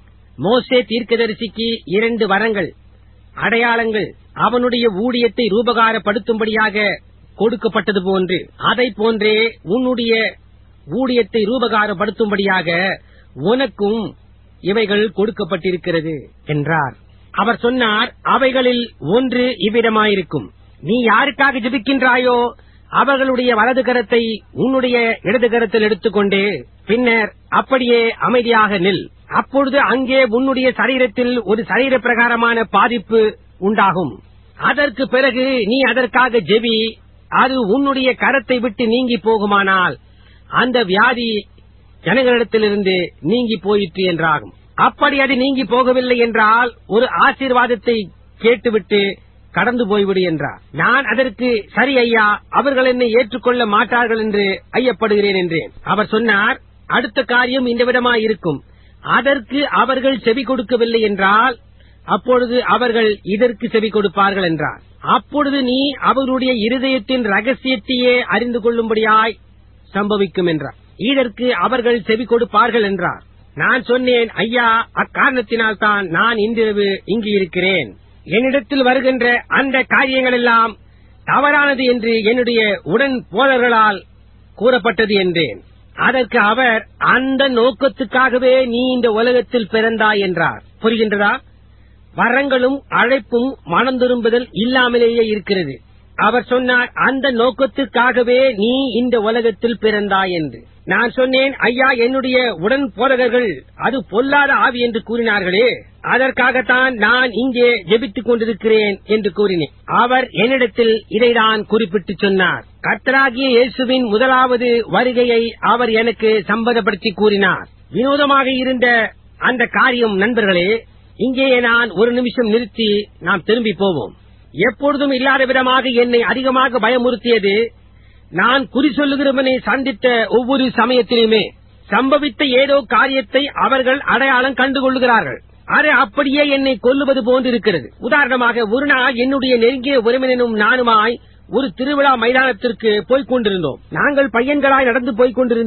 மோசே தீர்க்கதரிசிக்கு இரண்டு வரங்கள் அடையாளங்கள் அவனுடைய ஊழியத்தை ரூபகாரப்படுத்தும்படியாக கொடுக்கப்பட்டது போன்று அதை போன்றே உன்னுடைய ஊழியத்தை ரூபகாரப்படுத்தும்படியாக உனக்கும் இவைகள் கொடுக்கப்பட்டிருக்கிறது என்றார் அவர் சொன்னார் அவைகளில் ஒன்று இவ்விதமாயிருக்கும் நீ யாருக்காக ஜெபிக்கின்றாயோ அவர்களுடைய வலது கரத்தை உன்னுடைய இடது கரத்தில் எடுத்துக்கொண்டு பின்னர் அப்படியே அமைதியாக நில் அப்பொழுது அங்கே உன்னுடைய சரீரத்தில் ஒரு சரீர பிரகாரமான பாதிப்பு உண்டாகும் அதற்கு பிறகு நீ அதற்காக ஜெபி அது உன்னுடைய கரத்தை விட்டு நீங்கி போகுமானால் அந்த வியாதி ஜனங்களிடத்திலிருந்து நீங்கி போயிற்று என்றாகும் அப்படி அது நீங்கி போகவில்லை என்றால் ஒரு ஆசீர்வாதத்தை கேட்டுவிட்டு கடந்து போய்விடு என்றார் நான் அதற்கு சரி ஐயா அவர்கள் என்னை ஏற்றுக்கொள்ள மாட்டார்கள் என்று ஐயப்படுகிறேன் என்றேன் அவர் சொன்னார் அடுத்த காரியம் இந்த விதமாய் இருக்கும் அதற்கு அவர்கள் செவி கொடுக்கவில்லை என்றால் அப்பொழுது அவர்கள் இதற்கு செவி கொடுப்பார்கள் என்றார் அப்பொழுது நீ அவர்களுடைய இருதயத்தின் ரகசியத்தையே அறிந்து கொள்ளும்படியாய் சம்பவிக்கும் என்றார் இதற்கு அவர்கள் செவி கொடுப்பார்கள் என்றார் நான் சொன்னேன் ஐயா அக்காரணத்தினால் தான் நான் இன்றிரவு இங்கு இருக்கிறேன் என்னிடத்தில் வருகின்ற அந்த காரியங்கள் எல்லாம் தவறானது என்று என்னுடைய உடன் போதர்களால் கூறப்பட்டது என்றேன் அதற்கு அவர் அந்த நோக்கத்துக்காகவே நீ இந்த உலகத்தில் பிறந்தாய் என்றார் புரிகின்றதா வரங்களும் அழைப்பும் மனம் திரும்புதல் இல்லாமலேயே இருக்கிறது அவர் சொன்னார் அந்த நோக்கத்துக்காகவே நீ இந்த உலகத்தில் பிறந்தாய் என்று நான் சொன்னேன் ஐயா என்னுடைய உடன் போதகர்கள் அது பொல்லாத ஆவி என்று கூறினார்களே அதற்காகத்தான் நான் இங்கே ஜெபித்துக் கொண்டிருக்கிறேன் என்று கூறினேன் அவர் என்னிடத்தில் இதைதான் குறிப்பிட்டு சொன்னார் கர்த்தராகிய இயேசுவின் முதலாவது வருகையை அவர் எனக்கு சம்பந்தப்படுத்தி கூறினார் வினோதமாக இருந்த அந்த காரியம் நண்பர்களே இங்கே நான் ஒரு நிமிஷம் நிறுத்தி நாம் திரும்பி போவோம் எப்பொழுதும் இல்லாத விதமாக என்னை அதிகமாக பயமுறுத்தியது நான் குறி சொல்லுகிறவனை சந்தித்த ஒவ்வொரு சமயத்திலுமே சம்பவித்த ஏதோ காரியத்தை அவர்கள் அடையாளம் கண்டுகொள்ளுகிறார்கள் அது அப்படியே என்னை கொல்லுவது போன்றிருக்கிறது உதாரணமாக ஒரு நாள் என்னுடைய நெருங்கிய உறவினனும் நானுமாய் ஒரு திருவிழா மைதானத்திற்கு போய்க் கொண்டிருந்தோம் நாங்கள் பையன்களாய் நடந்து போய்க் கொண்டிருந்தோம்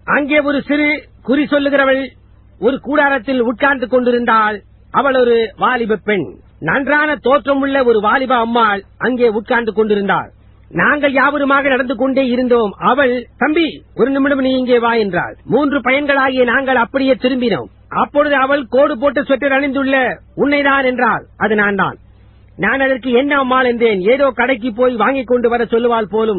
அங்கே ஒரு சிறு குறி சொல்லுகிறவள் ஒரு கூடாரத்தில் உட்கார்ந்து கொண்டிருந்தாள் அவள் ஒரு வாலிப பெண் நன்றான தோற்றமுள்ள ஒரு வாலிப அம்மாள் அங்கே உட்கார்ந்து கொண்டிருந்தாள் நாங்கள் யாவருமாக நடந்து கொண்டே இருந்தோம் அவள் தம்பி ஒரு நிமிடம் நீ இங்கே வா என்றாள் மூன்று பையன்களாகிய நாங்கள் அப்படியே திரும்பினோம் அப்பொழுது அவள் கோடு போட்டு ஸ்வெட்டர் அணிந்துள்ள உன்னைதான் என்றாள் அது நான் தான் நான் அதற்கு என்ன அம்மாள் என்றேன் ஏதோ கடைக்கு போய் வாங்கிக் கொண்டு வர சொல்லுவாள் போலும்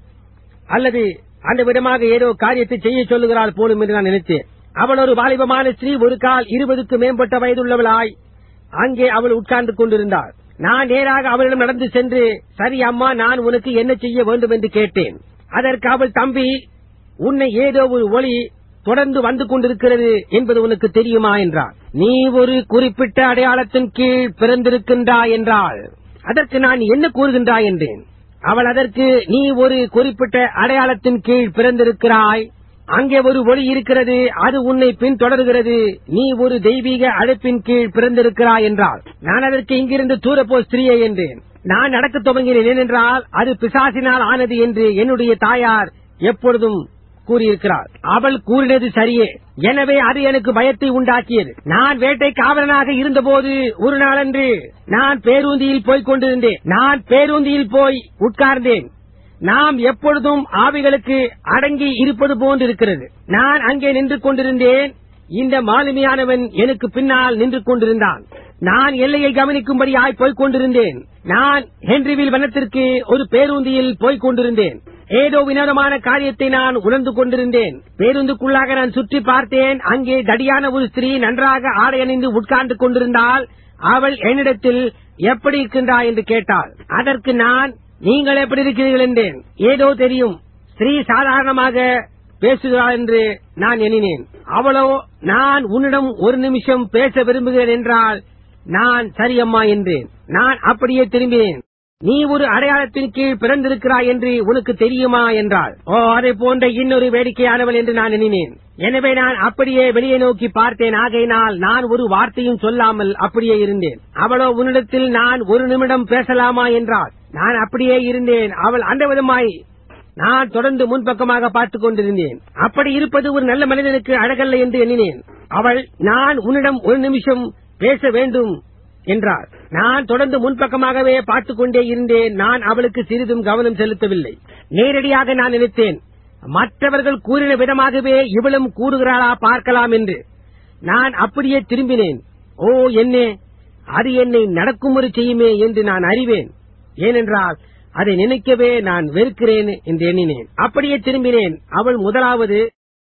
அல்லது அந்த விதமாக ஏதோ காரியத்தை செய்ய சொல்லுகிறாள் போலும் என்று நான் நினைத்தேன் அவள் ஒரு வாலிபமான ஸ்ரீ ஒரு கால் இருபதுக்கு மேம்பட்ட வயதுள்ளவளாய் அங்கே அவள் உட்கார்ந்து கொண்டிருந்தாள் நான் நேராக அவளிடம் நடந்து சென்று சரி அம்மா நான் உனக்கு என்ன செய்ய வேண்டும் என்று கேட்டேன் அதற்கு அவள் தம்பி உன்னை ஏதோ ஒரு ஒளி தொடர்ந்து வந்து கொண்டிருக்கிறது என்பது உனக்கு தெரியுமா என்றார் நீ ஒரு குறிப்பிட்ட அடையாளத்தின் கீழ் பிறந்திருக்கின்றாய் என்றாள் அதற்கு நான் என்ன கூறுகின்றாய் என்றேன் அவள் அதற்கு நீ ஒரு குறிப்பிட்ட அடையாளத்தின் கீழ் பிறந்திருக்கிறாய் அங்கே ஒரு ஒளி இருக்கிறது அது உன்னை பின்தொடர்கிறது நீ ஒரு தெய்வீக அழைப்பின் கீழ் பிறந்திருக்கிறாய் என்றாள் நான் அதற்கு இங்கிருந்து தூரப்போ ஸ்திரீயே என்றேன் நான் நடக்கத் துவங்கினேன் ஏனென்றால் அது பிசாசினால் ஆனது என்று என்னுடைய தாயார் எப்பொழுதும் கூறியிருக்கிறார் அவள் கூறினது சரியே எனவே அது எனக்கு பயத்தை உண்டாக்கியது நான் வேட்டை காவலனாக இருந்தபோது ஒரு நாளன்று நான் பேருந்தியில் போய்க் கொண்டிருந்தேன் நான் பேருந்தியில் போய் உட்கார்ந்தேன் நாம் எப்பொழுதும் ஆவிகளுக்கு அடங்கி இருப்பது போன்றிருக்கிறது நான் அங்கே நின்று கொண்டிருந்தேன் இந்த மாலுமியானவன் எனக்கு பின்னால் நின்று கொண்டிருந்தான் நான் எல்லையை கவனிக்கும்படியாய் போய்க் கொண்டிருந்தேன் நான் ஹென்ரிவில் வனத்திற்கு ஒரு பேருந்தியில் போய்க் கொண்டிருந்தேன் ஏதோ வினோதமான காரியத்தை நான் உணர்ந்து கொண்டிருந்தேன் பேருந்துக்குள்ளாக நான் சுற்றி பார்த்தேன் அங்கே தடியான ஒரு ஸ்திரீ நன்றாக ஆடை அணிந்து உட்கார்ந்து கொண்டிருந்தால் அவள் என்னிடத்தில் எப்படி இருக்கின்றாய் என்று கேட்டாள் அதற்கு நான் நீங்கள் எப்படி இருக்கிறீர்கள் என்றேன் ஏதோ தெரியும் ஸ்ரீ சாதாரணமாக பேசுகிறாள் என்று நான் எண்ணினேன் அவளோ நான் உன்னிடம் ஒரு நிமிஷம் பேச விரும்புகிறேன் என்றால் நான் சரியம்மா என்றேன் நான் அப்படியே திரும்பினேன் நீ ஒரு அடையாளத்தின் கீழ் பிறந்திருக்கிறாய் என்று உனக்கு தெரியுமா என்றாள் ஓ அதை போன்ற இன்னொரு வேடிக்கையானவள் என்று நான் எண்ணினேன் எனவே நான் அப்படியே வெளியே நோக்கி பார்த்தேன் ஆகையினால் நான் ஒரு வார்த்தையும் சொல்லாமல் அப்படியே இருந்தேன் அவளோ உன்னிடத்தில் நான் ஒரு நிமிடம் பேசலாமா என்றாள் நான் அப்படியே இருந்தேன் அவள் அந்த விதமாய் நான் தொடர்ந்து முன்பக்கமாக பார்த்துக் கொண்டிருந்தேன் அப்படி இருப்பது ஒரு நல்ல மனிதனுக்கு அழகல்ல என்று எண்ணினேன் அவள் நான் உன்னிடம் ஒரு நிமிஷம் பேச வேண்டும் என்றார் நான் தொடர்ந்து முன்பக்கமாகவே பார்த்துக் கொண்டே இருந்தேன் நான் அவளுக்கு சிறிதும் கவனம் செலுத்தவில்லை நேரடியாக நான் நினைத்தேன் மற்றவர்கள் கூறின விதமாகவே இவளும் கூறுகிறாளா பார்க்கலாம் என்று நான் அப்படியே திரும்பினேன் ஓ என்னே அது என்னை நடக்குமுறை செய்யுமே என்று நான் அறிவேன் ஏனென்றால் அதை நினைக்கவே நான் வெறுக்கிறேன் என்று எண்ணினேன் அப்படியே திரும்பினேன் அவள் முதலாவது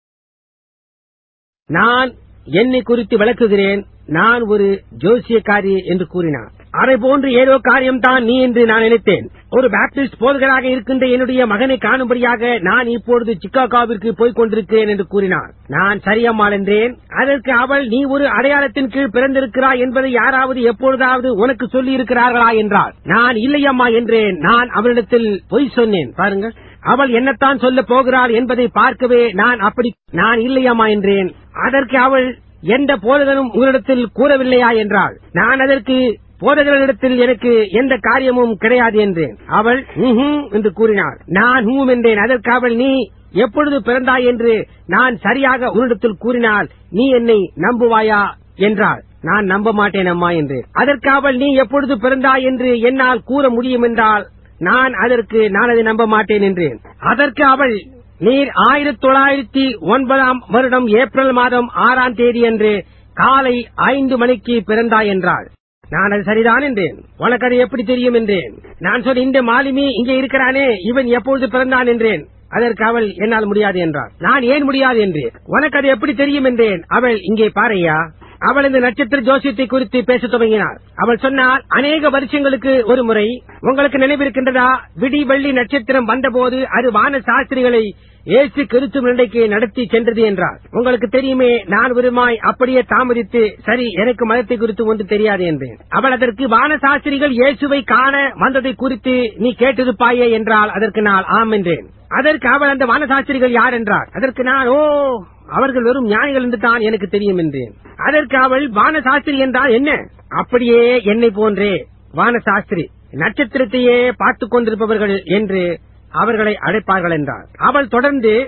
நான் என்னை குறித்து விளக்குகிறேன் நான் ஒரு ஜோசியக்காரி என்று கூறினார் அதை போன்று ஏதோ காரியம்தான் நீ என்று நான் நினைத்தேன் ஒரு பாப்டிஸ்ட் போதகராக இருக்கின்ற என்னுடைய மகனை காணும்படியாக நான் இப்பொழுது சிக்காகோவிற்கு போய்க் கொண்டிருக்கிறேன் என்று கூறினார் நான் சரியம்மாள் என்றேன் அதற்கு அவள் நீ ஒரு அடையாளத்தின் கீழ் பிறந்திருக்கிறாய் என்பதை யாராவது எப்பொழுதாவது உனக்கு சொல்லி இருக்கிறார்களா என்றாள் நான் இல்லையம்மா என்றேன் நான் அவளிடத்தில் பொய் சொன்னேன் பாருங்கள் அவள் என்னத்தான் சொல்ல போகிறாள் என்பதை பார்க்கவே நான் அப்படி நான் இல்லையம்மா என்றேன் அதற்கு அவள் எந்த போதகனும் உங்களிடத்தில் கூறவில்லையா என்றாள் நான் அதற்கு போதகர்களிடத்தில் எனக்கு எந்த காரியமும் கிடையாது என்றேன் அவள் "ம்ஹும்" என்று கூறினாள் நான் ஹூம் என்றேன் அதற்கு அவள் நீ எப்பொழுது பிறந்தாய் என்று நான் சரியாக உன்னிடத்தில் கூறினால் நீ என்னை நம்புவாயா என்றாள் நான் நம்ப மாட்டேன் அம்மா என்று அதற்கு அவள் நீ எப்பொழுது பிறந்தாய் என்று என்னால் கூற முடியும் என்றால் நான் அதற்கு நான் அதை நம்ப மாட்டேன் என்றேன் அதற்கு அவள் நீர் ஆயிரத்தி தொள்ளாயிரத்தி ஒன்பதாம் வருடம் ஏப்ரல் மாதம் ஆறாம் தேதி அன்று காலை ஐந்து மணிக்கு பிறந்தாய் என்றாள் நான் அது சரிதான் என்றேன் உனக்கு அது எப்படி தெரியும் என்றேன் நான் சொன்ன இந்த மாலுமி இங்கே இருக்கிறானே இவன் எப்பொழுது பிறந்தான் என்றேன் அதற்கு அவள் என்னால் முடியாது என்றாள் நான் ஏன் முடியாது என்றேன் உனக்கு அது எப்படி தெரியும் என்றேன் அவள் இங்கே பாரையா அவள் இந்த நட்சத்திர ஜோசியத்தை குறித்து பேசத் துவங்கினார் அவள் சொன்னால் அநேக வருஷங்களுக்கு ஒரு முறை உங்களுக்கு நினைவிருக்கின்றதா விடி வெள்ளி நட்சத்திரம் வந்தபோது அது வான சாஸ்திரிகளை ஏசு கிறிஸ்து நிலைக்கு நடத்தி சென்றது என்றார் உங்களுக்கு தெரியுமே நான் விருமாய் அப்படியே தாமதித்து சரி எனக்கு மதத்தை குறித்து ஒன்று தெரியாது என்றேன் அவள் அதற்கு வான சாஸ்திரிகள் இயேசுவை காண வந்ததை குறித்து நீ கேட்டிருப்பாயே என்றால் அதற்கு நான் ஆம் என்றேன் அதற்கு அவள் அந்த வானசாஸ்திரிகள் யார் என்றார் அதற்கு நான் ஓ அவர்கள் வெறும் ஞானிகள் என்று தான் எனக்கு தெரியும் என்றேன் அதற்கு அவள் வானசாஸ்திரி என்றால் என்ன அப்படியே என்னை போன்றே வானசாஸ்திரி நட்சத்திரத்தையே பார்த்துக் கொண்டிருப்பவர்கள் என்று அவர்களை அழைப்பார்கள் என்றார் அவள் தொடர்ந்து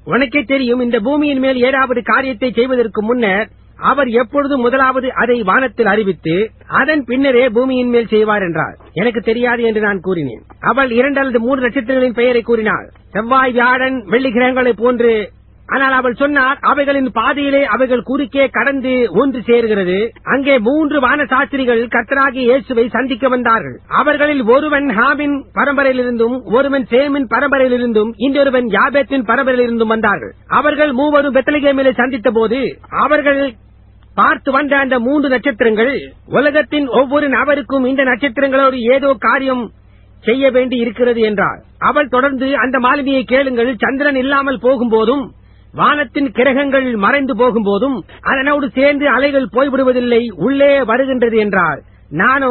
உனக்கே தெரியும் இந்த பூமியின் மேல் ஏதாவது காரியத்தை செய்வதற்கு முன்னர் அவர் எப்பொழுதும் முதலாவது அதை வானத்தில் அறிவித்து அதன் பின்னரே பூமியின் மேல் செய்வார் என்றார் எனக்கு தெரியாது என்று நான் கூறினேன் அவள் இரண்டு அல்லது மூன்று நட்சத்திரங்களின் பெயரை கூறினாள் செவ்வாய் வியாழன் வெள்ளி கிரகங்களைப் போன்று ஆனால் அவள் சொன்னார் அவைகளின் பாதையிலே அவைகள் குறுக்கே கடந்து ஒன்று சேர்கிறது அங்கே மூன்று வான சாஸ்திரிகள் கர்த்தராகிய இயேசுவை சந்திக்க வந்தார்கள் அவர்களில் ஒருவன் ஹாமின் பரம்பரையிலிருந்தும் ஒருவன் சேமின் பரம்பரையிலிருந்தும் இன்னொருவன் யாபேத்தின் பரம்பரையிலிருந்தும் வந்தார்கள் அவர்கள் மூவரும் பெத்தலகேமிலே சந்தித்த போது அவர்கள் பார்த்து வந்த அந்த மூன்று நட்சத்திரங்கள் உலகத்தின் ஒவ்வொரு நபருக்கும் இந்த நட்சத்திரங்களோடு ஏதோ காரியம் செய்ய வேண்டி இருக்கிறது என்றார் அவள் தொடர்ந்து அந்த மாலுமியை கேளுங்கள் சந்திரன் இல்லாமல் போகும்போதும் வானத்தின் கிரகங்கள் மறைந்து போகும்போதும் அதனோடு சேர்ந்து அலைகள் போய்விடுவதில்லை உள்ளே வருகின்றது என்றார் நானோ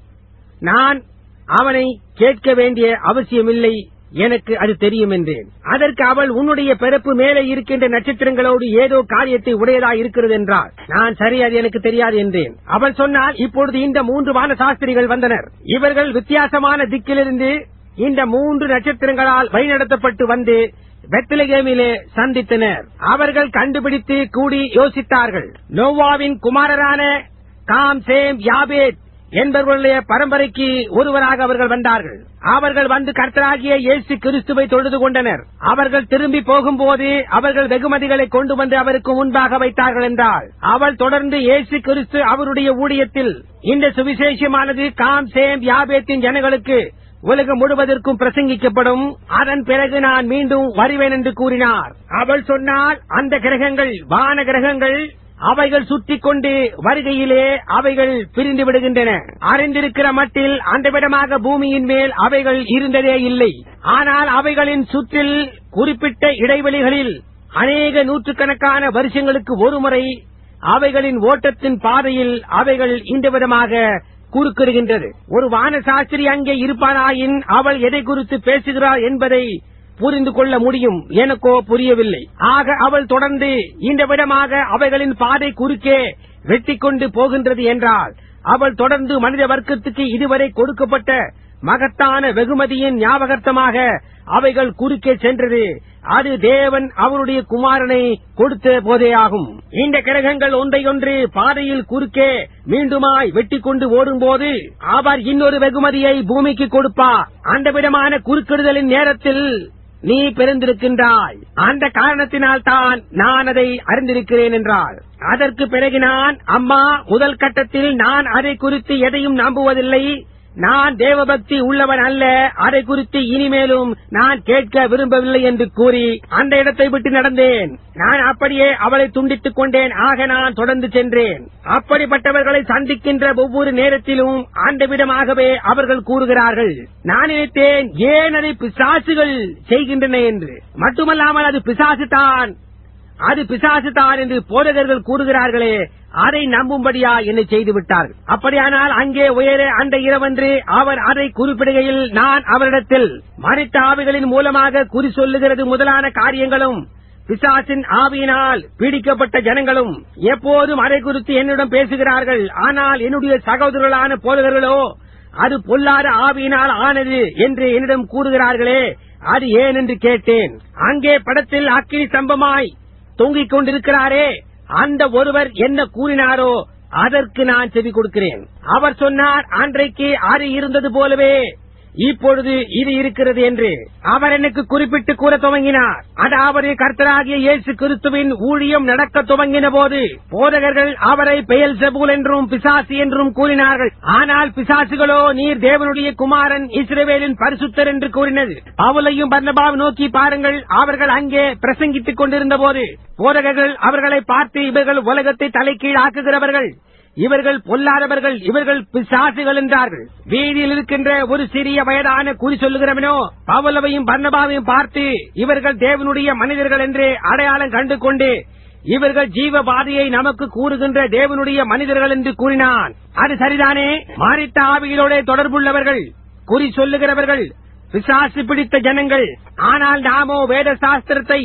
நான் அவனை கேட்க வேண்டிய அவசியமில்லை எனக்கு அது தெரியும் என்றேன் அதற்கு அவள் உன்னுடைய பிறப்பு மேலே இருக்கின்ற நட்சத்திரங்களோடு ஏதோ காரியத்தை உடையதா இருக்கிறது என்றார் நான் சரி அது எனக்கு தெரியாது என்றேன் அவள் சொன்னால் இப்பொழுது இந்த மூன்று வான சாஸ்திரிகள் வந்தனர் இவர்கள் வித்தியாசமான திக்கிலிருந்து இந்த மூன்று நட்சத்திரங்களால் வழிநடத்தப்பட்டு வந்து பெத்லகேமிலே சந்தித்தனர் அவர்கள் கண்டுபிடித்து கூடி யோசித்தார்கள் நோவாவின் குமாரரான காம் சேம் யாபேத் என்பவர்களுடைய பரம்பரைக்கு ஒருவராக அவர்கள் வந்தார்கள் அவர்கள் வந்து கர்த்தராகிய இயேசு கிறிஸ்துவை தொழுது கொண்டனர் அவர்கள் திரும்பி போகும்போது அவர்கள் வெகுமதிகளை கொண்டு வந்து அவருக்கு முன்பாக வைத்தார்கள் என்றால் அவள் தொடர்ந்து இயேசு கிறிஸ்து அவருடைய ஊழியத்தில் இந்த சுவிசேஷமானது காம் சேம் யாபேத்தின் ஜனங்களுக்கு உலகம் முழுவதற்கும் பிரசங்கிக்கப்படும் அதன் பிறகு நான் மீண்டும் வருவேன் என்று கூறினார் அவள் சொன்னால் அந்த கிரகங்கள் வான கிரகங்கள் அவைகள் சுற்றிக் கொண்டு வருகையிலே அவைகள் பிரிந்து விடுகின்றன அறிந்திருக்கிற மட்டில் அந்த விடமாக பூமியின் மேல் அவைகள் இருந்ததே இல்லை ஆனால் அவைகளின் சுற்றில் குறிப்பிட்ட இடைவெளிகளில் அநேக நூற்றுக்கணக்கான வருஷங்களுக்கு ஒருமுறை அவைகளின் ஓட்டத்தின் பாதையில் அவைகள் இந்த விதமாக குறுக்கிடுகின்றது ஒரு வான சாஸ்திரி அங்கே இருப்பாராயின் அவள் எதை குறித்து பேசுகிறார் என்பதை புரிந்து கொள்ள முடியும் எனக்கோ புரியவில்லை ஆக அவள் தொடர்ந்து இந்த விடமாக அவைகளின் பாதை குறுக்கே வெட்டி கொண்டு போகின்றது என்றால் அவள் தொடர்ந்து மனித வர்க்கத்துக்கு இதுவரை கொடுக்கப்பட்ட மகத்தான வெகுமதியின் ஞாபகார்த்தமாக அவைகள் குறுக்கே சென்றது அது தேவன் அவருடைய குமாரனை கொடுத்த போதேயாகும் இந்த கிரகங்கள் ஒன்றையொன்று பாதையில் குறுக்கே மீண்டுமாய் வெட்டி கொண்டு ஓடும்போது அவர் இன்னொரு வெகுமதியை பூமிக்கு கொடுப்பார் அந்த விதமான குறுக்கிடுதலின் நேரத்தில் நீ பிறந்திருக்கின்றாய் அந்த காரணத்தினால் தான் நான் அதை அறிந்திருக்கிறேன் என்றாள் அதற்கு பிறகு நான் அம்மா முதல் கட்டத்தில் நான் அதை குறித்து எதையும் நம்புவதில்லை நான் தேவபக்தி உள்ளவன் அல்ல அதை குறித்து இனிமேலும் நான் கேட்க விரும்பவில்லை என்று கூறி அந்த இடத்தை விட்டு நடந்தேன் நான் அப்படியே அவளை துண்டித்துக் கொண்டேன் ஆக நான் தொடர்ந்து சென்றேன் அப்படிப்பட்டவர்களை சந்திக்கின்ற ஒவ்வொரு நேரத்திலும் அந்த விதமாகவே அவர்கள் கூறுகிறார்கள் நான் நினைத்தேன் ஏன் அதை பிசாசுகள் செய்கின்றன என்று மட்டுமல்லாமல் அது பிசாசு தான் அது பிசாசு தான் என்று போதகர்கள் கூறுகிறார்களே அதை நம்பும்படியா என்னை செய்து விட்டார்கள் அப்படியானால் அங்கே உயரே அந்த இரவன்று அவர் அதை குறிப்பிடுகையில் நான் அவரிடத்தில் மறித்த ஆவிகளின் மூலமாக குறி சொல்லுகிறது முதலான காரியங்களும் பிசாசின் ஆவியினால் பீடிக்கப்பட்ட ஜனங்களும் எப்போதும் அதை குறித்து என்னிடம் பேசுகிறார்கள் ஆனால் என்னுடைய சகோதரர்களான போதகர்களோ அது பொல்லாத ஆவியினால் ஆனது என்று என்னிடம் கூறுகிறார்களே அது ஏன் என்று கேட்டேன் அங்கே படத்தில் அக்கினி சம்பமாய் தொங்கிக் கொண்டிருக்கிறாரே அந்த ஒருவர் என்ன கூறினாரோ அதற்கு நான் செவி கொடுக்கிறேன் அவர் சொன்னார் அன்றைக்கு அது இருந்தது போலவே இப்பொழுது இது இருக்கிறது என்று அவர் எனக்கு குறிப்பிட்டு கூற துவங்கினார் அதாவது கர்த்தராகிய இயேசு கிறிஸ்துவின் ஊழியம் நடக்க துவங்கின போது போதகர்கள் அவரை பெயல் செபூல் என்றும் பிசாசு என்றும் கூறினார்கள் ஆனால் பிசாசுகளோ நீர் தேவனுடைய குமாரன் இஸ்ரவேலின் பரிசுத்தர் என்று கூறினது பவுலையும் பர்ணபாவை நோக்கி பாருங்கள் அவர்கள் அங்கே பிரசங்கித்துக் கொண்டிருந்த போது போதகர்கள் அவர்களை பார்த்து இவர்கள் உலகத்தை தலைக்கீழாக்குகிறவர்கள் இவர்கள் பொல்லாதவர்கள் இவர்கள் பிசாசுகள் என்றார்கள் வீதியில் இருக்கின்ற ஒரு சிறிய வயதான குறி சொல்லுகிறவனோ பவலவையும் பர்ணபாவையும் பார்த்து இவர்கள் தேவனுடைய மனிதர்கள் என்று அடையாளம் கண்டு கொண்டு இவர்கள் ஜீவ பாதையை நமக்கு கூறுகின்ற தேவனுடைய மனிதர்கள் என்று கூறினான் அது சரிதானே மாறித்த ஆவிகளோட தொடர்புள்ளவர்கள் குறி சொல்லுகிறவர்கள் பிசாசு பிடித்த ஜனங்கள் ஆனால் நாமோ வேத சாஸ்திரத்தை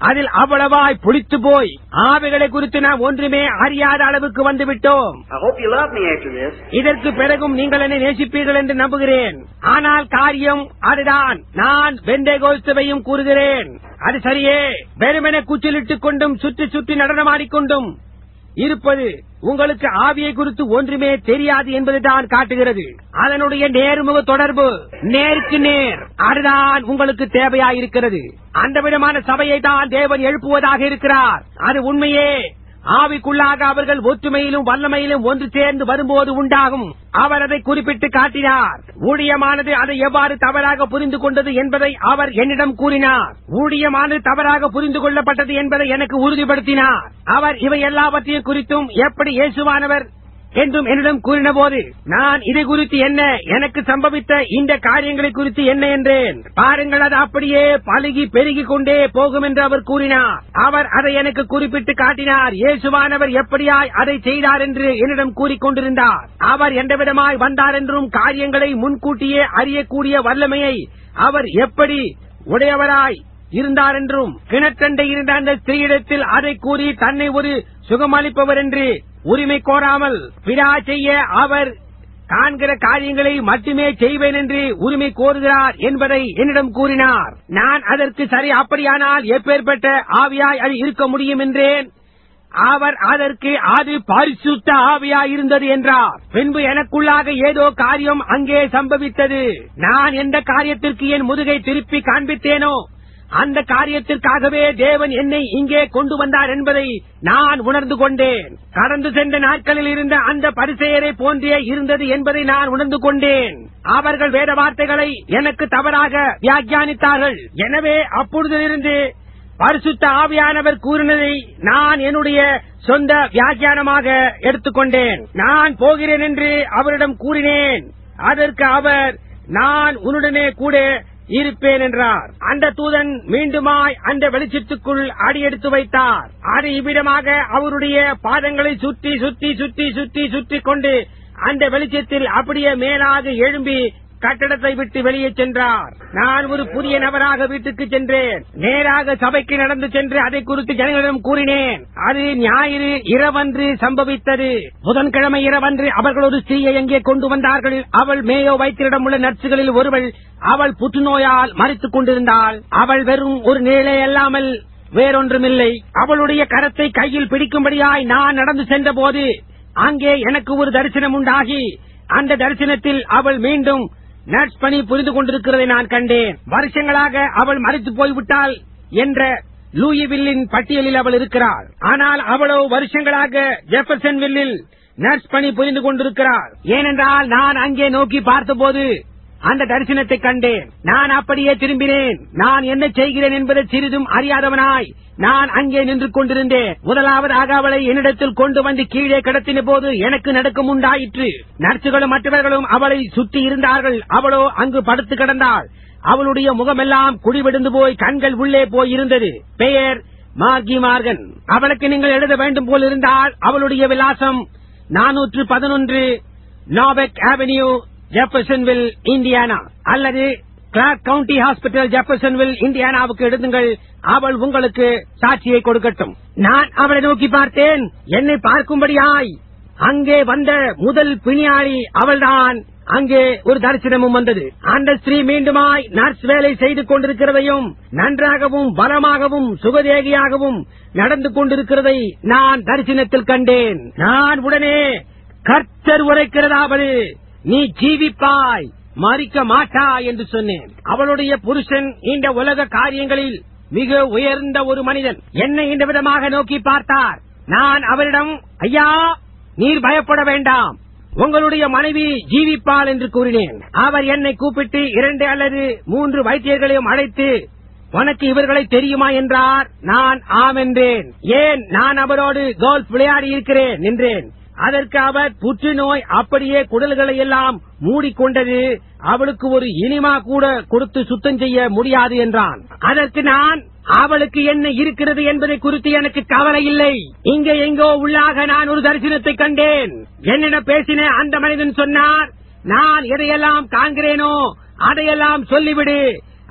அதில் அவ்வளவாய் புளித்து போய் ஆவைகளை குறித்து நாம் ஒன்றுமே அறியாத அளவுக்கு வந்து விட்டோம் I hope you love me after this. இதற்கு பிறகும் நீங்கள் என்னை நேசிப்பீர்கள் என்று நம்புகிறேன் ஆனால் காரியம் அதுதான் நான் வெண்டைகோஸ்துவையும் கூறுகிறேன் அது சரியே வெறுமென குச்சிலிட்டுக் கொண்டும் சுற்றி சுற்றி நடனமாடிக்கொண்டும் இருப்பது உங்களுக்கு ஆவியை குறித்து ஒன்றுமே தெரியாது என்பதுதான் காட்டுகிறது அதனுடைய நேர்முக தொடர்பு நேருக்கு நேர் அதுதான் உங்களுக்கு தேவையாயிருக்கிறது அந்த விதமான சபையை தான் தேவன் எழுப்புவதாக இருக்கிறார் அது உண்மையே ஆவிக்குள்ளாக அவர்கள் ஒற்றுமையிலும் வல்லமையிலும் ஒன்று சேர்ந்து வரும்போது உண்டாகும் அவர் அதை குறிப்பிட்டு காட்டினார் ஊழியமானது அதை எவ்வாறு தவறாக புரிந்து கொண்டது என்பதை அவர் என்னிடம் கூறினார் ஊழியமானது தவறாக புரிந்து கொள்ளப்பட்டது என்பதை எனக்கு உறுதிப்படுத்தினார் அவர் இவை எல்லாவற்றையும் குறித்தும் எப்படி இயேசுவானவர் என்றும் என்னிடம் கூறின போது நான் இது குறித்து என்ன எனக்கு சம்பவித்த இந்த காரியங்களை குறித்து என்ன என்றேன் பாருங்கள் அது அப்படியே பழுகி பெருகிக் கொண்டே போகும் என்று அவர் கூறினார் அவர் அதை எனக்கு குறிப்பிட்டு காட்டினார் இயேசுவானவர் எப்படியாய் அதை செய்தார் என்று என்னிடம் கூறிக்கொண்டிருந்தார் அவர் எந்த விதமாய் வந்தார் என்றும் காரியங்களை முன்கூட்டியே அறியக்கூடிய வல்லமையை அவர் எப்படி உடையவராய் இருந்தார் என்றும் கிணற்றண்டை இருந்த அந்த ஸ்திரீயிடத்தில் அதை கூறி தன்னை ஒரு சுகமளிப்பவர் என்று உரிமை கோராமல் பிதா செய்ய அவர் காண்கிற காரியங்களை மட்டுமே செய்வேன் என்று உரிமை கோருகிறார் என்பதை என்னிடம் கூறினார் நான் அதற்கு சரி அப்படியானால் எப்பேற்பட்ட ஆவியாய் அது இருக்க முடியும் என்றேன் அவர் அதற்கு அது பரிசுத்த ஆவியாய் இருந்தது என்றார் பின்பு எனக்குள்ளாக ஏதோ காரியம் அங்கே சம்பவித்தது நான் எந்த காரியத்திற்கு என் முதுகை திருப்பி காண்பித்தேனோ அந்த காரியத்திற்காகவே தேவன் என்னை இங்கே கொண்டு வந்தார் என்பதை நான் உணர்ந்து கொண்டேன் கடந்து சென்ற நாட்களில் இருந்த அந்த பரிசெயரை போன்றே இருந்தது என்பதை நான் உணர்ந்து கொண்டேன் அவர்கள் வேத வார்த்தைகளை எனக்கு தவறாக வியாக்கியானித்தார்கள் எனவே அப்பொழுதிலிருந்து பரிசுத்த ஆவியானவர் கூறினதை நான் என்னுடைய சொந்த வியாக்கியானமாக எடுத்துக்கொண்டேன் நான் போகிறேன் என்று அவரிடம் கூறினேன் அதற்கு அவர் நான் உன்னுடனே கூட இருப்பேன் என்றார் அந்த தூதன் மீண்டுமாய் அந்த வெளிச்சத்துக்குள் அடியெடுத்து வைத்தார் அது இவ்விதமாக அவருடைய பாதங்களை சுற்றி சுற்றி சுற்றி சுற்றி சுற்றி கொண்டு அந்த வெளிச்சத்தில் அப்படியே மேலாக எழும்பி கட்டடத்தை விட்டு வெளியே சென்றார் நான் ஒரு புதிய நபராக வீட்டுக்கு சென்றேன் நேராக சபைக்கு நடந்து சென்று அதை குறித்து ஜனங்களிடம் கூறினேன் அது ஞாயிறு இரவன்று சம்பவித்தது புதன்கிழமை இரவன்று அவர்கள் ஒரு ஸ்திரீயை எங்கே கொண்டு வந்தார்கள் அவள் மேயோ வைத்திரிடம் உள்ள நர்சுகளில் ஒருவள் அவள் புற்றுநோயால் மறித்துக் கொண்டிருந்தாள் அவள் வெறும் ஒரு நிலை அல்லாமல் வேறொன்றுமில்லை அவளுடைய கரத்தை கையில் பிடிக்கும்படியாய் நான் நடந்து சென்றபோது அங்கே எனக்கு ஒரு தரிசனம் உண்டாகி அந்த தரிசனத்தில் அவள் மீண்டும் நர்ஸ் பணி புரிந்து கொண்டிருக்கிறதை நான் கண்டேன் வருஷங்களாக அவள் மறித்து போய்விட்டாள் என்ற லூயிவில்லின் பட்டியலில் அவள் இருக்கிறாள் ஆனால் அவளோ வருஷங்களாக ஜெஃபர்சன்வில்லில் நர்ஸ் பணி புரிந்து கொண்டிருக்கிறாள் ஏனென்றால் நான் அங்கே நோக்கி பார்த்தபோது அந்த தரிசனத்தை கண்டேன் நான் அப்படியே திரும்பினேன் நான் என்ன செய்கிறேன் என்பதை சிறிதும் அறியாதவனாய் நான் அங்கே நின்று கொண்டிருந்தேன் முதலாவதாக அவளை என்னிடத்தில் கொண்டு வந்து கீழே கிடத்தின போது எனக்கு நடுக்கம் உண்டாயிற்று நர்சுகளும் மற்றவர்களும் அவளை சுற்றி இருந்தார்கள் அவளோ அங்கு படுத்து கிடந்தாள் அவளுடைய முகமெல்லாம் குடிவிடுந்து போய் கண்கள் உள்ளே போய் இருந்தது பெயர் மார்கி மார்கன் அவளுக்கு நீங்கள் எழுத வேண்டும் போல் இருந்தால் அவளுடைய விலாசம் நானூற்று பதினொன்று நாபெக் அவென்யூ ஜெஃபர்சன்வில் இந்தியானா அல்லது கிளார்க் கவுண்டி ஹாஸ்பிட்டல் ஜெஃபர்சன்வில் இந்தியானாவுக்கு எழுதுங்கள் அவள் உங்களுக்கு சாட்சியை கொடுக்கட்டும் நான் அவளை நோக்கி பார்த்தேன் என்னை பார்க்கும்படியாய் அங்கே வந்த முதல் பிணியாளி அவள்தான் அங்கே ஒரு தரிசனமும் வந்தது அந்த ஸ்திரீ மீண்டுமாய் நர்ஸ் வேலை செய்து கொண்டிருக்கிறதையும் நன்றாகவும் பலமாகவும் சுகதேகியாகவும் நடந்து கொண்டிருக்கிறதை நான் தரிசனத்தில் கண்டேன் நான் உடனே கர்த்தர் உரைக்கிறதாவது நீ ஜீவிப்பாய் மறிக்க மாட்டாய் என்று சொன்னேன் அவளுடைய புருஷன் இந்த உலக காரியங்களில் மிக உயர்ந்த ஒரு மனிதன் என்னை இந்த விதமாக நோக்கி பார்த்தார் நான் அவரிடம் ஐயா நீர் பயப்பட வேண்டாம் உங்களுடைய மனைவி ஜீவிப்பாள் என்று கூறினேன் அவர் என்னை கூப்பிட்டு இரண்டு அல்லது மூன்று வைத்தியர்களையும் அழைத்து உனக்கு இவர்களை தெரியுமா என்றார் நான் ஆம் என்றேன் ஏன் நான் அவரோடு கோல்ஃப் விளையாடி இருக்கிறேன் என்றேன் அதற்கு அவர் புற்றுநோய் அப்படியே குடல்களை எல்லாம் மூடிக்கொண்டது அவளுக்கு ஒரு இனிமா கூட கொடுத்து சுத்தம் செய்ய முடியாது என்றான் அதற்கு நான் அவளுக்கு என்ன இருக்கிறது என்பதை குறித்து எனக்கு கவலை இல்லை இங்கே எங்கோ உள்ளாக நான் ஒரு தரிசனத்தை கண்டேன் என்னிடம் பேசின அந்த மனிதன் சொன்னார் நான் எதையெல்லாம் காண்கிறேனோ அதையெல்லாம் சொல்லிவிடு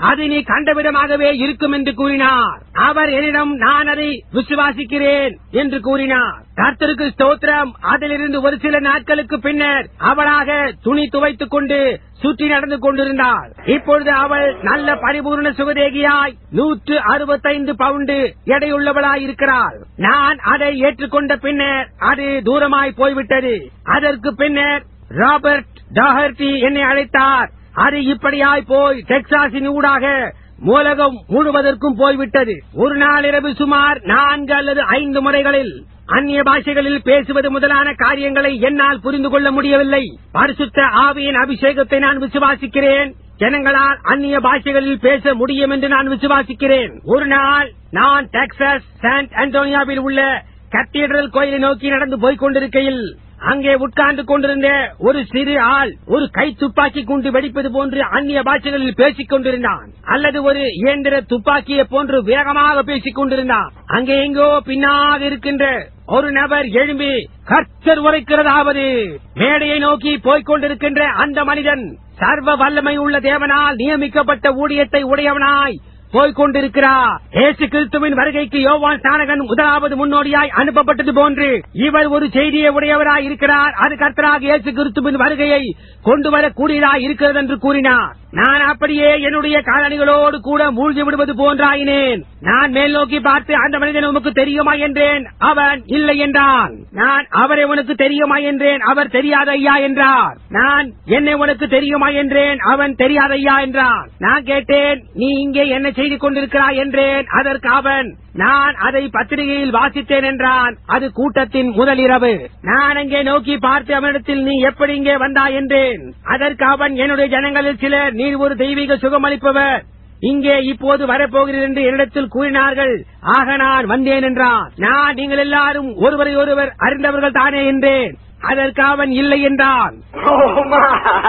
அது நீ கண்ட விதமாகவே இருக்கும் என்று கூறினார் அவர் என்னிடம் நான் அதை விசுவாசிக்கிறேன் என்று கூறினார் கர்த்தருக்கு ஸ்தோத்திரம் அதிலிருந்து ஒரு சில நாட்களுக்கு பின்னர் அவளாக துணி துவைத்துக் கொண்டு சுற்றி நடந்து கொண்டிருந்தாள் இப்பொழுது அவள் நல்ல பரிபூர்ண சுகதேகியாய் நூற்று அறுபத்தைந்து பவுண்டு எடையுள்ளவளாய் இருக்கிறாள் நான் அதை ஏற்றுக்கொண்ட பின்னர் அது தூரமாய் போய்விட்டது அதற்கு பின்னர் ராபர்ட் டாஹர்டி என்னை அழைத்தார் அது இப்படியாய் போய் டெக்சாஸின் ஊடாக மூலகம் முழுவதற்கும் போய்விட்டது ஒரு நாள் இரவு சுமார் நான்கு அல்லது ஐந்து முறைகளில் அந்நிய பாஷைகளில் பேசுவது முதலான காரியங்களை என்னால் புரிந்து கொள்ள முடியவில்லை பரிசுத்த ஆவியின் அபிஷேகத்தை நான் விசுவாசிக்கிறேன் ஜனங்களால் அந்நிய பாஷைகளில் பேச முடியும் என்று நான் விசுவாசிக்கிறேன் ஒரு நாள் நான் டெக்சாஸ் சாண்ட் அண்டோனியாவில் உள்ள கத்தீட்ரல் கோயிலை நோக்கி நடந்து போய்க் கொண்டிருக்கையில் அங்கே உட்கார்ந்து கொண்டிருந்த ஒரு சிறு ஆள் ஒரு கை துப்பாக்கி குண்டு வெடிப்பது போன்று அந்நிய பாஷைகளில் பேசிக் கொண்டிருந்தான் அல்லது ஒரு இயந்திர துப்பாக்கியை போன்று வேகமாக பேசிக் கொண்டிருந்தான் அங்கே எங்கோ பின்னாக இருக்கின்ற ஒரு நபர் எழும்பி கர்த்தர் உரைக்கிறதாவது மேடையை நோக்கி போய்க் கொண்டிருக்கின்ற அந்த மனிதன் சர்வ வல்லமை உள்ள தேவனால் நியமிக்கப்பட்ட ஊழியத்தை உடையவனாய் போய்க் கொண்டிருக்கிறார் ஏசு கிறிஸ்துவின் வருகைக்கு யோவான் ஸ்நானகன் முதலாவது முன்னோடியாய் அனுப்பப்பட்டது போன்று இவர் ஒரு செய்தியை உடையவராய் இருக்கிறார் அது கர்த்தராக இயேசு கிறிஸ்துவின் வருகையை கொண்டு வரக்கூடியதாய் இருக்கிறது என்று கூறினார் நான் அப்படியே என்னுடைய காலணிகளோடு கூட மூழ்கி விடுவது போன்றாயினேன் நான் மேல் நோக்கி பார்த்து அந்த மனிதன் உனக்கு தெரியுமா என்றேன் அவன் இல்லை என்றான் நான் அவரை உனக்கு தெரியுமா என்றேன் அவர் தெரியாத ஐயா என்றார் நான் என்னை உனக்கு தெரியுமா என்றேன் அவன் தெரியாத ஐயா என்றான் நான் கேட்டேன் நீ இங்கே என்ன செய்து கொண்டிருக்கிறாய் என்றேன் அதற்கு அவன் நான் அதை பத்திரிகையில் வாசித்தேன் என்றான் அது கூட்டத்தின் முதல் இரவு நான் அங்கே நோக்கி பார்த்து அவனிடத்தில் நீ எப்படி இங்கே வந்தாய் என்றேன் அதற்கு அவன் என்னுடைய ஜனங்களில் சிலர் நீர் ஒரு தெய்வீக சுகமளிப்பவர் இங்கே இப்போது வரப்போகிறீர் என்று என்னிடத்தில் கூறினார்கள் ஆக நான் வந்தேன் என்றான் நான் நீங்கள் எல்லாரும் ஒருவரை ஒருவர் அறிந்தவர்கள் தானே என்றேன் அதற்கு அவன் இல்லை என்றான் Oh my!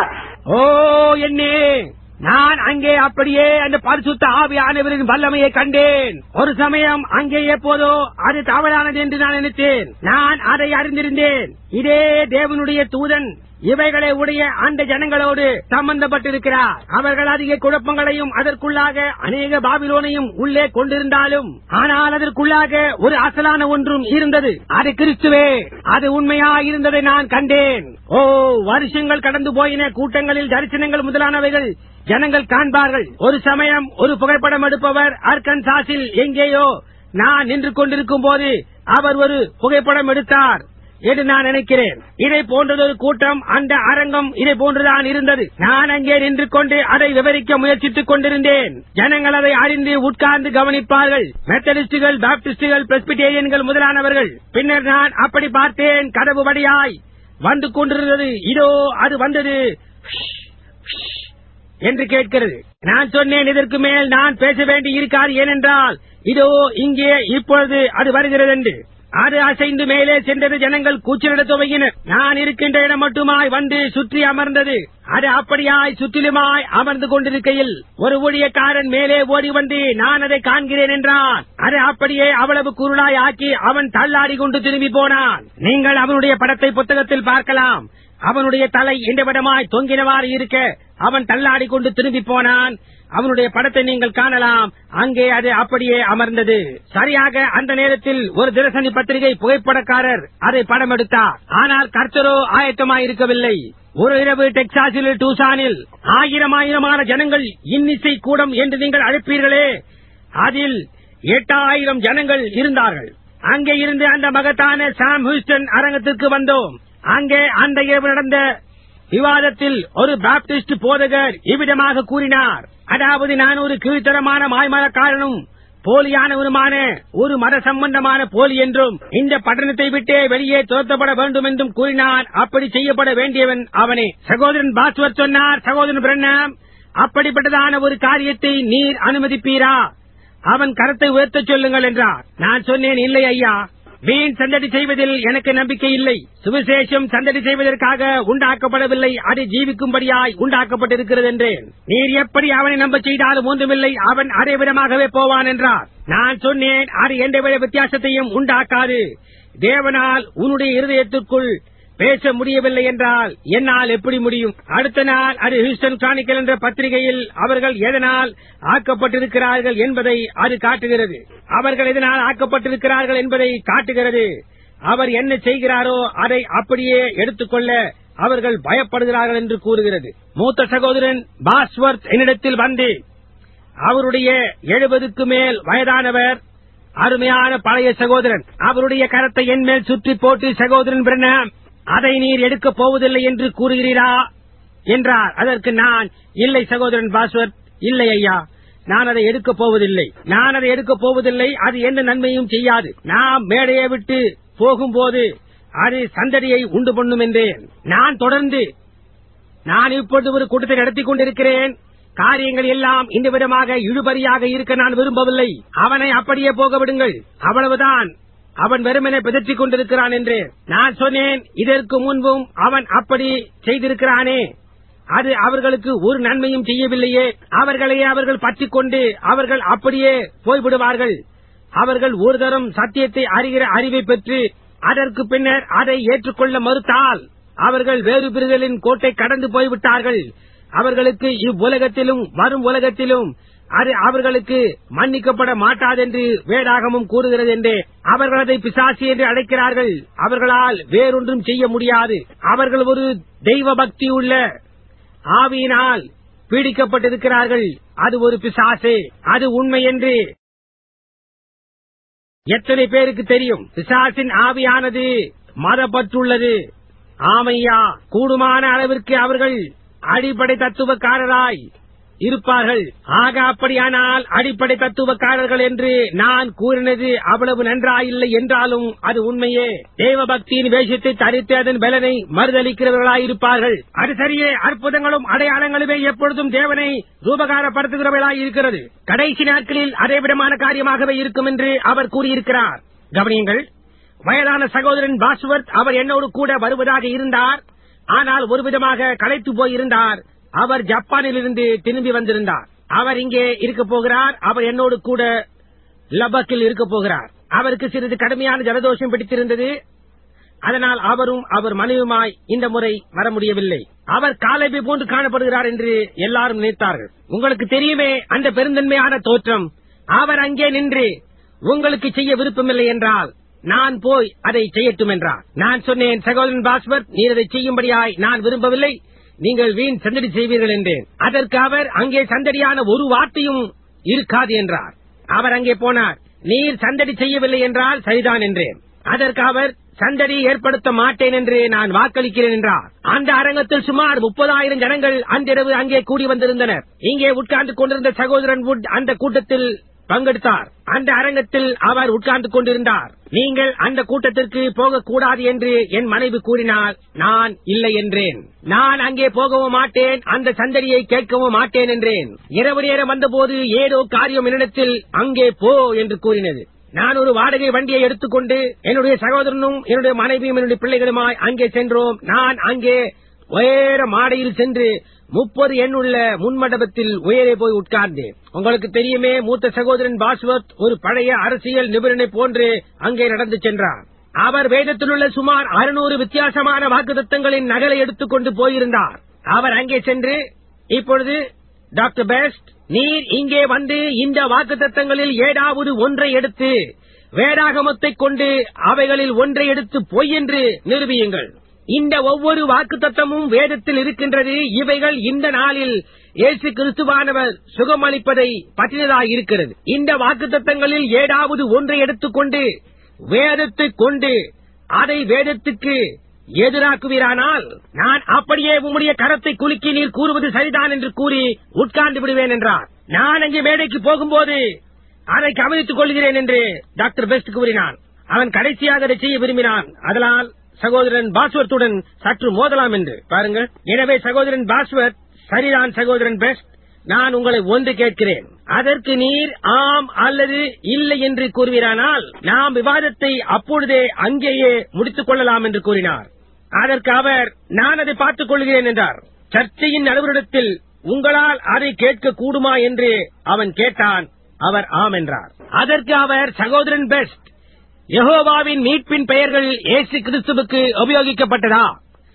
ஓ என்னே நான் அங்கே அப்படியே அந்த பரிசுத்த ஆவியானவரின் வல்லமையை கண்டேன் ஒரு சமயம் அங்கே எப்போதோ அது தவறானது என்று நான் நினைத்தேன் நான் அதை அறிந்திருந்தேன் இதே தேவனுடைய தூதன் இவைகளை உடைய அந்த ஜனங்களோடு சம்பந்தப்பட்டிருக்கிறார் அவர்கள் அதிக குழப்பங்களையும் அதற்குள்ளாக அநேக பாபிலோனையும் உள்ளே கொண்டிருந்தாலும் ஆனால் அதற்குள்ளாக ஒரு அசலான ஒன்றும் இருந்தது அது கிறிஸ்துவே அது உண்மையா இருந்ததை நான் கண்டேன் ஓ வருஷங்கள் கடந்து போயின கூட்டங்களில் தரிசனங்கள் முதலானவைகள் ஜனங்கள் காண்பார்கள் ஒரு சமயம் ஒரு புகைப்படம் எடுப்பவர் அர்கன்சாஸில் எங்கேயோ நான் நின்று கொண்டிருக்கும் போது அவர் ஒரு புகைப்படம் எடுத்தார் என்று நான் நினைக்கிறேன் இதை போன்றதொரு கூட்டம் அந்த அரங்கம் இதை போன்றுதான் இருந்தது நான் அங்கே நின்று கொண்டு அதை விவரிக்க முயற்சித்துக் கொண்டிருந்தேன் ஜனங்கள் அதை அறிந்து உட்கார்ந்து கவனிப்பார்கள் மெத்தடிஸ்டுகள் பாப்டிஸ்டுகள் பிரஸ்பிடேரியன்கள் முதலானவர்கள் பின்னர் நான் அப்படி பார்த்தேன் கதவு வழியாய் வந்து கொண்டிருந்தது இதோ அது வந்தது என்று கேட்கிறது நான் சொன்னேன் இதற்கு மேல் நான் பேச வேண்டி இருக்காது ஏனென்றால் இதோ இங்கே இப்பொழுது அது வருகிறது என்று அது அசைந்து மேலே சென்றது ஜனங்கள் கூச்சலிடத் துவங்கினர் நான் இருக்கின்ற இடம் மட்டுமாய் வந்து சுற்றி அமர்ந்தது அது அப்படியாய் சுற்றிலுமாய் அமர்ந்து கொண்டிருக்கையில் ஒரு ஊழியக்காரன் மேலே ஓடி வந்து நான் அதை காண்கிறேன் என்றான் அது அப்படியே அவ்வளவு குருளாய் ஆக்கி அவன் தள்ளாடி கொண்டு திரும்பி போனான் நீங்கள் அவனுடைய படத்தை புத்தகத்தில் பார்க்கலாம் அவனுடைய தலை இண்டவிடமாய் தொங்கினவாறு இருக்க அவன் தள்ளாடி கொண்டு திரும்பி போனான் அவனுடைய படத்தை நீங்கள் காணலாம் அங்கே அது அப்படியே அமர்ந்தது சரியாக அந்த நேரத்தில் ஒரு தினசனி பத்திரிகை புகைப்படக்காரர் அதை படம் எடுத்தார் ஆனால் கர்த்தரோ ஆயத்தமாயிருக்கவில்லை ஒரு இரவு டெக்சாஸில் டூசானில் ஆயிரம் ஆயிரமான ஜனங்கள் இன்னிசை கூடம் என்று நீங்கள் அழைப்பீர்களே அதில் எட்டாயிரம் ஜனங்கள் இருந்தார்கள் அங்கே இருந்து அந்த மகத்தான சாம் ஹூஸ்டன் அரங்கத்திற்கு வந்தோம் அங்கே அந்த இரவு நடந்த விவாதத்தில் ஒரு பாப்டிஸ்ட் போதகர் இவ்விதமாக கூறினார் அதாவது நான் ஒரு கீழ்த்தரமான மாய்மரக்காரனும் போலியானவனுமான ஒரு மத சம்பந்தமான போலி என்றும் இந்த பட்டணத்தை விட்டே வெளியே துரத்தப்பட வேண்டும் என்றும் கூறினான் அப்படி செய்யப்பட வேண்டியவன் அவனே சகோதரன் பாஸ்வர் சொன்னார் சகோதரன் பிரண்ணாம் அப்படிப்பட்டதான ஒரு காரியத்தை நீர் அனுமதிப்பீரா அவன் கரத்தை உயர்த்தச் சொல்லுங்கள் என்றார் நான் சொன்னேன் இல்லை ஐயா வீண் சந்தடி செய்வதில் எனக்கு நம்பிக்கை இல்லை சுவிசேஷம் சந்தடி செய்வதற்காக உண்டாக்கப்படவில்லை அது ஜீவிக்கும்படியாய் உண்டாக்கப்பட்டிருக்கிறது என்றேன் நீர் எப்படி அவனை நம்ப செய்தாலும் ஒன்றுமில்லை அவன் அதே விதமாகவே போவான் என்றார் நான் சொன்னேன் அது எந்தவித வித்தியாசத்தையும் உண்டாக்காது தேவனால் உன்னுடைய இருதயத்திற்குள் பேச முடியவில்லை என்றால் என்னால் எப்படி முடியும் அடுத்த நாள் அது ஹியூஸ்டன் கிரானிக்கல் என்ற பத்திரிகையில் அவர்கள் எதனால் ஆக்கப்பட்டிருக்கிறார்கள் என்பதை அது காட்டுகிறது அவர்கள் எதனால் ஆக்கப்பட்டிருக்கிறார்கள் என்பதை காட்டுகிறது அவர் என்ன செய்கிறாரோ அதை அப்படியே எடுத்துக்கொள்ள அவர்கள் பயப்படுகிறார்கள் என்று கூறுகிறது மூத்த சகோதரன் பாஸ்வர்த் என்னிடத்தில் வந்து அவருடைய எழுபதுக்கு மேல் வயதானவர் அருமையான பழைய சகோதரன் அவருடைய கரத்தை என் மேல் சுற்றி போட்டு சகோதரன் பிரணாம் அதை நீர் எடுக்கப் போவதில்லை என்று கூறுகிறீரா என்றார் அதற்கு நான் இல்லை சகோதரன் பாஸ்வர்த் இல்லை ஐயா நான் அதை எடுக்கப் போவதில்லை நான் அதை எடுக்கப் போவதில்லை அது எந்த நன்மையும் செய்யாது நாம் மேடையை விட்டு போகும்போது அது சந்தடியை உண்டு பண்ணும் என்றேன் நான் தொடர்ந்து நான் இப்பொழுது ஒரு கூட்டத்தை நடத்திக் கொண்டிருக்கிறேன் காரியங்கள் எல்லாம் இந்த விதமாக இழுபறியாக இருக்க நான் விரும்பவில்லை அவனை அப்படியே போக விடுங்கள் அவ்வளவுதான் அவன் வெறுமனே பிதற்றிக் கொண்டிருக்கிறான் என்று நான் சொன்னேன் இதற்கு முன்பும் அவன் அப்படி செய்திருக்கிறானே அது அவர்களுக்கு ஒரு நன்மையும் செய்யவில்லையே அவர்களையே அவர்கள் பற்றிக் கொண்டு அவர்கள் அப்படியே போய்விடுவார்கள் அவர்கள் ஒரு தரம் சத்தியத்தை அறிகிற அறிவை பெற்று அதற்கு பின்னர் அதை ஏற்றுக்கொள்ள மறுத்தால் அவர்கள் வேறு பிரிதலின் கோட்டை கடந்து போய்விட்டார்கள் அவர்களுக்கு இவ்வுலகத்திலும் வரும் உலகத்திலும் அது அவர்களுக்கு மன்னிக்கப்பட மாட்டாதென்று வேதாகமும் கூறுகிறது என்றே அவர்கள் அதை பிசாசி என்று அழைக்கிறார்கள் அவர்களால் வேறொன்றும் செய்ய முடியாது அவர்கள் ஒரு தெய்வ பக்தி உள்ள ஆவியினால் பீடிக்கப்பட்டிருக்கிறார்கள் அது ஒரு பிசாசே அது உண்மை என்று எத்தனை பேருக்கு தெரியும் பிசாசின் ஆவியானது மதப்பட்டுள்ளது ஆமையா கூடுமான அளவிற்கு அவர்கள் அடிப்படை தத்துவக்காரராய் இருப்பார்கள் ஆக அப்படியானால் அடிப்படை தத்துவக்காரர்கள் என்று நான் கூறினது அவ்வளவு நன்றாயில்லை என்றாலும் அது உண்மையே தேவ பக்தியின் வேஷத்தை தரித்து அதன் பலனை மறுதளிக்கிறவர்களாயிருப்பார்கள் அது சரியே அற்புதங்களும் அடையாளங்களுமே எப்பொழுதும் தேவனை ரூபகாரப்படுத்துகிறவர்களாய் இருக்கிறது கடைசி நாட்களில் அதே விதமான காரியமாகவே இருக்கும் என்று அவர் கூறியிருக்கிறார் கவனியுங்கள் வயதான சகோதரன் பாஸ்வர்த் அவர் என்னோடு கூட வருவதாக இருந்தார் ஆனால் ஒரு விதமாக களைத்து போயிருந்தார் அவர் ஜப்பானிலிருந்து திரும்பி வந்திருந்தார் அவர் இங்கே இருக்க போகிறார் அவர் என்னோடு கூட லபக்கில் இருக்க போகிறார் அவருக்கு சிறிது கடுமையான ஜலதோஷம் பிடித்திருந்தது அதனால் அவரும் அவர் மனைவியுமாய் இந்த முறை வர முடியவில்லை அவர் காலைபி போன்று காணப்படுகிறார் என்று எல்லாரும் நினைத்தார்கள் உங்களுக்கு தெரியுமே அந்த பெருந்தன்மையான தோற்றம் அவர் அங்கே நின்று உங்களுக்கு செய்ய விருப்பமில்லை என்றால் நான் போய் அதை செய்யட்டும் என்றார் நான் சொன்னேன் சகோதரன் பாஸ்வர்த் நீர் அதை செய்யும்படியாய் நான் விரும்பவில்லை நீங்கள் வீண் சந்தடி செய்வீர்கள் என்றேன் அதற்கு அவர் அங்கே சந்தடியான ஒரு வார்த்தையும் இருக்காது என்றார் அவர் அங்கே போனார் நீர் சந்தடி செய்யவில்லை என்றால் சரிதான் என்றேன் அதற்கு அவர் சந்தடி ஏற்படுத்த மாட்டேன் என்று நான் வாக்களிக்கிறேன் என்றார் அந்த அரங்கத்தில் சுமார் முப்பதாயிரம் ஜனங்கள் அன்றிரவு அங்கே கூடி வந்திருந்தனர் இங்கே உட்கார்ந்து கொண்டிருந்த சகோதரன் வுட் அந்த கூட்டத்தில் பங்கெடுத்தார் அந்த அரங்கத்தில் அவர் உட்கார்ந்து கொண்டிருந்தார் நீங்கள் அந்த கூட்டத்திற்கு போகக்கூடாது என்று என் மனைவி கூறினார் நான் இல்லை என்றேன் நான் அங்கே போகவும் மாட்டேன் அந்த சந்தடியை கேட்கவும் மாட்டேன் என்றேன் இரவு நேரம் வந்தபோது ஏதோ காரியம் என்னிடத்தில் அங்கே போ என்று கூறினது நான் ஒரு வாடகை வண்டியை எடுத்துக்கொண்டு என்னுடைய சகோதரனும் என்னுடைய மனைவியும் என்னுடைய பிள்ளைகளுமாய் அங்கே சென்றோம் நான் அங்கே உயர மாடையில் சென்று முப்பது எண்ணுள்ள முன்மண்டபத்தில் உயரே போய் உட்கார்ந்தேன் உங்களுக்கு தெரியுமே மூத்த சகோதரன் பாஸ்வத் ஒரு பழைய அரசியல் நிபுணனை போன்று அங்கே நடந்து சென்றார் அவர் வேதத்திலுள்ள சுமார் அறுநூறு வித்தியாசமான வாக்குத்தத்தங்களின் நகலை எடுத்துக்கொண்டு போயிருந்தார் அவர் அங்கே சென்று இப்பொழுது டாக்டர் பெஸ்ட் நீர் இங்கே வந்து இந்த வாக்குத்தத்தங்களில் ஏதாவது ஒன்றை எடுத்து வேதாகமத்தைக் கொண்டு அவைகளில் ஒன்றை எடுத்து பொய் என்று நிரூபியுங்கள் இந்த ஒவ்வொரு வாக்குத்தத்தமும் வேதத்தில் இருக்கின்றது இவைகள் இந்த நாளில் இயேசு கிறிஸ்துவானவர் சுகமளிப்பதை பற்றினதாய் இருக்கிறது இந்த வாக்குத்தத்தங்களில் ஏதாவது ஒன்றை எடுத்துக்கொண்டு வேதத்தை கொண்டு அதை வேதத்துக்கு எதிராக்குவீரானால் நான் அப்படியே உம்முடைய கரத்தை குலுக்கி நீர் கூறுவது சரிதான் என்று கூறி உட்கார்ந்து விடுவேன் என்றார் நான் அங்கே மேடைக்கு போகும்போது அதை கவனித்துக் கொள்கிறேன் என்று டாக்டர் பெஸ்ட் கூறினான் அவன் கடைசியாக அதை செய்ய விரும்பினான் அதனால் சகோதரன் பாஸ்வர்த்துடன் சற்று மோதலாம் என்று பாருங்கள் எனவே சகோதரன் பாஸ்வர்த் சரிதான் சகோதரன் பெஸ்ட் நான் உங்களை ஒன்று கேட்கிறேன் அதற்கு நீர் ஆம் அல்லது இல்லை என்று கூறுவீரானால் நாம் விவாதத்தை அப்பொழுதே அங்கேயே முடித்துக் கொள்ளலாம் என்று கூறினார் அதற்கு அவர் நான் அதை பார்த்துக் கொள்கிறேன் என்றார் சர்ச்சையின் நடுவரிடத்தில் உங்களால் அதை கேட்க கூடுமா என்று அவன் கேட்டான் அவர் ஆம் என்றார் அதற்கு அவர் சகோதரன் பெஸ்ட் யெகோவாவின் மீட்பின் பெயர்கள் இயேசு கிறிஸ்துவுக்கு உபயோகிக்கப்பட்டதா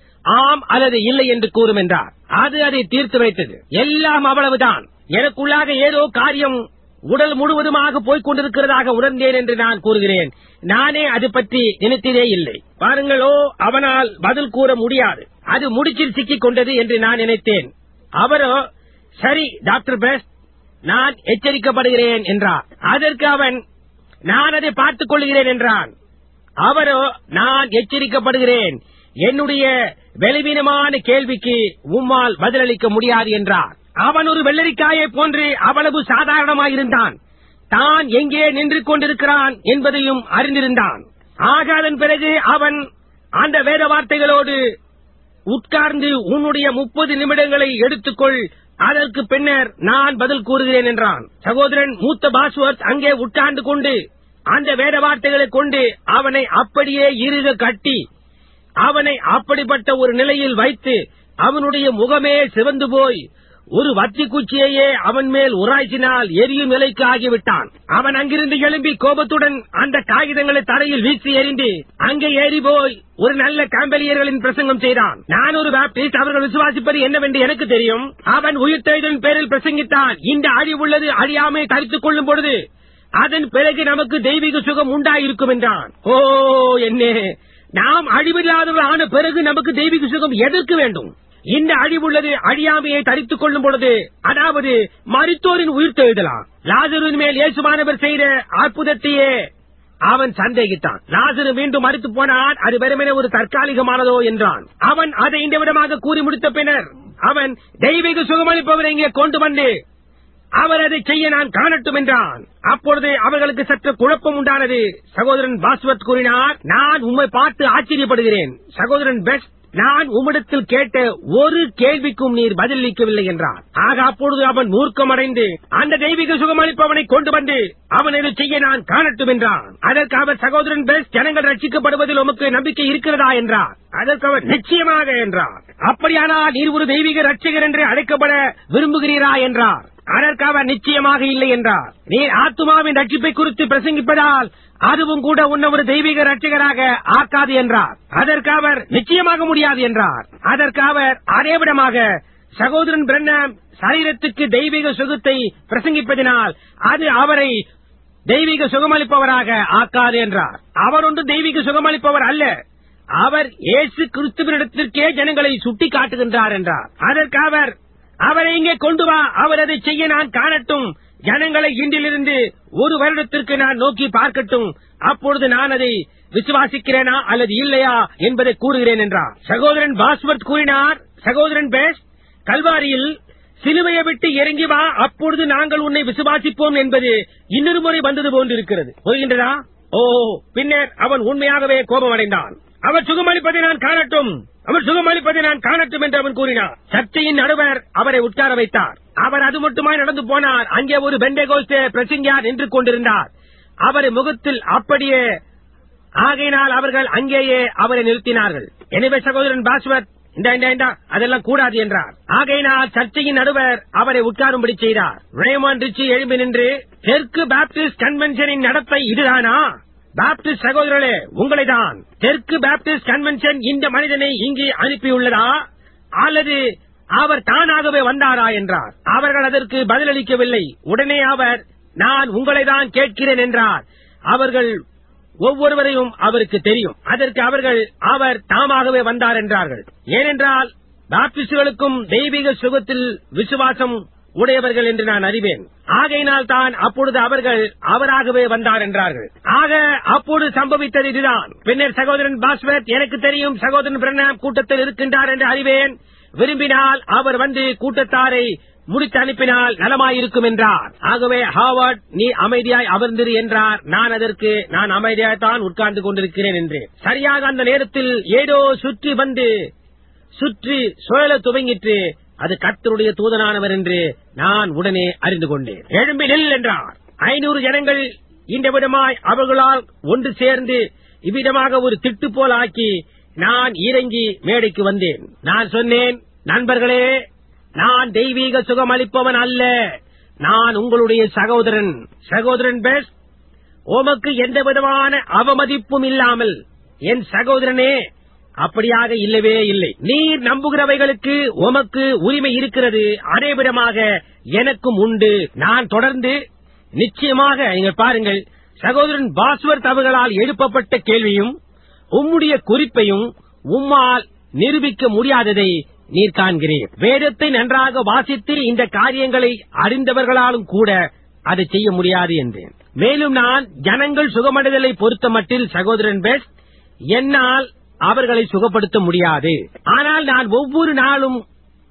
ஆம் அல்லது இல்லை என்று கூறும் என்றார் அது அதை தீர்த்து வைத்தது எல்லாம் அவ்வளவுதான் எனக்குள்ளாக ஏதோ காரியம் உடல் முழுவதுமாக போய்க் கொண்டிருக்கிறதாக உணர்ந்தேன் என்று நான் கூறுகிறேன் நானே அது பற்றி நினைத்ததே இல்லை பாருங்களோ அவனால் பதில் கூற முடியாது அது முடிச்சில் சிக்கிக் கொண்டது என்று நான் நினைத்தேன் அவரோ சரி டாக்டர் பெஸ்ட் நான் எச்சரிக்கப்படுகிறேன் என்றார் அதற்கு அவன் நான் அதை பார்த்துக் கொள்கிறேன் என்றான் அவரோ நான் எச்சரிக்கப்படுகிறேன் என்னுடைய வெளிவீனமான கேள்விக்கு உம்மால் பதிலளிக்க முடியாது என்றார் அவன் ஒரு வெள்ளரிக்காயை போன்று அவ்வளவு சாதாரணமாயிருந்தான் தான் எங்கே நின்று கொண்டிருக்கிறான் என்பதையும் அறிந்திருந்தான் ஆக அதன் பிறகு அவன் அந்த வேத வார்த்தைகளோடு உட்கார்ந்து உன்னுடைய முப்பது நிமிடங்களை எடுத்துக்கொள் அதற்கு பின்னர் நான் பதில் கூறுகிறேன் என்றான் சகோதரன் மூத்த பாஸ்வர்த் அங்கே உட்கார்ந்து கொண்டு அந்த வேத வார்த்தைகளை கொண்டு அவனை அப்படியே இறுக கட்டி அவனை அப்படிப்பட்ட ஒரு நிலையில் வைத்து அவனுடைய முகமே சிவந்து போய் ஒரு வத்தி குச்சியையே அவன் மேல் உராய்ச்சினால் எரியும் நிலைக்கு ஆகிவிட்டான் அவன் அங்கிருந்து எழும்பி கோபத்துடன் அந்த காகிதங்களை தரையில் வீசி எறிந்து அங்கே ஏறி போய் ஒரு நல்ல காம்பலியர்களின் பிரசங்கம் செய்தான் நான் ஒரு பாப்டிஸ்ட் அவர்கள் விசுவாசிப்பது என்னவென்று எனக்கு தெரியும் அவன் உயிர்த்தெழுதலின் பேரில் பிரசங்கித்தான் இந்த அழிவுள்ளது அழியாமை தரித்துக் கொள்ளும் பொழுது அதன் பிறகு நமக்கு தெய்வீக சுகம் உண்டாயிருக்கும் என்றான் ஓ என்ன நாம் அழிவில்லாதவர்கள் ஆன பிறகு நமக்கு தெய்வீக சுகம் எதற்கு வேண்டும் இந்த அழிவுள்ளது அழியாமையை தரித்துக் கொள்ளும் பொழுது அதாவது மருத்துவரின் உயிர்த்தெழுதலாம் லாசரின் மேல் இயேசுமானவர் செய்த அற்புதத்தையே அவன் சந்தேகித்தான் லாசரு மீண்டும் மறுத்து போனான் அது வெறுமனே ஒரு தற்காலிகமானதோ என்றான் அவன் அதை இந்த விதமாக கூறி முடித்த பின்னர் அவன் தெய்வீக சுகமளிப்பவரை இங்கே கொண்டு வந்து அவர் அதை செய்ய நான் காணட்டும் என்றான் அப்பொழுது அவர்களுக்கு சற்று குழப்பம் உண்டானது சகோதரன் பாஸ்வத் கூறினார் நான் உம்மை பார்த்து ஆச்சரியப்படுகிறேன் சகோதரன் பெஸ்ட் நான் உம்மிடத்தில் கேட்ட ஒரு கேள்விக்கும் நீர் பதிலளிக்கவில்லை என்றார் ஆக அப்பொழுது அவன் மூர்க்கமடைந்து அந்த தெய்வீக சுகமளிப்பவனை கொண்டு வந்து அவன் இதை செய்ய நான் காணட்டும் என்றான் அதற்கு அவர் சகோதரன் பெஸ்ட் ஜனங்கள் ரட்சிக்கப்படுவதில் உமக்கு நம்பிக்கை இருக்கிறதா என்றார் அதற்கு அவர் நிச்சயமாக என்றார் அப்படியானால் நீர் ஒரு தெய்வீக ரட்சகர் என்று அழைக்கப்பட விரும்புகிறீரா என்றார் அதற்கு அவர் நிச்சயமாக இல்லை என்றார் நீர் ஆத்துமாவின் ரட்சிப்பை குறித்து பிரசங்கிப்பதால் அதுவும் கூட உன்னை ஒரு தெய்வீக ரட்சகராக ஆக்காது என்றார் அதற்கு அவர் நிச்சயமாக முடியாது என்றார் அதற்கு அவர் அதே விடமாக சகோதரன் பிரண்ணம் சரீரத்துக்கு தெய்வீக சுகத்தை பிரசங்கிப்பதினால் அது அவரை தெய்வீக சுகமளிப்பவராக ஆக்காது என்றார் அவர் ஒன்று தெய்வீக சுகமளிப்பவர் அல்ல அவர் இயேசு கிறிஸ்துவனிடத்திற்கே ஜனங்களை சுட்டி காட்டுகின்றார் என்றார் அதற்கு அவர் அவரை இங்கே கொண்டு வா அவர் அதை செய்ய நான் காணட்டும் ஜனங்களை இன்றிலிருந்து ஒரு வருடத்திற்கு நான் நோக்கி பார்க்கட்டும் அப்பொழுது நான் அதை விசுவாசிக்கிறேனா அல்லது இல்லையா என்பதை கூறுகிறேன் என்றார் சகோதரன் பாஸ்வர்த் கூறினார் சகோதரன் பேஸ் கல்வாரியில் சிலுவையை விட்டு இறங்கி வா அப்பொழுது நாங்கள் உன்னை விசுவாசிப்போம் என்பது இன்னொரு முறை வந்தது போன்றிருக்கிறது புரிகின்றதா ஓ பின்னர் அவன் உண்மையாகவே கோபமடைந்தான் அவர் சுகமளிப்பதை நான் காணட்டும் அவர் சுகமளிப்பதை நான் காணட்டும் என்று அவன் கூறினார் சர்ச்சையின் நடுவர் அவரை உட்கார வைத்தார் அவர் அது மட்டுமாய் நடந்து போனார் அங்கே ஒரு பெண்டகோஸ்தே பிரசங்கியார் நின்று கொண்டிருந்தார் அவரை முகத்தில் அப்படியே ஆகையினால் அவர்கள் அங்கேயே அவரை நிறுத்தினார்கள் எனவே சகோதரன் பாஸ்வத் இந்த இந்த இந்த அதெல்லாம் கூடாது என்றார் ஆகையினால் சர்ச்சையின் நடுவர் அவரை உட்காரும்படி செய்தார் ரேமான் ரிச்சி எழும்பி நின்று தெற்கு பாப்டிஸ்ட் கன்வென்ஷனின் நடத்தை இதுதானா பாப்டிஸ்ட் சகோதரர்களே உங்களைதான் தெற்கு பாப்டிஸ்ட் கன்வென்ஷன் இந்த மனிதனை இங்கு அனுப்பியுள்ளதா அல்லது அவர் தானாகவே வந்தாரா என்றார் அவர்கள் அதற்கு பதிலளிக்கவில்லை உடனே அவர் நான் உங்களைதான் கேட்கிறேன் என்றார் அவர்கள் ஒவ்வொருவரையும் அவருக்கு தெரியும் அதற்கு அவர்கள் அவர் தாமாகவே வந்தார் என்றார்கள் ஏனென்றால் பாப்டிஸ்டுகளுக்கும் தெய்வீக சுகத்தில் விசுவாசம் உடையவர்கள் என்று நான் அறிவேன் ஆகையினால் தான் அப்பொழுது அவர்கள் அவராகவே வந்தார் என்றார்கள் ஆக அப்பொழுது சம்பவித்தது இதுதான் பின்னர் சகோதரன் பாஸ்வத் எனக்கு தெரியும் சகோதரன் பிரணாம் கூட்டத்தில் இருக்கின்றார் என்று அறிவேன் விரும்பினால் அவர் வந்து கூட்டத்தாரை முடித்து அனுப்பினால் நலமாயிருக்கும் என்றார் ஆகவே ஹாவர்ட் நீ அமைதியாய் அமர்ந்திரு என்றார் நான் அதற்கு நான் அமைதியாய்த்தான் உட்கார்ந்து கொண்டிருக்கிறேன் என்றேன் சரியாக அந்த நேரத்தில் ஏதோ சுற்றி வந்து சுற்றி சுழல துவங்கிற்று அது கர்த்தருடைய தூதனானவர் என்று நான் உடனே அறிந்து கொண்டேன் எழும்பி நில் என்றார் ஐநூறு ஜனங்கள் இந்த விதமாய் அவர்களால் ஒன்று சேர்ந்து இவ்விதமாக ஒரு திட்டு போல் ஆக்கி நான் இறங்கி மேடைக்கு வந்தேன் நான் சொன்னேன் நண்பர்களே நான் தெய்வீக சுகம் அளிப்பவன் அல்ல நான் உங்களுடைய சகோதரன் சகோதரன் பெஸ்ட் உமக்கு எந்த விதமான அவமதிப்பும் இல்லாமல் என் சகோதரனே அப்படியாக இல்லவே இல்லை நீர் நம்புகிறவைகளுக்கு உமக்கு உரிமை இருக்கிறது அதே விதமாக எனக்கும் உண்டு நான் தொடர்ந்து நிச்சயமாக நீங்கள் பாருங்கள் சகோதரன் பாஸ்வர்த் அவர்களால் எழுப்பப்பட்ட கேள்வியும் உம்முடைய குறிப்பையும் உம்மால் நிரூபிக்க முடியாததை நீர் காண்கிறீர் வேதத்தை நன்றாக வாசித்து இந்த காரியங்களை அறிந்தவர்களாலும் கூட அதை செய்ய முடியாது என்றேன் மேலும் நான் ஜனங்கள் சுகமடைதலை பொறுத்த மட்டில் சகோதரன் பெஸ்ட் என்னால் அவர்களை சுகப்படுத்த முடியாது ஆனால் நான் ஒவ்வொரு நாளும்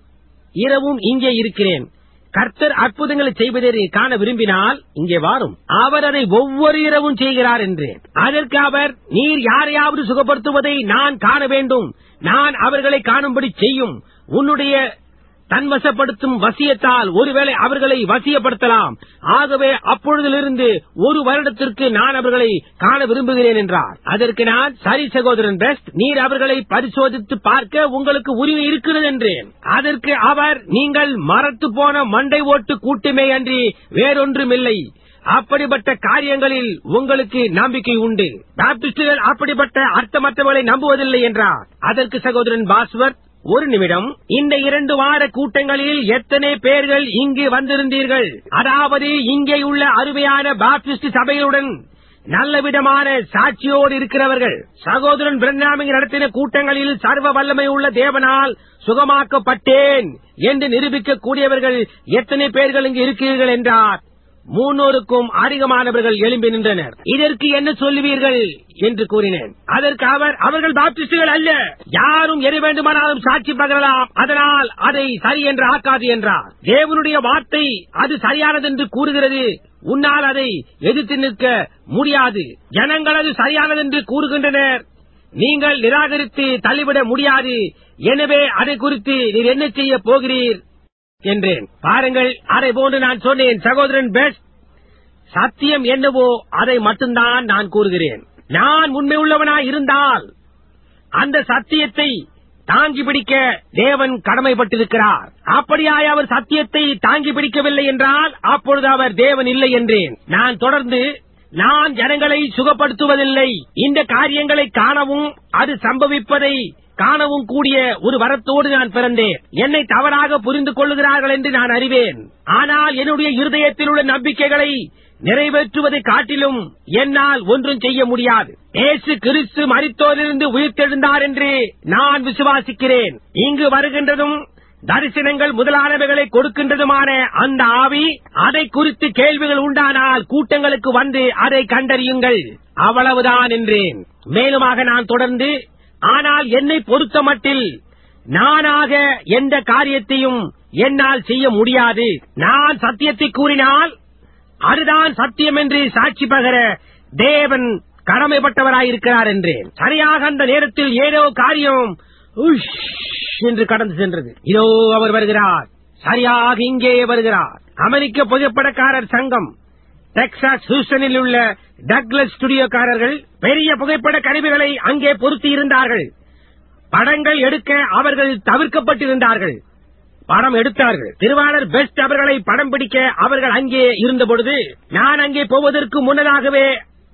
இரவும் இங்கே இருக்கிறேன் கர்த்தர் அற்புதங்களை செய்வதை காண விரும்பினால் இங்கே வாரும் அவர் அதை ஒவ்வொரு இரவும் செய்கிறார் என்றேன் அதற்கு அவர் நீர் யாரையாவது சுகப்படுத்துவதை நான் காண வேண்டும் நான் அவர்களை காணும்படி செய்யும் உன்னுடைய தன்வசப்படுத்தும் வசியத்தால் ஒருவேளை அவர்களை வசியப்படுத்தலாம் ஆகவே அப்பொழுதிலிருந்து ஒரு வருடத்திற்கு நான் அவர்களை காண விரும்புகிறேன் என்றார் அதற்கு நான் சரி சகோதரன் பெஸ்ட் நீர் அவர்களை பரிசோதித்து பார்க்க உங்களுக்கு உரிமை இருக்கிறது என்றேன் அதற்கு அவர் நீங்கள் மரத்து போன மண்டை ஓட்டு கூட்டுமே அன்றி வேறொன்றுமில்லை அப்படிப்பட்ட காரியங்களில் உங்களுக்கு நம்பிக்கை உண்டு பாப்டிஸ்டுகள் அப்படிப்பட்ட அர்த்தமற்றவர்களை நம்புவதில்லை என்றார் அதற்கு சகோதரன் பாஸ்வர் ஒரு நிமிடம் இந்த இரண்டு வார கூட்டங்களில் எத்தனை பேர்கள் இங்கு வந்திருந்தீர்கள் அதாவது இங்கே உள்ள அருமையான பாப்டிஸ்ட் சபைகளுடன் நல்ல விதமான சாட்சியோடு இருக்கிறவர்கள் சகோதரன் பிரண்ணாமிங் நடத்தின கூட்டங்களில் சர்வ வல்லமை உள்ள தேவனால் சுகமாக்கப்பட்டேன் என்று நிரூபிக்க கூடியவர்கள் எத்தனை பேர்கள் இங்கு இருக்கிறீர்கள் என்றார் மூன்னோருக்கும் அதிகமானவர்கள் எழும்பி நின்றனர் இதற்கு என்ன சொல்லுவீர்கள் என்று கூறினேன் அதற்கு அவர் அவர்கள் பாப்டிஸ்டுகள் அல்ல யாரும் எது வேண்டுமானாலும் சாட்சி பகரலாம் அதனால் அதை சரி என்று ஆக்காது என்றார் தேவனுடைய வார்த்தை அது சரியானது என்று கூறுகிறது உன்னால் அதை எதிர்த்து நிற்க முடியாது ஜனங்கள் அது சரியானது என்று கூறுகின்றனர் நீங்கள் நிராகரித்து தள்ளிவிட முடியாது எனவே அதை குறித்து நீர் என்ன செய்ய போகிறீர் என்றேன் பாருங்கள் அதை போன்று நான் சொன்னேன் சகோதரன் பெஸ்ட் சத்தியம் என்னவோ அதை மட்டும்தான் நான் கூறுகிறேன் நான் உண்மை உள்ளவனாய் இருந்தால் அந்த சத்தியத்தை தாங்கி பிடிக்க தேவன் கடமைப்பட்டிருக்கிறார் அப்படியாய் அவர் சத்தியத்தை தாங்கி பிடிக்கவில்லை என்றால் அப்பொழுது அவர் தேவன் இல்லை என்றேன் நான் தொடர்ந்து நான் ஜனங்களை சுகப்படுத்துவதில்லை இந்த காரியங்களை காணவும் அது சம்பவிப்பதை காணவும் கூடிய ஒரு வரத்தோடு நான் பிறந்தேன் என்னை தவறாக புரிந்து கொள்ளுகிறார்கள் என்று நான் அறிவேன் ஆனால் என்னுடைய இருதயத்தில் உள்ள நம்பிக்கைகளை நிறைவேற்றுவதை காட்டிலும் என்னால் ஒன்றும் செய்ய முடியாது ஏசு கிறிஸ்து மரித்தோரிலிருந்து உயிர்த்தெழுந்தார் என்று நான் விசுவாசிக்கிறேன் இங்கு வருகின்றதும் தரிசனங்கள் முதலானவைகளை கொடுக்கின்றதுமான அந்த ஆவி அதை குறித்து கேள்விகள் உண்டானால் கூட்டங்களுக்கு வந்து அதை கண்டறியுங்கள் அவ்வளவுதான் என்றேன் மேலுமாக நான் தொடர்ந்து ஆனால் என்னை பொறுத்த மட்டில் நானாக எந்த காரியத்தையும் என்னால் செய்ய முடியாது நான் சத்தியத்தை கூறினால் அதுதான் சத்தியம் என்று சாட்சி பகர தேவன் கடமைப்பட்டவராயிருக்கிறார் என்றேன் சரியாக அந்த நேரத்தில் ஏதோ காரியம் உஷ் என்று கடந்து சென்றது இதோ அவர் வருகிறார் சரியாக இங்கே வருகிறார் அமெரிக்க புகைப்படக்காரர் சங்கம் டெக்சாஸ் ஹூஸ்டனில் உள்ள டக்லஸ் ஸ்டுடியோக்காரர்கள் பெரிய புகைப்பட கருவிகளை அங்கே பொருத்தி இருந்தார்கள் படங்கள் எடுக்க அவர்கள் தவிர்க்கப்பட்டிருந்தார்கள் படம் எடுத்தார்கள் திருவாளர் பெஸ்ட் அவர்களை படம் பிடிக்க அவர்கள் அங்கே இருந்தபொழுது நான் அங்கே போவதற்கு முன்னதாகவே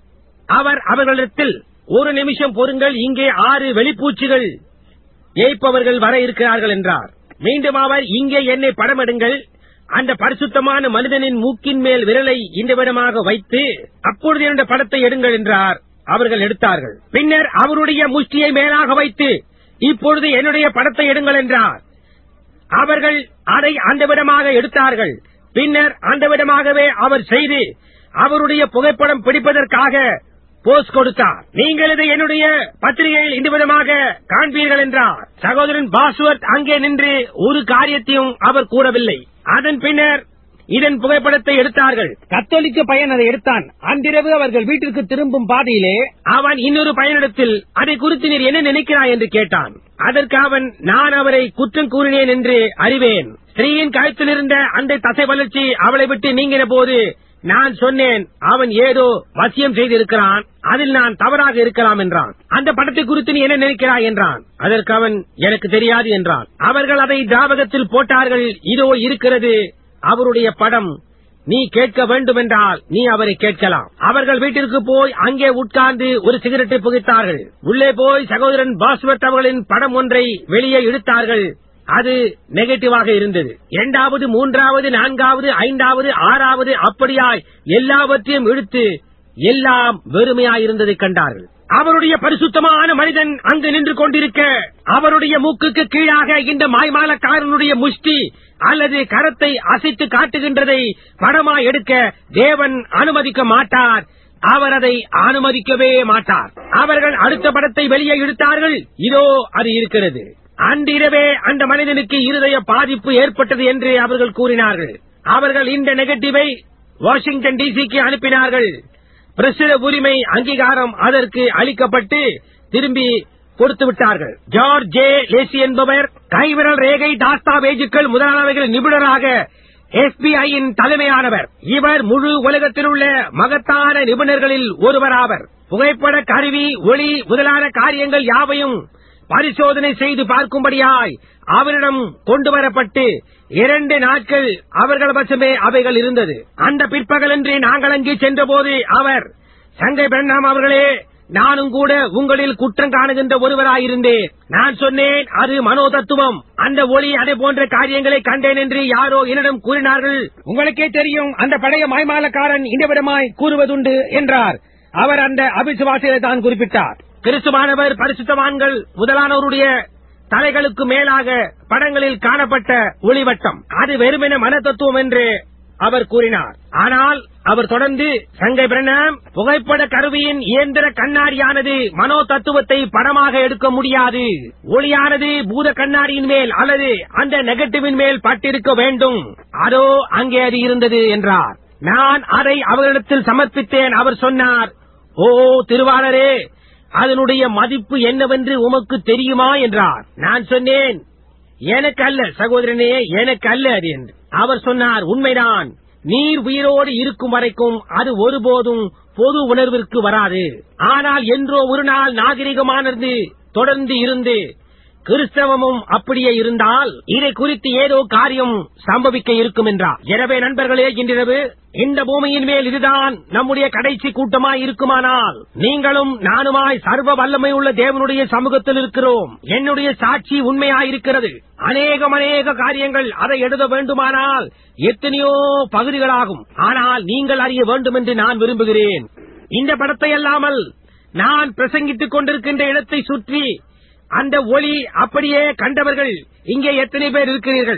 அவர் அவர்களிடத்தில் ஒரு நிமிஷம் பொறுங்கள் இங்கே ஆறு வெளிப்பூச்சிகள் ஏய்ப்பவர்கள் வர இருக்கிறார்கள் என்றார் மீண்டும் அவர் இங்கே என்னை படம் எடுங்கள் அந்த பரிசுத்தமான மனிதனின் மூக்கின் மேல் விரலை இந்த விதமாக வைத்து அப்பொழுது என்னுடைய படத்தை எடுங்கள் என்றார் அவர்கள் எடுத்தார்கள் பின்னர் அவருடைய முஷ்டியை மேலாக வைத்து இப்பொழுது என்னுடைய படத்தை எடுங்கள் என்றார் அவர்கள் அதை அந்த விதமாக எடுத்தார்கள் பின்னர் அந்த விதமாகவே அவர் செய்து அவருடைய புகைப்படம் பிடிப்பதற்காக போஸ் கொடுத்தார் நீங்கள் இதை என்னுடைய பத்திரிகையில் இந்த விதமாக காண்பீர்கள் என்றார் சகோதரன் பாஸ்வர்த் அங்கே நின்று ஒரு காரியத்தையும் அவர் கூறவில்லை அதன் பின்னர் இதன் புகைப்படத்தை எடுத்தார்கள் கத்தோலிக்க பையன் அதை எடுத்தான் அன்றிரவு அவர்கள் வீட்டிற்கு திரும்பும் பாதையிலே அவன் இன்னொரு பையனிடத்தில் அதை குறித்து நீர் என்ன நினைக்கிறாய் என்று கேட்டான் அதற்கு அவன் நான் அவரை குற்றம் கூறினேன் என்று அறிவேன் ஸ்திரீயின் கழுத்தில் இருந்த அந்த தசை வளர்ச்சி அவளை விட்டு நீங்கின போது நான் சொன்னேன் அவன் ஏதோ வசியம் செய்திருக்கிறான் அதில் நான் தவறாக இருக்கலாம் என்றான் அந்த படத்தை குறித்து நீ என்ன நினைக்கிறாய் என்றான் அதற்கு அவன் எனக்கு தெரியாது என்றான் அவர்கள் அதை திராவகத்தில் போட்டார்கள் இதோ இருக்கிறது அவருடைய படம் நீ கேட்க வேண்டுமென்றால் நீ அவரை கேட்கலாம் அவர்கள் வீட்டிற்கு போய் அங்கே உட்கார்ந்து ஒரு சிகரெட்டை புகைத்தார்கள் உள்ளே போய் சகோதரன் பாஸ்வத் அவர்களின் படம் ஒன்றை வெளியே இழுத்தார்கள் அது நெகட்டிவாக இருந்தது இரண்டாவது மூன்றாவது நான்காவது ஐந்தாவது ஆறாவது அப்படியாய் எல்லாவற்றையும் இழுத்து எல்லாம் வெறுமையாயிருந்ததை கண்டார்கள் அவருடைய பரிசுத்தமான மனிதன் அங்கு நின்று கொண்டிருக்க அவருடைய மூக்குக்கு கீழாக இந்த மாய்மாலக்காரனுடைய முஷ்டி அல்லது கரத்தை அசைத்து காட்டுகின்றதை படமா எடுக்க தேவன் அனுமதிக்க மாட்டார் அவர் அதை அனுமதிக்கவே மாட்டார் அவர்கள் அடுத்த படத்தை வெளியே இழுத்தார்கள் இதோ அது இருக்கிறது அன்றிரவே அந்த மனிதனுக்கு இருதய பாதிப்பு ஏற்பட்டது என்று அவர்கள் கூறினார்கள் அவர்கள் இந்த நெகட்டிவை வாஷிங்டன் டிசிக்கு அனுப்பினார்கள் பிரசுர உரிமை அங்கீகாரம் அதற்கு அளிக்கப்பட்டு திரும்பி கொடுத்து விட்டார்கள் ஜார்ஜ் ஜே லேசி என்பவர் கைவிரல் ரேகை தாஸ்தாவேஜுக்கள் முதலானவைகள் நிபுணராக எஸ்பிஐயின் தலைமையானவர் இவர் முழு உலகத்தில் உள்ள மகத்தான நிபுணர்களில் ஒருவராவர் புகைப்பட கருவி ஒளி முதலான காரியங்கள் யாவையும் பரிசோதனை செய்து பார்க்கும்படியாய் அவரிடம் கொண்டு வரப்பட்டு இரண்டு நாட்கள் அவர்கள் வசமே அவைகள் இருந்தது அந்த பிற்பகலன்று நாங்கள் அங்கே சென்றபோது அவர் சங்கை பிரண்ணாம் அவர்களே நானும் கூட உங்களில் குற்றம் காணுகின்ற ஒருவராயிருந்தேன் நான் சொன்னேன் அது மனோ தத்துவம் அந்த ஒளி அதே போன்ற காரியங்களை கண்டேன் என்று யாரோ என்னிடம் கூறினார்கள் உங்களுக்கே தெரியும் அந்த பழைய மாய்மாலக்காரன் இந்த விதமாய் கூறுவதுண்டு என்றார் அவர் அந்த அபிசுவாசிகளை தான் குறிப்பிட்டார் கிறிஸ்துவானவர் பரிசுத்தவான்கள் முதலானவருடைய தலைகளுக்கு மேலாக படங்களில் காணப்பட்ட ஒளிவட்டம் அது வெறுமென மன தத்துவம் என்று அவர் கூறினார் ஆனால் அவர் தொடர்ந்து சங்கை பிரணம் புகைப்பட கருவியின் இயந்திர கண்ணாடியானது மனோ தத்துவத்தை படமாக எடுக்க முடியாது ஒளியானது பூத கண்ணாடியின் மேல் அல்லது அந்த நெகட்டிவின் மேல் பட்டிருக்க வேண்டும் அதோ அங்கே அது இருந்தது என்றார் நான் அதை அவரிடத்தில் சமர்ப்பித்தேன் அவர் சொன்னார் ஓ திருவாளரே அதனுடைய மதிப்பு என்னவென்று உமக்கு தெரியுமா என்றார் நான் சொன்னேன் எனக்கு அல்ல சகோதரனே எனக்கு அல்ல அது என்று அவர் சொன்னார் உண்மைதான் நீர் உயிரோடு இருக்கும் வரைக்கும் அது ஒருபோதும் பொது உணர்விற்கு வராது ஆனால் என்றோ ஒரு நாள் நாகரிகமானது தொடர்ந்து இருந்து கிறிஸ்தவமும் அப்படியே இருந்தால் இதை குறித்து ஏதோ காரியம் சம்பவிக்க இருக்கும் என்றார் எனவே நண்பர்களே இன்றிரவு இந்த பூமியின் மேல் இதுதான் நம்முடைய கடைசி கூட்டமாய் இருக்குமானால் நீங்களும் நானுமாய் சர்வ வல்லமை உள்ள தேவனுடைய சமூகத்தில் இருக்கிறோம் என்னுடைய சாட்சி உண்மையாயிருக்கிறது அநேகம் அநேக காரியங்கள் அதை எழுத வேண்டுமானால் எத்தனையோ பகுதிகளாகும் ஆனால் நீங்கள் அறிய வேண்டும் என்று நான் விரும்புகிறேன் இந்த படத்தை அல்லாமல் நான் பிரசங்கித்துக் கொண்டிருக்கின்ற இடத்தை சுற்றி அந்த ஒளி அப்படியே கண்டவர்கள் இங்கே எத்தனை பேர் இருக்கிறீர்கள்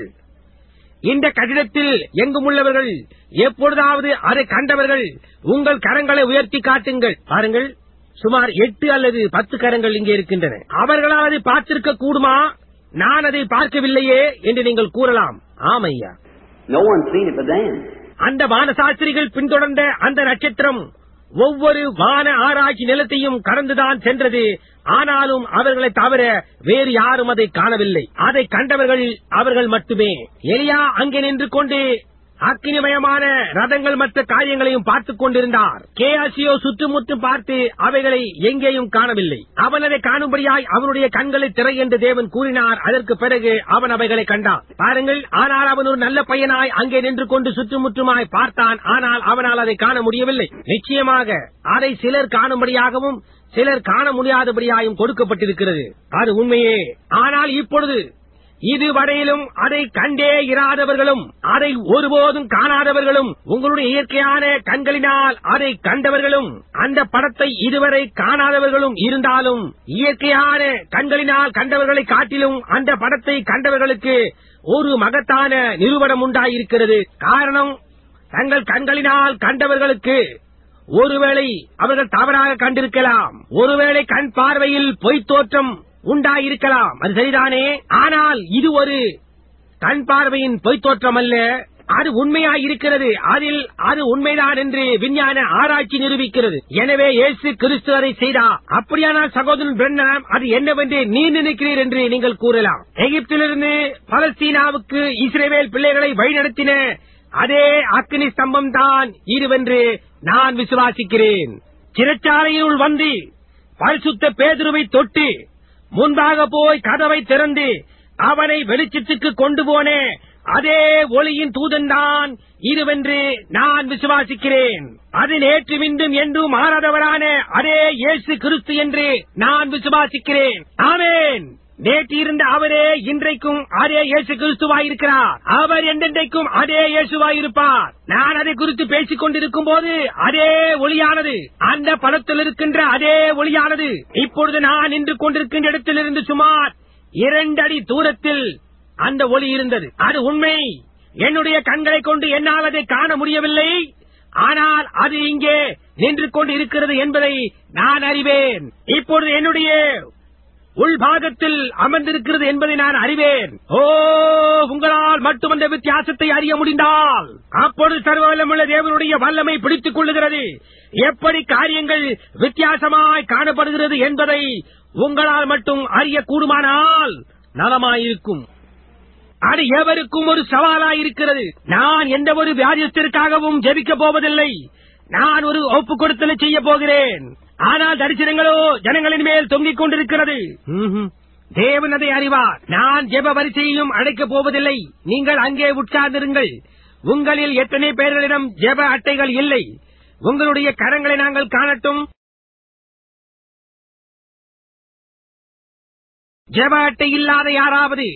இந்த கட்டிடத்தில் எங்கும் உள்ளவர்கள் எப்பொழுதாவது அதை கண்டவர்கள் உங்கள் கரங்களை உயர்த்தி காட்டுங்கள் பாருங்கள் சுமார் எட்டு அல்லது பத்து கரங்கள் இங்கே இருக்கின்றன அவர்களால் அதை பார்த்திருக்க கூடுமா நான் அதை பார்க்கவில்லையே என்று நீங்கள் கூறலாம் ஆமையா No one's seen it but them. அந்த வானசாஸ்திரிகள் பின்தொடர்ந்த அந்த நட்சத்திரம் ஒவ்வொரு வான ஆராய்ச்சி நிலத்தையும் கடந்துதான் சென்றது ஆனாலும் அவர்களை தவிர வேறு யாரும் அதை காணவில்லை அதை கண்டவர்கள் அவர்கள் மட்டுமே எலியா அங்கே நின்று கொண்டு அக்கினிமயமான ரதங்கள் மற்ற காரியங்களையும் பார்த்துக் கொண்டிருந்தார் கேஆசியோ சுற்றுமுற்றும் பார்த்து அவைகளை எங்கேயும் காணவில்லை அவன் அதை காணும்படியாய் அவனுடைய கண்களை திரை என்று தேவன் கூறினார் அதற்கு பிறகு அவன் அவைகளை கண்டான் பாருங்கள் ஆனால் அவன் ஒரு நல்ல பையனாய் அங்கே நின்று கொண்டு சுற்றுமுற்றுமாய் பார்த்தான் ஆனால் அவனால் அதை காண முடியவில்லை நிச்சயமாக அதை சிலர் காணும்படியாகவும் சிலர் காண முடியாதபடியாயும் கொடுக்கப்பட்டிருக்கிறது அது உண்மையே ஆனால் இப்பொழுது இதுவரையிலும் அதை கண்டே இராதவர்களும் அதை ஒருபோதும் காணாதவர்களும் உங்களுடைய இயற்கையான கண்களினால் அதை கண்டவர்களும் அந்த படத்தை இதுவரை காணாதவர்களும் இருந்தாலும் இயற்கையான கண்களினால் கண்டவர்களை காட்டிலும் அந்த படத்தை கண்டவர்களுக்கு ஒரு மகத்தான நிறுவனம் உண்டாயிருக்கிறது காரணம் தங்கள் கண்களினால் கண்டவர்களுக்கு ஒருவேளை அவர்கள் தவறாக கண்டிருக்கலாம் ஒருவேளை கண் பார்வையில் பொய்த் தோற்றம் உண்டாயிருக்கலாம் அது சரிதானே ஆனால் இது ஒரு கண் பார்வையின் பொய்த் தோற்றம் அல்ல அது உண்மையாய் இருக்கிறது அதில் அது உண்மைதான் என்று விஞ்ஞான ஆராய்ச்சி நிரூபிக்கிறது எனவே இயேசு கிறிஸ்து அதை செய்தார் அப்படியானால் சகோதரன் பிரண்ணாம் அது என்னவென்று நீ நினைக்கிறீர் என்று நீங்கள் கூறலாம் எகிப்திலிருந்து பலஸ்தீனாவுக்கு இஸ்ரேவேல் பிள்ளைகளை வழிநடத்தின அதே அக்னி ஸ்தம்பம் தான் இதுவென்று நான் விசுவாசிக்கிறேன் சிறைச்சாலையினுள் வந்து பரிசுத்த பேதுருவை தொட்டு முன்பாக போய் கதவை திறந்து அவனை வெளிச்சத்துக்கு கொண்டு போன அதே ஒளியின் தூதன்தான் இதுவென்று நான் விசுவாசிக்கிறேன் அது நேற்று மீண்டும் என்றும் மாறாதவரான அதே இயேசு கிறிஸ்து என்று நான் விசுவாசிக்கிறேன் ஆமென் நேற்று இருந்த அவரே இன்றைக்கும் அதே இயேசு கிறிஸ்துவாயிருக்கிறார் அவர் என்றென்றைக்கும் அதே இயேசுவாயிருப்பார் நான் அதை குறித்து பேசிக் கொண்டிருக்கும் போது அதே ஒளியானது அந்த படத்தில் இருக்கின்ற அதே ஒளியானது இப்பொழுது நான் நின்று கொண்டிருக்கின்ற இடத்திலிருந்து சுமார் இரண்டு அடி தூரத்தில் அந்த ஒளி இருந்தது அது உண்மை என்னுடைய கண்களை கொண்டு என்னால் அதை காண முடியவில்லை ஆனால் அது இங்கே நின்று கொண்டு இருக்கிறது என்பதை நான் அறிவேன் இப்பொழுது என்னுடைய உள்பாகத்தில் அமர்ந்திருக்கிறது என்பதை நான் அறிவேன் ஓ உங்களால் மட்டும் அந்த வித்தியாசத்தை அறிய முடிந்தால் அப்பொழுது சர்வவல்லமுள்ள தேவனுடைய வல்லமை பிடித்துக் கொள்ளுகிறது எப்படி காரியங்கள் வித்தியாசமாய் காணப்படுகிறது என்பதை உங்களால் மட்டும் அறியக்கூடுமானால் நலமாயிருக்கும் அது எவருக்கும் ஒரு சவாலாயிருக்கிறது நான் எந்த ஒரு வியாதியத்திற்காகவும் ஜெபிக்க போவதில்லை நான் ஒரு ஒப்பு கொடுத்தலை செய்ய போகிறேன் ஆனால் தரிசனங்களோ ஜனங்களின் மேல் தொங்கிக் கொண்டிருக்கிறது ம்ஹும். தேவன் அதை அறிவார் நான் ஜெப வரிசையையும் அடைக்கப் போவதில்லை நீங்கள் அங்கே உட்கார்ந்திருங்கள் உங்களில் எத்தனை பேர்களிடம் ஜெப அட்டைகள் இல்லை உங்களுடைய கரங்களை நாங்கள் காணட்டும் ஜெப அட்டை இல்லாத யாராவது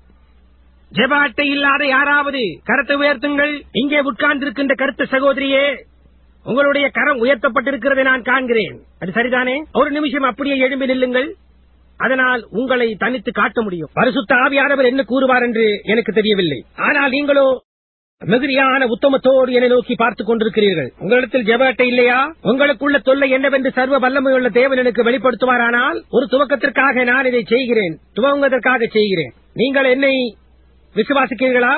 ஜெப அட்டை இல்லாத யாராவது கரத்தை உயர்த்துங்கள் இங்கே உட்கார்ந்திருக்கின்ற கருத்து சகோதரியே உங்களுடைய கரம் உயர்த்தப்பட்டிருக்கிறதை நான் காண்கிறேன் அது சரிதானே ஒரு நிமிஷம் அப்படியே எழும்பி நில்லுங்கள் அதனால் உங்களை தனித்து காட்ட முடியும் பரிசுத்த ஆவியானவர் என்ன கூறுவார் என்று எனக்கு தெரியவில்லை ஆனால் நீங்களோ மிகுதியான உத்தமத்தோடு என்னை நோக்கி பார்த்துக் கொண்டிருக்கிறீர்கள் உங்களிடத்தில் ஜெப அட்டை இல்லையா உங்களுக்குள்ள தொல்லை என்னவென்று சர்வ வல்லமையுள்ள தேவன் எனக்கு வெளிப்படுத்துவாரானால் ஒரு துவக்கத்திற்காக நான் இதை செய்கிறேன் துவங்குவதற்காக செய்கிறேன் நீங்கள் என்னை விசுவாசிக்கிறீர்களா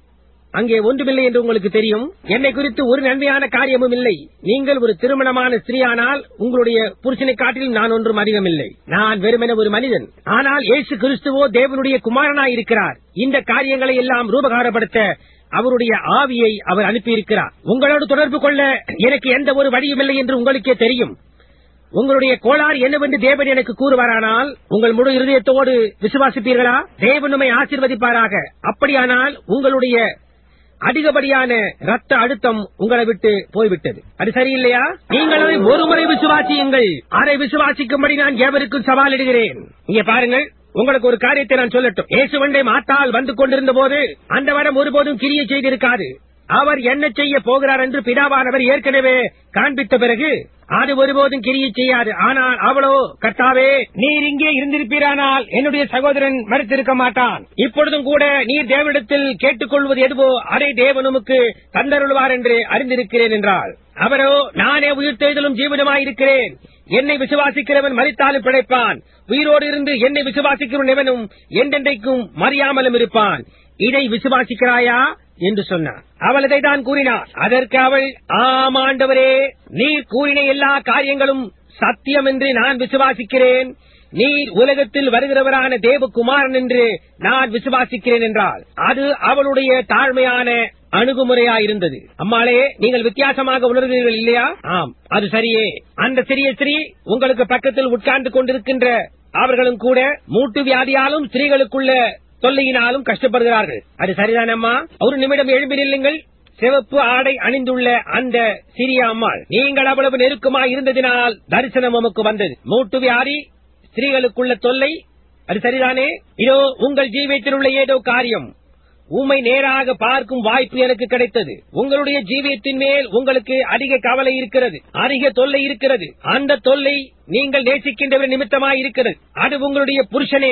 அங்கே ஒன்றுமில்லை என்று உங்களுக்கு தெரியும் என்னை குறித்து ஒரு நன்மையான காரியமும் இல்லை நீங்கள் ஒரு திருமணமான ஸ்திரீயானால் உங்களுடைய புருஷனை காட்டிலும் நான் ஒன்றும் அதிகமில்லை நான் வெறுமென ஒரு மனிதன் ஆனால் இயேசு கிறிஸ்துவோ தேவனுடைய குமாரனாய் இருக்கிறார் இந்த காரியங்களை எல்லாம் ரூபகாரப்படுத்த அவருடைய ஆவியை அவர் அனுப்பியிருக்கிறார் உங்களோடு தொடர்பு கொள்ள எனக்கு எந்த ஒரு வழியும் இல்லை என்று உங்களுக்கே தெரியும் உங்களுடைய கோளாறு என்னவென்று தேவன் எனக்கு கூறுவாரானால் உங்கள் முழு இருதயத்தோடு விசுவாசிப்பீர்களா தேவன் உம்மை ஆசீர்வதிப்பாராக அப்படியானால் உங்களுடைய அதிகப்படியான ரத்த அழுத்தம் உங்களை விட்டு போய்விட்டது அது சரியில்லையா நீங்கள் அதை ஒருமுறை விசுவாசியுங்கள் அதை விசுவாசிக்கும்படி நான் எவருக்கும் சவாலிடுகிறேன் இங்கே பாருங்கள் உங்களுக்கு ஒரு காரியத்தை நான் சொல்லட்டும் இயேசுவண்டை மாத்தால் வந்து கொண்டிருந்த போது அந்த வரம் ஒருபோதும் கிரிய செய்திருக்காது அவர் என்ன செய்ய போகிறார் என்று பிதாவானவர் ஏற்கனவே காண்பித்த பிறகு அது ஒருபோதும் கிரியை செய்யாது ஆனால் அவளோ கர்த்தாவே நீர் இங்கே இருந்திருப்பீரானால் என்னுடைய சகோதரன் மறுத்திருக்க மாட்டான் இப்பொழுதும் கூட நீர் தேவனிடத்தில் கேட்டுக்கொள்வது எதுவோ அதை தேவன் உமக்கு தந்தருள்வார் என்று அறிந்திருக்கிறேன் என்றாள் அவரோ நானே உயிர்த்தெழுதலும் ஜீவனமாயிருக்கிறேன் என்னை விசுவாசிக்கிறவன் மறித்தாலும் பிழைப்பான் உயிரோடு இருந்து என்னை விசுவாசிக்கிறவன் எவனும் என்றென்றைக்கும் மறியாமலும் இருப்பான் இதை விசுவாசிக்கிறாயா என்று சொன்னார் அவள் இதைதான் கூறினார் அதற்கு அவள் ஆம் ஆண்டவரே நீர் கூறின எல்லா காரியங்களும் சத்தியம் என்று நான் விசுவாசிக்கிறேன் நீர் உலகத்தில் வருகிறவரான தேவகுமாரன் என்று நான் விசுவாசிக்கிறேன் என்றால் அது அவளுடைய தாழ்மையான அணுகுமுறையாயிருந்தது அம்மாளே நீங்கள் வித்தியாசமாக உணர்கிறீர்கள் இல்லையா ஆம் அது சரியே அந்த சிறிய ஸ்திரீ உங்களுக்கு பக்கத்தில் உட்கார்ந்து கொண்டிருக்கின்ற அவர்களும் கூட மூட்டு வியாதியாலும் ஸ்திரீகளுக்குள்ள தொல்லையினாலும் கஷ்டப்படுகிறார்கள் அது சரிதான் அம்மா ஒரு நிமிடம் எழுப்பி நில்லுங்கள் சிவப்பு ஆடை அணிந்துள்ள அந்த சிறிய அம்மாள் நீங்கள் அவ்வளவு நெருக்கமாய் இருந்ததினால் தரிசனம் உமக்கு வந்தது மூட்டு வியாதி ஸ்திரீகளுக்குள்ள தொல்லை அது சரிதானே இதோ உங்கள் ஜீவியத்தில் உள்ள ஏதோ காரியம் உம்மை நேராக பார்க்கும் வாய்ப்பு எனக்கு கிடைத்தது உங்களுடைய ஜீவியத்தின் மேல் உங்களுக்கு அதிக கவலை இருக்கிறது அதிக தொல்லை இருக்கிறது அந்த தொல்லை நீங்கள் நேசிக்கின்றவர் நிமித்தமாய் இருக்கிறது அது உங்களுடைய புருஷனே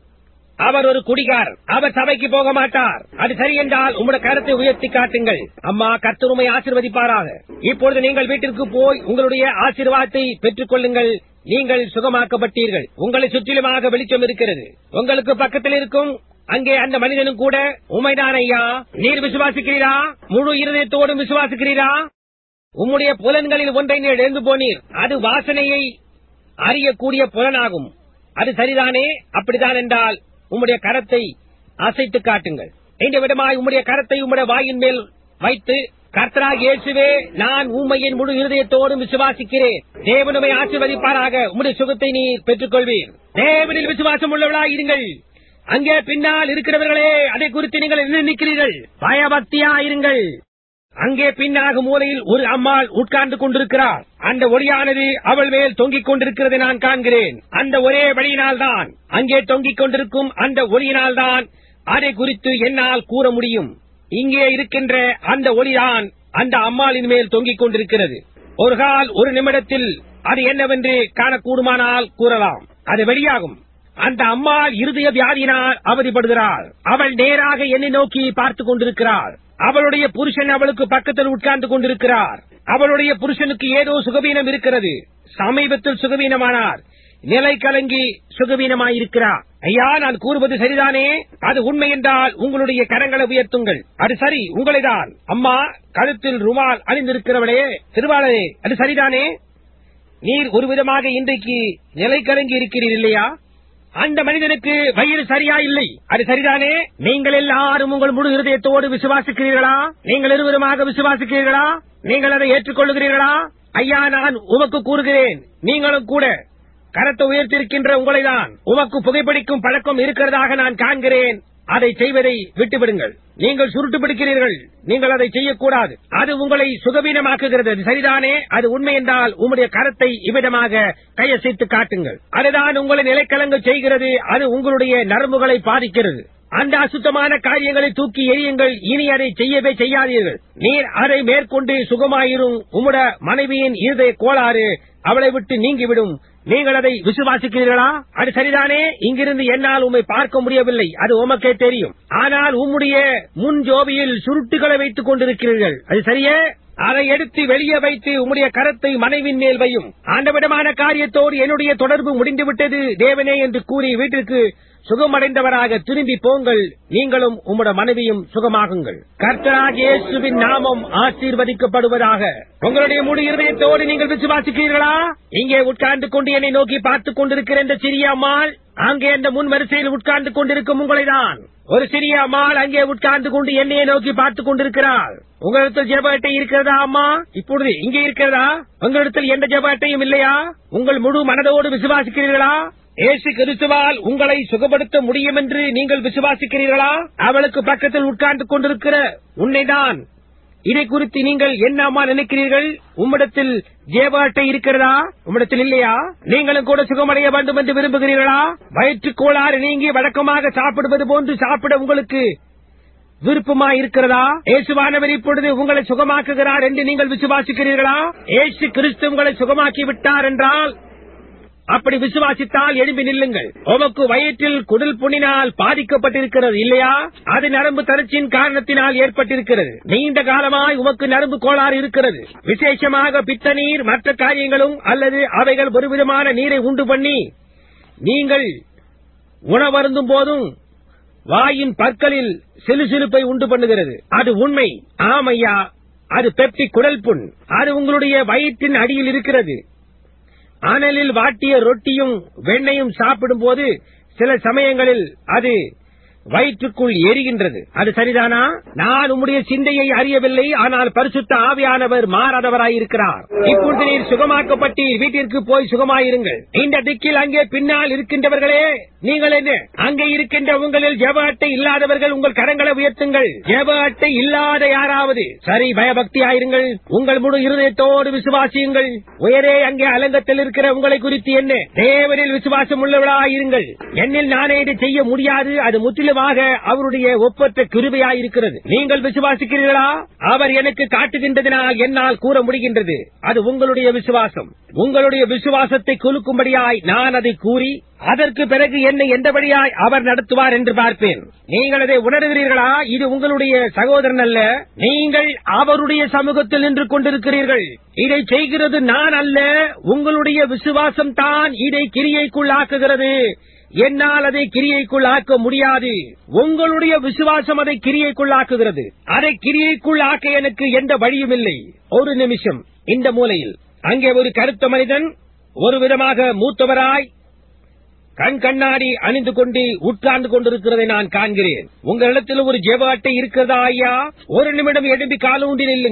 அவர் ஒரு குடிகார் அவர் சபைக்கு போக மாட்டார் அது சரி என்றால் உங்களுடைய கருத்தை உயர்த்தி காட்டுங்கள் அம்மா கர்த்தருமை ஆசிர்வதிப்பாராக இப்பொழுது நீங்கள் வீட்டிற்கு போய் உங்களுடைய ஆசீர்வாதத்தை பெற்றுக் கொள்ளுங்கள் நீங்கள் சுகமாக்கப்பட்டீர்கள் உங்களை சுற்றிலுமாக வெளிச்சம் இருக்கிறது உங்களுக்கு பக்கத்தில் இருக்கும் அங்கே அந்த மனிதனும் கூட உமைதான் ஐயா நீர் விசுவாசிக்கிறீரா முழு இருதயத்தோடும் விசுவாசிக்கிறீரா உம்முடைய புலன்களில் ஒன்றை நீர் எழுந்து போனீர் அது வாசனையை அறியக்கூடிய புலனாகும் அது சரிதானே அப்படித்தான் என்றால் உம்முடைய கரத்தை அசைத்து காட்டுங்கள் இந்த விடமாய் உம்முடைய கரத்தை உம்முடைய வாயின் மேல் வைத்து கர்த்தராக இயேசுவே நான் உண்மையின் முழு இருதயத்தோடும் விசுவாசிக்கிறேன் தேவனுமை ஆசீர்வதிப்பாராக உம்முடைய சுகத்தை நீர் பெற்றுக் கொள்வீர் தேவனில் விசுவாசம் உள்ளவளாய் இருங்கள் அங்கே பின்னால் இருக்கிறவர்களே அதை குறித்து நீங்கள் என்ன நினைக்கிறீர்கள் பயபக்தியா இருங்கள் அங்கே பின்னாக மூலையில் ஒரு அம்மாள் உட்கார்ந்து கொண்டிருக்கிறார் அந்த ஒளியானது அவள் மேல் தொங்கிக் கொண்டிருக்கிறதை நான் காண்கிறேன் அந்த ஒரே வழியினால்தான் அங்கே தொங்கிக் கொண்டிருக்கும் அந்த ஒளியினால்தான் அதை குறித்து என்னால் கூற முடியும் இங்கே இருக்கின்ற அந்த ஒளிதான் அந்த அம்மாளின் மேல் தொங்கிக் கொண்டிருக்கிறது ஒரு கால் ஒரு நிமிடத்தில் அது என்னவென்று காணக்கூடுமானால் கூறலாம் அது வெளியாகும் அந்த அம்மாள் இருதய வியாதியினால் அவதிப்படுகிறாள் அவள் நேராக என்னை நோக்கி பார்த்துக் கொண்டிருக்கிறாள் அவளுடைய புருஷன் அவளுக்கு பக்கத்தில் உட்கார்ந்து கொண்டிருக்கிறார் அவளுடைய புருஷனுக்கு ஏதோ சுகவீனம் இருக்கிறது சமீபத்தில் சுகவீனமானார் நிலை கலங்கி சுகவீனமாயிருக்கிறார் ஐயா நான் கூறுவது சரிதானே அது உண்மை என்றால் உங்களுடைய கரங்களை உயர்த்துங்கள் அது சரி உங்களைதான் அம்மா கழுத்தில் ருமால் அணிந்திருக்கிறவளே திருவாளரே அது சரிதானே நீர் ஒரு விதமாக இன்றைக்கு நிலை கலங்கி இருக்கிறீர் இல்லையா அந்த மனிதனுக்கு வயிறு சரியா இல்லை அது சரிதானே நீங்கள் எல்லாரும் உங்கள் முழு இருதயத்தோடு விசுவாசிக்கிறீர்களா நீங்கள் இருவருமாக விசுவாசிக்கிறீர்களா நீங்கள் அதை ஏற்றுக்கொள்ளுகிறீர்களா ஐயா நான் உமக்கு கூறுகிறேன் நீங்களும் கூட கரத்தை உயர்த்திருக்கின்ற உங்களைதான் உமக்கு புகைப்பிடிக்கும் பழக்கம் இருக்கிறதாக நான் காண்கிறேன் அதை செய்வதை விட்டுவிடுங்கள் நீங்கள் சுருட்டு பிடிக்கிறீர்கள் நீங்கள் அதை செய்யக்கூடாது அது உங்களை சுகவீனமாக்குகிறது அது சரிதானே அது உண்மை என்றால் உம்முடைய கரத்தை இவ்விதமாக கையசைத்து காட்டுங்கள் அதுதான் உங்களை நிலைக்கலங்க செய்கிறது அது உங்களுடைய நரம்புகளை பாதிக்கிறது அந்த அசுத்தமான காரியங்களை தூக்கி எறியுங்கள் இனி அதை செய்யவே செய்யாதீர்கள் நீர் அதை மேற்கொண்டு சுகமாயிரும் உம்முட மனைவியின் இருதய கோளாறு அவளை விட்டு நீங்கிவிடும் நீங்கள் அதை விசுவாசிக்கிறீர்களா அது சரிதானே இங்கிருந்து என்னால் உம்மை பார்க்க முடியவில்லை அது உமக்கே தெரியும் ஆனால் உம்முடைய முன் ஜோபியில் சுருட்டுகளை வைத்துக் கொண்டிருக்கிறீர்கள் அது சரியே அதை எடுத்து வெளியே வைத்து உம்முடைய கரத்தை மனைவின் மேல் வையும் ஆண்டவிடமான காரியத்தோடு என்னுடைய தொடர்பு முடிந்துவிட்டது தேவனே என்று கூறி வீட்டிற்கு சுகமடைந்தவராக திரும்பி போங்கள் நீங்களும் உம்முடைய மனைவியும் சுகமாகுங்கள் கர்த்தராக இயேசுவின் நாமம் ஆசீர்வதிக்கப்படுவதாக உங்களுடைய முழு இருதயத்தோடு நீங்கள் விசுவாசிக்கிறீர்களா இங்கே உட்கார்ந்து கொண்டு என்னை நோக்கி பார்த்துக் கொண்டிருக்கிற இந்த சிறிய அம்மாள் அங்கே அந்த முன் வரிசையில் உட்கார்ந்து கொண்டிருக்கும் உங்களைதான் ஒரு சிறிய அம்மாள் அங்கே உட்கார்ந்து கொண்டு என்னையை நோக்கி பார்த்துக் கொண்டிருக்கிறாள் உங்களிடத்தில் ஜெப அட்டை இருக்கிறதா அம்மா இப்பொழுது இங்கே இருக்கிறதா உங்களிடத்தில் எந்த ஜெப அட்டையும் இல்லையா உங்கள் முழு மனதோடு விசுவாசிக்கிறீர்களா ஏசு கிறிஸ்துவால் உங்களை சுகப்படுத்த முடியும் என்று நீங்கள் விசுவாசிக்கிறீர்களா அவளுக்கு பக்கத்தில் உட்கார்ந்து கொண்டிருக்கிற உன்னைதான் இதை குறித்து நீங்கள் என்ன அம்மா நினைக்கிறீர்கள் உம்மிடத்தில் ஜேப அட்டை இருக்கிறதா உம்மிடத்தில் இல்லையா நீங்களும் கூட சுகமடைய வேண்டும் என்று விரும்புகிறீர்களா வயிற்று கோளாறு நீங்கி வழக்கமாக சாப்பிடுவது போன்று சாப்பிட உங்களுக்கு விருப்பமா இருக்கிறதா இயேசுவானவர் இப்பொழுது உங்களை சுகமாக்குகிறார் என்று நீங்கள் விசுவாசிக்கிறீர்களா ஏசு கிறிஸ்து உங்களை சுகமாக்கி விட்டார் என்றால் அப்படி விசுவாசித்தால் எழும்பி நில்லுங்கள் உமக்கு வயிற்றில் குடல் புண்ணினால் பாதிக்கப்பட்டிருக்கிறது இல்லையா அது நரம்பு தளர்ச்சியின் காரணத்தினால் ஏற்பட்டிருக்கிறது நீண்ட காலமாய் உமக்கு நரம்பு கோளாறு இருக்கிறது விசேஷமாக பித்த நீர் மற்ற காரியங்களும் அல்லது அவைகள் ஒருவிதமான நீரை உண்டு பண்ணி நீங்கள் உணவருந்தும் போதும் வாயின் பற்களில் சிலுசிலுப்பை உண்டு பண்ணுகிறது அது உண்மை ஆமையா அது பெப்டி குடல் புண் அது உங்களுடைய வயிற்றின் அடியில் இருக்கிறது அனலில் வாட்டிய ரொட்டியும் வெண்ணையும் சாப்பிடும்போது சில சமயங்களில் அது வயிற்றுக்குள் எரிகின்றது அது சரிதானா நான் உம்முடைய சிந்தையை அறியவில்லை ஆனால் பரிசுத்த ஆவியானவர் மாறாதவராயிருக்கிறார் இப்பொழுது நீர் சுகமாக்கப்பட்டீர் வீட்டிற்கு போய் சுகமாயிருங்கள் இந்த திக்கில் அங்கே பின்னால் இருக்கின்றவர்களே நீங்கள் என்ன அங்கே இருக்கின்ற உங்களில் ஜெப அட்டை இல்லாதவர்கள் உங்கள் கரங்களை உயர்த்துங்கள் ஜெப அட்டை இல்லாத யாராவது சரி பயபக்தியாயிருங்கள் உங்கள் முழு இருதயத்தோடு விசுவாசியுங்கள் உயரே அங்கே அலங்கத்தில் இருக்கிற உங்களை குறித்து என்ன தேவனில் விசுவாசம் உள்ளவளாயிருங்கள் என்னில் நானே இதை செய்ய முடியாது அது முற்றிலுமாக அவருடைய ஒப்பற்ற கிருபையாயிருக்கிறது நீங்கள் விசுவாசிக்கிறீர்களா அவர் எனக்கு காட்டுகின்றதினால் என்னால் கூற முடிகின்றது அது உங்களுடைய விசுவாசம் உங்களுடைய விசுவாசத்தை குலுக்கும்படியாய் நான் அதை கூறி அதற்கு பிறகு என்னை எந்தபடியாய் அவர் நடத்துவார் என்று பார்ப்பேன் நீங்கள் அதை உணர்கிறீர்களா இது உங்களுடைய சகோதரன் அல்ல நீங்கள் அவருடைய சமூகத்தில் நின்று கொண்டிருக்கிறீர்கள் இதை செய்கிறது நான் அல்ல உங்களுடைய விசுவாசம் தான் இதை கிரியைக்குள் ஆக்குகிறது என்னால் அதை கிரியைக்குள் ஆக்க முடியாது உங்களுடைய விசுவாசம் அதை கிரியைக்குள் ஆக்குகிறது அதை கிரியைக்குள் ஆக்க எனக்கு எந்த வழியும் இல்லை ஒரு நிமிஷம் இந்த மூலையில் அங்கே ஒரு கருத்த மனிதன் ஒரு விதமாக மூத்தவராய் கண் கண்ணாடி அணிந்து கொண்டு உட்கார்ந்து கொண்டிருக்கிறதை நான் காண்கிறேன் உங்களிடத்தில் ஒரு ஜெப அட்டை இருக்கிறதா ஐயா ஒரு நிமிடம் எழும்பி காலூண்டி நில்லுங்கள்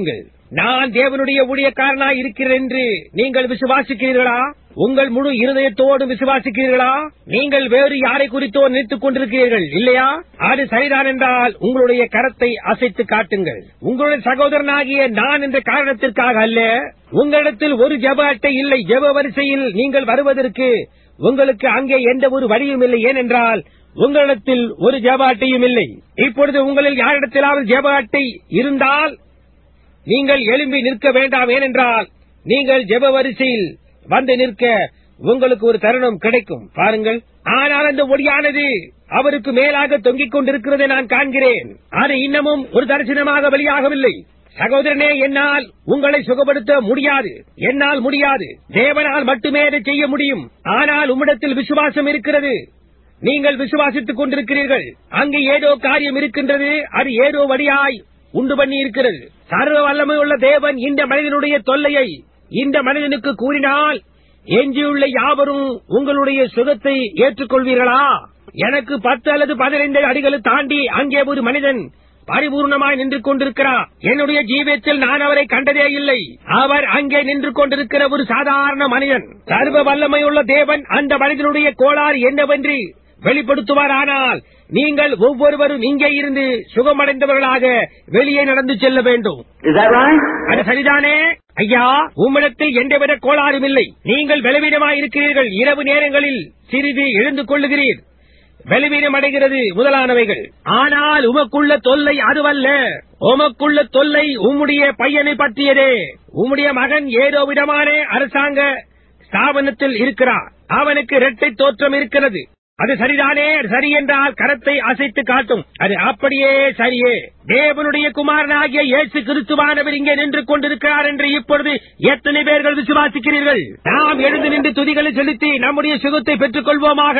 நான் தேவனுடைய ஊழியக்காரனாய் இருக்கிறேன் என்று நீங்கள் விசுவாசிக்கிறீர்களா உங்கள் முழு இருதயத்தோடு விசுவாசிக்கிறீர்களா நீங்கள் வேறு யாரை குறித்தோ நினைத்துக் கொண்டிருக்கிறீர்கள் இல்லையா அது சரிதான் என்றால் உங்களுடைய கரத்தை அசைத்து காட்டுங்கள் உங்களுடைய சகோதரனாகிய நான் என்ற காரணத்திற்காக அல்ல உங்களிடத்தில் ஒரு ஜெப அட்டை இல்லை ஜெப வரிசையில் நீங்கள் வருவதற்கு உங்களுக்கு அங்கே எந்த ஒரு வழியும் இல்லை ஏனென்றால் உங்களிடத்தில் ஒரு ஜெப அட்டையும் இல்லை இப்பொழுது உங்களில் யாரிடத்திலாவது ஜெப அட்டை இருந்தால் நீங்கள் எழும்பி நிற்க வேண்டாம் ஏனென்றால் நீங்கள் ஜெப வரிசையில் வந்து நிற்க உங்களுக்கு ஒரு தருணம் கிடைக்கும் பாருங்கள் ஆனால் அந்த ஒளியானது அவருக்கு மேலாக தொங்கிக் கொண்டிருக்கிறதை நான் காண்கிறேன் அது இன்னமும் ஒரு தரிசனமாக வெளியாகவில்லை சகோதரனே என்னால் உங்களை சுகப்படுத்த முடியாது என்னால் முடியாது தேவனால் மட்டுமே அதை செய்ய முடியும் ஆனால் உம்மிடத்தில் விசுவாசம் இருக்கிறது நீங்கள் விசுவாசித்துக் கொண்டிருக்கிறீர்கள் அங்கு ஏதோ காரியம் இருக்கின்றது அது ஏதோ வழியாய் உண்டு பண்ணி இருக்கிறது சர்வ வல்லமை உள்ள தேவன் இந்த மனிதனுடைய தொல்லையை இந்த மனிதனுக்கு கூறினால் எஞ்சியுள்ள யாவரும் உங்களுடைய சுகத்தை ஏற்றுக்கொள்வீர்களா எனக்கு பத்து அல்லது பதினைந்து அடிகளை தாண்டி அங்கே ஒரு மனிதன் பரிபூர்ணமாய் நின்று கொண்டிருக்கிறார் என்னுடைய ஜீவியத்தில் நான் அவரை கண்டதே இல்லை அவர் அங்கே நின்று கொண்டிருக்கிற ஒரு சாதாரண மனிதன் சர்வ வல்லமையுள்ள தேவன் அந்த மனிதனுடைய கோளாறு என்னவென்று வெளிப்படுத்துவாரானால் நீங்கள் ஒவ்வொருவரும் இங்கே இருந்து சுகமடைந்தவர்களாக வெளியே நடந்து செல்ல வேண்டும் Is that right? அது சரிதானே ஐயா உம்மிடத்தில் எந்தவித கோளாறும் இல்லை நீங்கள் பலவீனமாய் இருக்கிறீர்கள் இரவு நேரங்களில் சிறிது எழுந்து கொள்ளுகிறீர் பலவீனம் அடைகிறது முதலானவைகள் ஆனால் உமக்குள்ள தொல்லை அதுவல்ல உமக்குள்ள தொல்லை உம்முடைய பையனை பற்றியதே உம்முடைய மகன் ஏதோ விதமான அரசாங்க ஸ்தாபனத்தில் இருக்கிறார் அவனுக்கு இரட்டை தோற்றம் இருக்கிறது அது சரிதானே சரி என்றால் கரத்தை அசைத்து காட்டும் அது அப்படியே சரியே தேவனுடைய குமாரனாகிய இயேசு கிறிஸ்துவானவர் இங்கே நின்று கொண்டிருக்கிறார் என்று இப்பொழுது எத்தனை பேர்கள் விசுவாசிக்கிறீர்கள் நாம் எழுந்து நின்று துதிகளை செலுத்தி நம்முடைய சுகத்தை பெற்றுக் கொள்வோமாக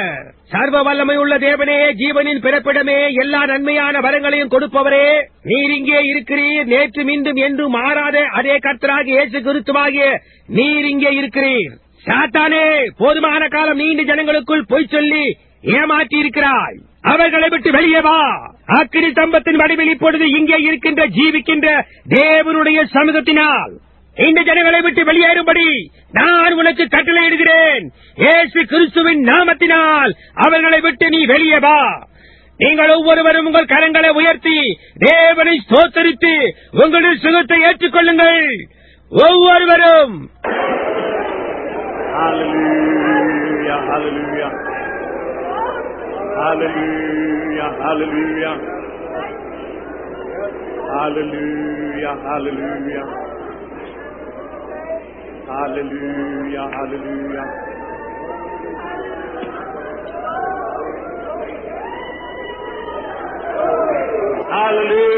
சர்வ வல்லமை உள்ள தேவனே ஜீவனின் பிறப்பிடமே எல்லா நன்மையான வரங்களையும் கொடுப்பவரே நீர் இங்கே இருக்கிறீர் நேற்று மீண்டும் என்று மாறாத அதே கர்த்தராகிய இயேசு கிறிஸ்துவாகிய நீர் இங்கே இருக்கிறீர் சாத்தானே போதுமான காலம் நீண்ட ஜனங்களுக்குள் பொய் சொல்லி ஏமாற்றி இருக்கிறாய் அவர்களை விட்டு வெளியே வா அக்கினி தம்பத்தின் வடிவில் இப்பொழுது இங்கே இருக்கின்ற ஜீவிக்கின்ற தேவனுடைய சமூகத்தினால் இந்த ஜனங்களை விட்டு வெளியேறும்படி நான் உனக்கு கட்டளையிடுகிறேன் இயேசு கிறிஸ்துவின் நாமத்தினால் அவர்களை விட்டு நீ வெளியே வா நீங்கள் ஒவ்வொருவரும் உங்கள் கரங்களை உயர்த்தி தேவனை ஸ்தோத்தரித்து உங்களுடைய சுகத்தை ஏற்றுக்கொள்ளுங்கள் ஒவ்வொருவரும் Hallelujah, hallelujah. Hallelujah, hallelujah. Hallelujah, hallelujah. Hallelujah, hallelujah. Hallelujah.